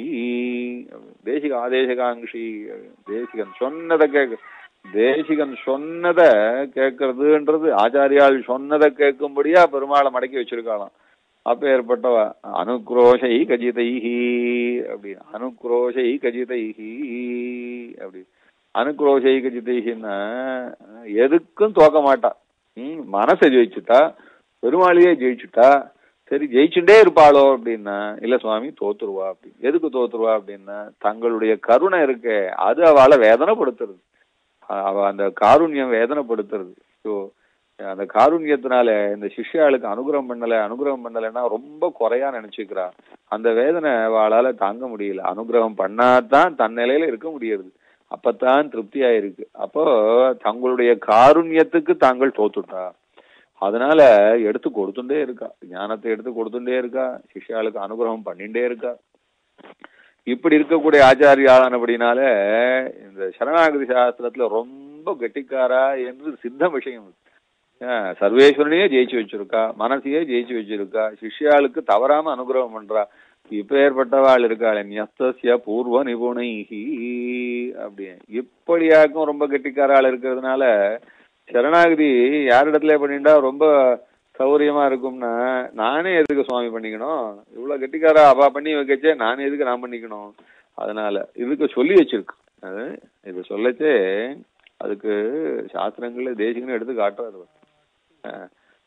தேசிக ஆதேசகாங்ஷி தேசிகன் சொன்னதை கேட்க தேசிகன் சொன்னதை கேட்கறதுன்றது ஆச்சாரியால் சொன்னதை கேட்கும்படியா பெருமாளை மடக்கி வச்சிருக்காளாம் அப்ப ஏற்பட்டவ அனுக்ரோஷை கஜிதைஹி அப்படி அனுக்ரோஷை கஜிதைஹி அப்படி அனுக்ரோஷை கஜிதைஹின்னா எதுக்கும் தோக்க மாட்டா ம் மனசை ஜெயிச்சுட்டா பெருமாளையே ஜெயிச்சுட்டா சரி ஜெயிச்சுட்டே இருப்பாளோ அப்படின்னா இல்ல சுவாமி தோத்துருவா அப்படி எதுக்கு தோத்துருவா அப்படின்னா தங்களுடைய கருணை இருக்கே அது அவளை வேதனைப்படுத்துறது அ- அவ அந்த காருண்யம் வேதனைப்படுத்துறது ஸோ அந்த காருண்யத்தினால இந்த சிஷ்யாளுக்கு அனுகிரகம் பண்ணல அனுகிரகம் பண்ணலைன்னா ரொம்ப குறையா நினைச்சுக்கிறா அந்த வேதனை அவளால தாங்க முடியல அனுகிரகம் பண்ணாதான் தன் நிலையில இருக்க முடியுது அப்பதான் திருப்தியா இருக்கு அப்போ தங்களுடைய காருண்யத்துக்கு தாங்கள் தோத்துட்டா அதனால எடுத்து கொடுத்துட்டே இருக்கா ஞானத்தை எடுத்து கொடுத்துட்டே இருக்கா சிஷ்யாளுக்கு அனுகிரகம் பண்ணிட்டே இருக்கா இப்படி இருக்கக்கூடிய ஆச்சாரியானபடினால இந்த சரணாகதி சாஸ்திரத்துல ரொம்ப கெட்டிக்காரா என்று சித்த விஷயம் இது. ஆஹ் சர்வேஸ்வரனையே ஜெயிச்சு வச்சிருக்கா மனசையே ஜெயிச்சு வச்சிருக்கா சிஷ்யாளுக்கு தவறாம அனுகிரகம் பண்றா இப்ப ஏற்பட்டவாள் இருக்காள் நியஸ்தஸ்ய பூர்வ நிபுணைஹி அப்படி இப்படியாக்கும் ரொம்ப கெட்டிக்காராள் இருக்கிறதுனால சரணாகதி யாரிடத்துல பண்ணிட்டா ரொம்ப சௌரியமா இருக்கும்னா நானே எதுக்கு சுவாமி பண்ணிக்கணும் இவ்வளவு கெட்டிக்காரா அவா பண்ணி வைக்கச்சே நானே எதுக்கு நான் பண்ணிக்கணும் அதனால இதுக்கு சொல்லி வச்சிருக்கு அது இது சொல்லச்சே அதுக்கு சாஸ்திரங்கள்ல தேசிகன்னு எடுத்து காட்டுறாரு அவர். அஹ்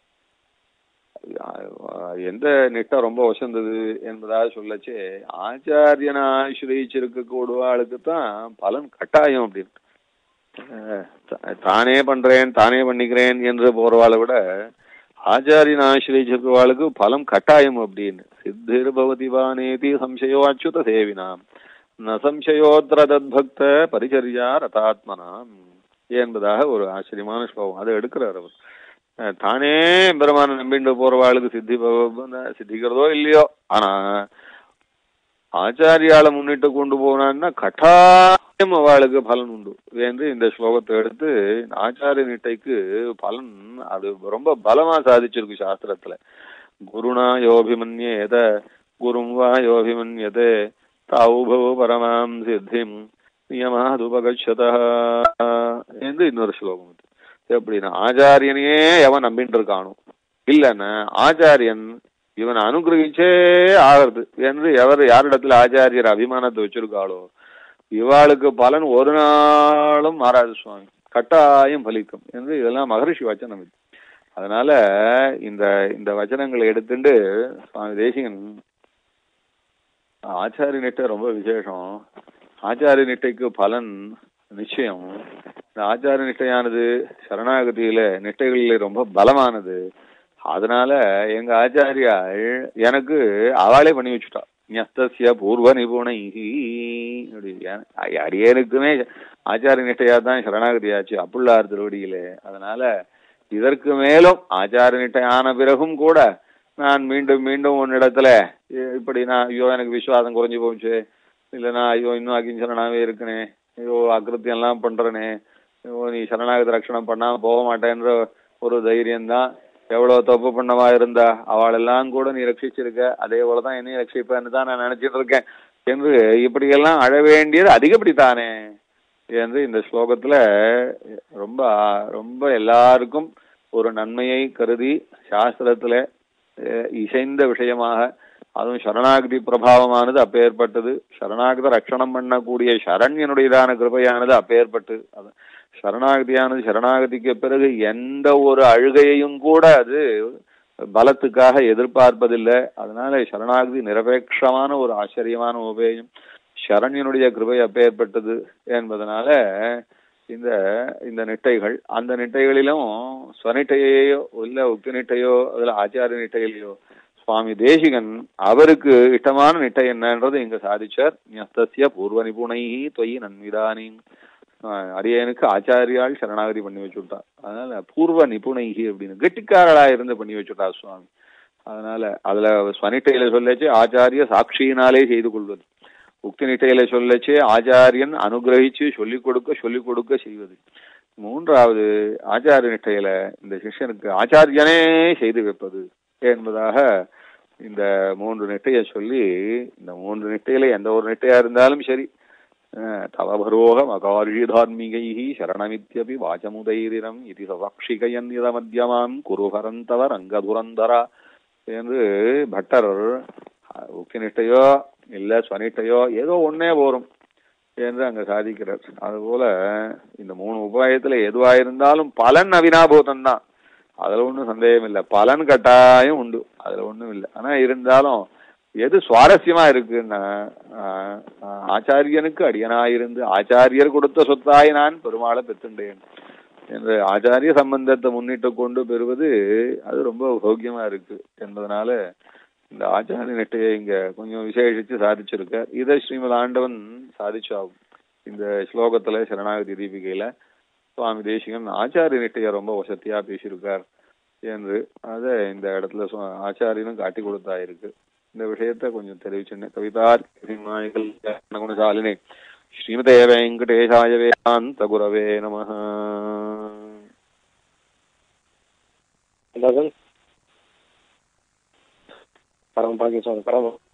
அஹ் எந்த நிட்டை ரொம்ப வசந்தது என்பதாக சொல்லச்சே ஆச்சாரியனை ஆசிரியச்சிருக்க கூடுவாளுக்கு தான் பலன் கட்டாயம் அப்படின்னு அஹ் தா- தானே பண்றேன் தானே பண்ணிக்கிறேன் என்று போறவாளை விட ஆச்சாரியன் ஆசிரியச்சிருக்கவாளுக்கு பலம் கட்டாயம் அப்படின்னு சித்திர் பவதி வானேதி சம்சயோ அச்சுத சேவினாம் ந சம்சயோத்திர தத்பக்த பரிச்சரியா ரதாத்மனாம் என்பதாக ஒரு ஆச்சரியமான ஸ்லோகம் அதை எடுக்கிறார் அவர் அஹ் தானே பெருமான நம்பிண்டு போறவாளுக்கு சித்தி பவ- சித்திக்கிறதோ இல்லையோ ஆனா ஆச்சாரியால முன்னிட்டு கொண்டு போனான்னா கட்டாயம் அவளுக்கு பலன் உண்டு என்று இந்த ஸ்லோகத்தை எடுத்து ஆச்சாரிய நிட்டைக்கு பலன் அது ரொம்ப பலமா சாதிச்சிருக்கு சாஸ்திரத்துல குருணா யோபிமன்யேத குரும் வா யோபிமன்யதே தாவுபவ பரமாம் சித்திம் நியமாதுபகச்சத என்று இன்னொரு ஸ்லோகம் இது எப்படின்னா ஆச்சாரியனையே எவன் நம்பிட்டு இருக்கானோ இல்லன்னா ஆச்சாரியன் இவன் அனுகிரகிச்சே ஆகிறது என்று எவர் யாரிடத்துல ஆச்சாரியர் அபிமானத்தை வச்சிருக்காளோ இவாளுக்கு பலன் ஒரு நாளும் மாறாது சுவாமி கட்டாயம் பலிக்கும் என்று இதெல்லாம் மகரிஷி வச்சனம் இது அதனால இந்த இந்த வச்சனங்களை எடுத்துட்டு சுவாமி தேசிகன் ஆச்சாரிய நிட்டை ரொம்ப விசேஷம் ஆச்சாரிய நிட்டைக்கு பலன் நிச்சயம் இந்த ஆச்சாரிய நிட்டையானது சரணாகதியில நிட்டைகளில ரொம்ப பலமானது அதனால எங்க ஆச்சாரியாள் எனக்கு அவளே பண்ணி வச்சுட்டா ஞஸ்தஸ்ய பூர்வ நிபுணை அப்படி என- அடியேனுக்குமே ஆச்சாரிய நிட்டையா தான் சரணாகதி ஆச்சு அப்புள்ளார் திருவடியிலே அதனால இதற்கு மேலும் ஆச்சாரிய நிட்டை ஆன பிறகும் கூட நான் மீண்டும் மீண்டும் உன்னிடத்துல இ- இப்படி நான் ஐயோ எனக்கு விசுவாசம் குறைஞ்சு போச்சு இல்லைன்னா ஐயோ இன்னும் அகிஞ்சரனாவே இருக்கனே ஐயோ அக்கிருத்தியம் எல்லாம் பண்றனே ஐயோ நீ சரணாகதி ரட்சணம் பண்ணாம போக மாட்டேன்ற ஒரு தைரியம் தான் எவ்வளவு தப்பு பண்ணவா இருந்தா அவளெல்லாம் கூட நீ ரட்சிச்சிருக்க அதே போலதான் என்னையும் ரட்சிப்பேன்னு தான் நான் நினைச்சிட்டு இருக்கேன் என்று இப்படியெல்லாம் அழ வேண்டியது அதிகப்படித்தானே என்று இந்த ஸ்லோகத்துல ரொம்ப ரொம்ப எல்லாருக்கும் ஒரு நன்மையை கருதி சாஸ்திரத்துல அஹ், இசைந்த விஷயமாக அதுவும் சரணாகதி பிரபாவமானது அப்பேற்பட்டது சரணாகத ரட்சணம் பண்ணக்கூடிய சரண்யனுடையதான கிருபையானது அப்பேற்பட்டு அது சரணாகதியானது சரணாகதிக்கு பிறகு எந்த ஒரு அழுகையையும் கூட அது பலத்துக்காக எதிர்பார்ப்பதில்லை அதனால சரணாகதி நிரபேட்சமான ஒரு ஆச்சரியமான உபேயம் சரண்யனுடைய கிருபை அப்பேற்பட்டது என்பதனால இந்த இந்த நிட்டைகள் அந்த நிட்டைகளிலும் ஸ்வநிட்டையோ இல்ல உக்தி நிட்டையோ அதுல ஆச்சாரிய நிட்டையிலையோ சுவாமி தேசிகன் அவருக்கு இஷ்டமான நிட்டை என்னன்றது இங்க சாதிச்சார் ஞஸ்தஸ்ய பூர்வ நிபுணை தொய் நன்விதானி ஆஹ் அடியனுக்கு ஆச்சாரியால் சரணாகதி பண்ணி வச்சுட்டா அதனால பூர்வ நிபுணைகி அப்படின்னு கெட்டிக்காரளா இருந்து பண்ணி வச்சுட்டா சுவாமி அதனால அதுல ஸ்வனிட்டையில சொல்லச்சு ஆச்சாரிய சாட்சியினாலே செய்து கொள்வது உக்தி நிட்டையில சொல்லச்சு ஆச்சாரியன் அனுகிரகிச்சு சொல்லிக் கொடுக்க சொல்லிக் கொடுக்க செய்வது மூன்றாவது ஆச்சாரிய நிட்டையில இந்த சிஷ்யனுக்கு ஆச்சாரியனே செய்து வைப்பது என்பதாக இந்த மூன்று நெட்டையை சொல்லி இந்த மூன்று நெட்டையில எந்த ஒரு நெட்டையா இருந்தாலும் சரி அஹ், தவபரோகம் அகாரிதார்மிகை சரணமித்யபி வாச்சமுதைரினம் இது சவக்ஷிகயன் இத மத்தியமாம் குருஹரந்தவ ரங்கதுரந்தரா என்று பட்டர் அஹ், உக்தி நிட்டையோ இல்ல ஸ்வனிட்டையோ ஏதோ ஒண்ணே போரும் என்று அங்க சாதிக்கிறார் அதுபோல இந்த மூணு உபாயத்துல எதுவா இருந்தாலும் பலன் அவினாபூதம் தான் அதுல ஒண்ணும் சந்தேகம் இல்லை பலன் கட்டாயம் உண்டு அதுல ஒண்ணும் இல்லை ஆனா இருந்தாலும் எது சுவாரஸ்யமா இருக்குன்னா ஆஹ், ஆஹ், ஆச்சாரியனுக்கு அடியனாயிருந்து ஆச்சாரியர் கொடுத்த சொத்தாய் நான் பெருமாளை பெற்றுண்டேன் என்ற ஆச்சாரிய சம்பந்தத்தை முன்னிட்டு கொண்டு பெறுவது அது ரொம்ப சௌக்கியமா இருக்கு என்பதனால இந்த ஆச்சாரிய நெட்டையை இங்க கொஞ்சம் விசேஷிச்சு சாதிச்சிருக்க இதை ஸ்ரீமத் ஆண்டவன் சாதிச்சாகும் இந்த ஸ்லோகத்துல சரணாகதி தீபிகையில சுவாமி தேசிகன் ஆச்சாரிய நெட்டைய ரொம்ப வசதியா பேசியிருக்கார் என்று அதை இந்த இடத்துல சு- ஆச்சாரியனும் காட்டி கொடுத்தா இருக்கு இந்த விஷயத்தை கொஞ்சம் தெரிவிச்சுன்னேன் கவிதார் குணசாலினே ஸ்ரீமதே வெங்கடேஷாய வேதாந்த குரவே நம Doesn't? Parang bagay sa parang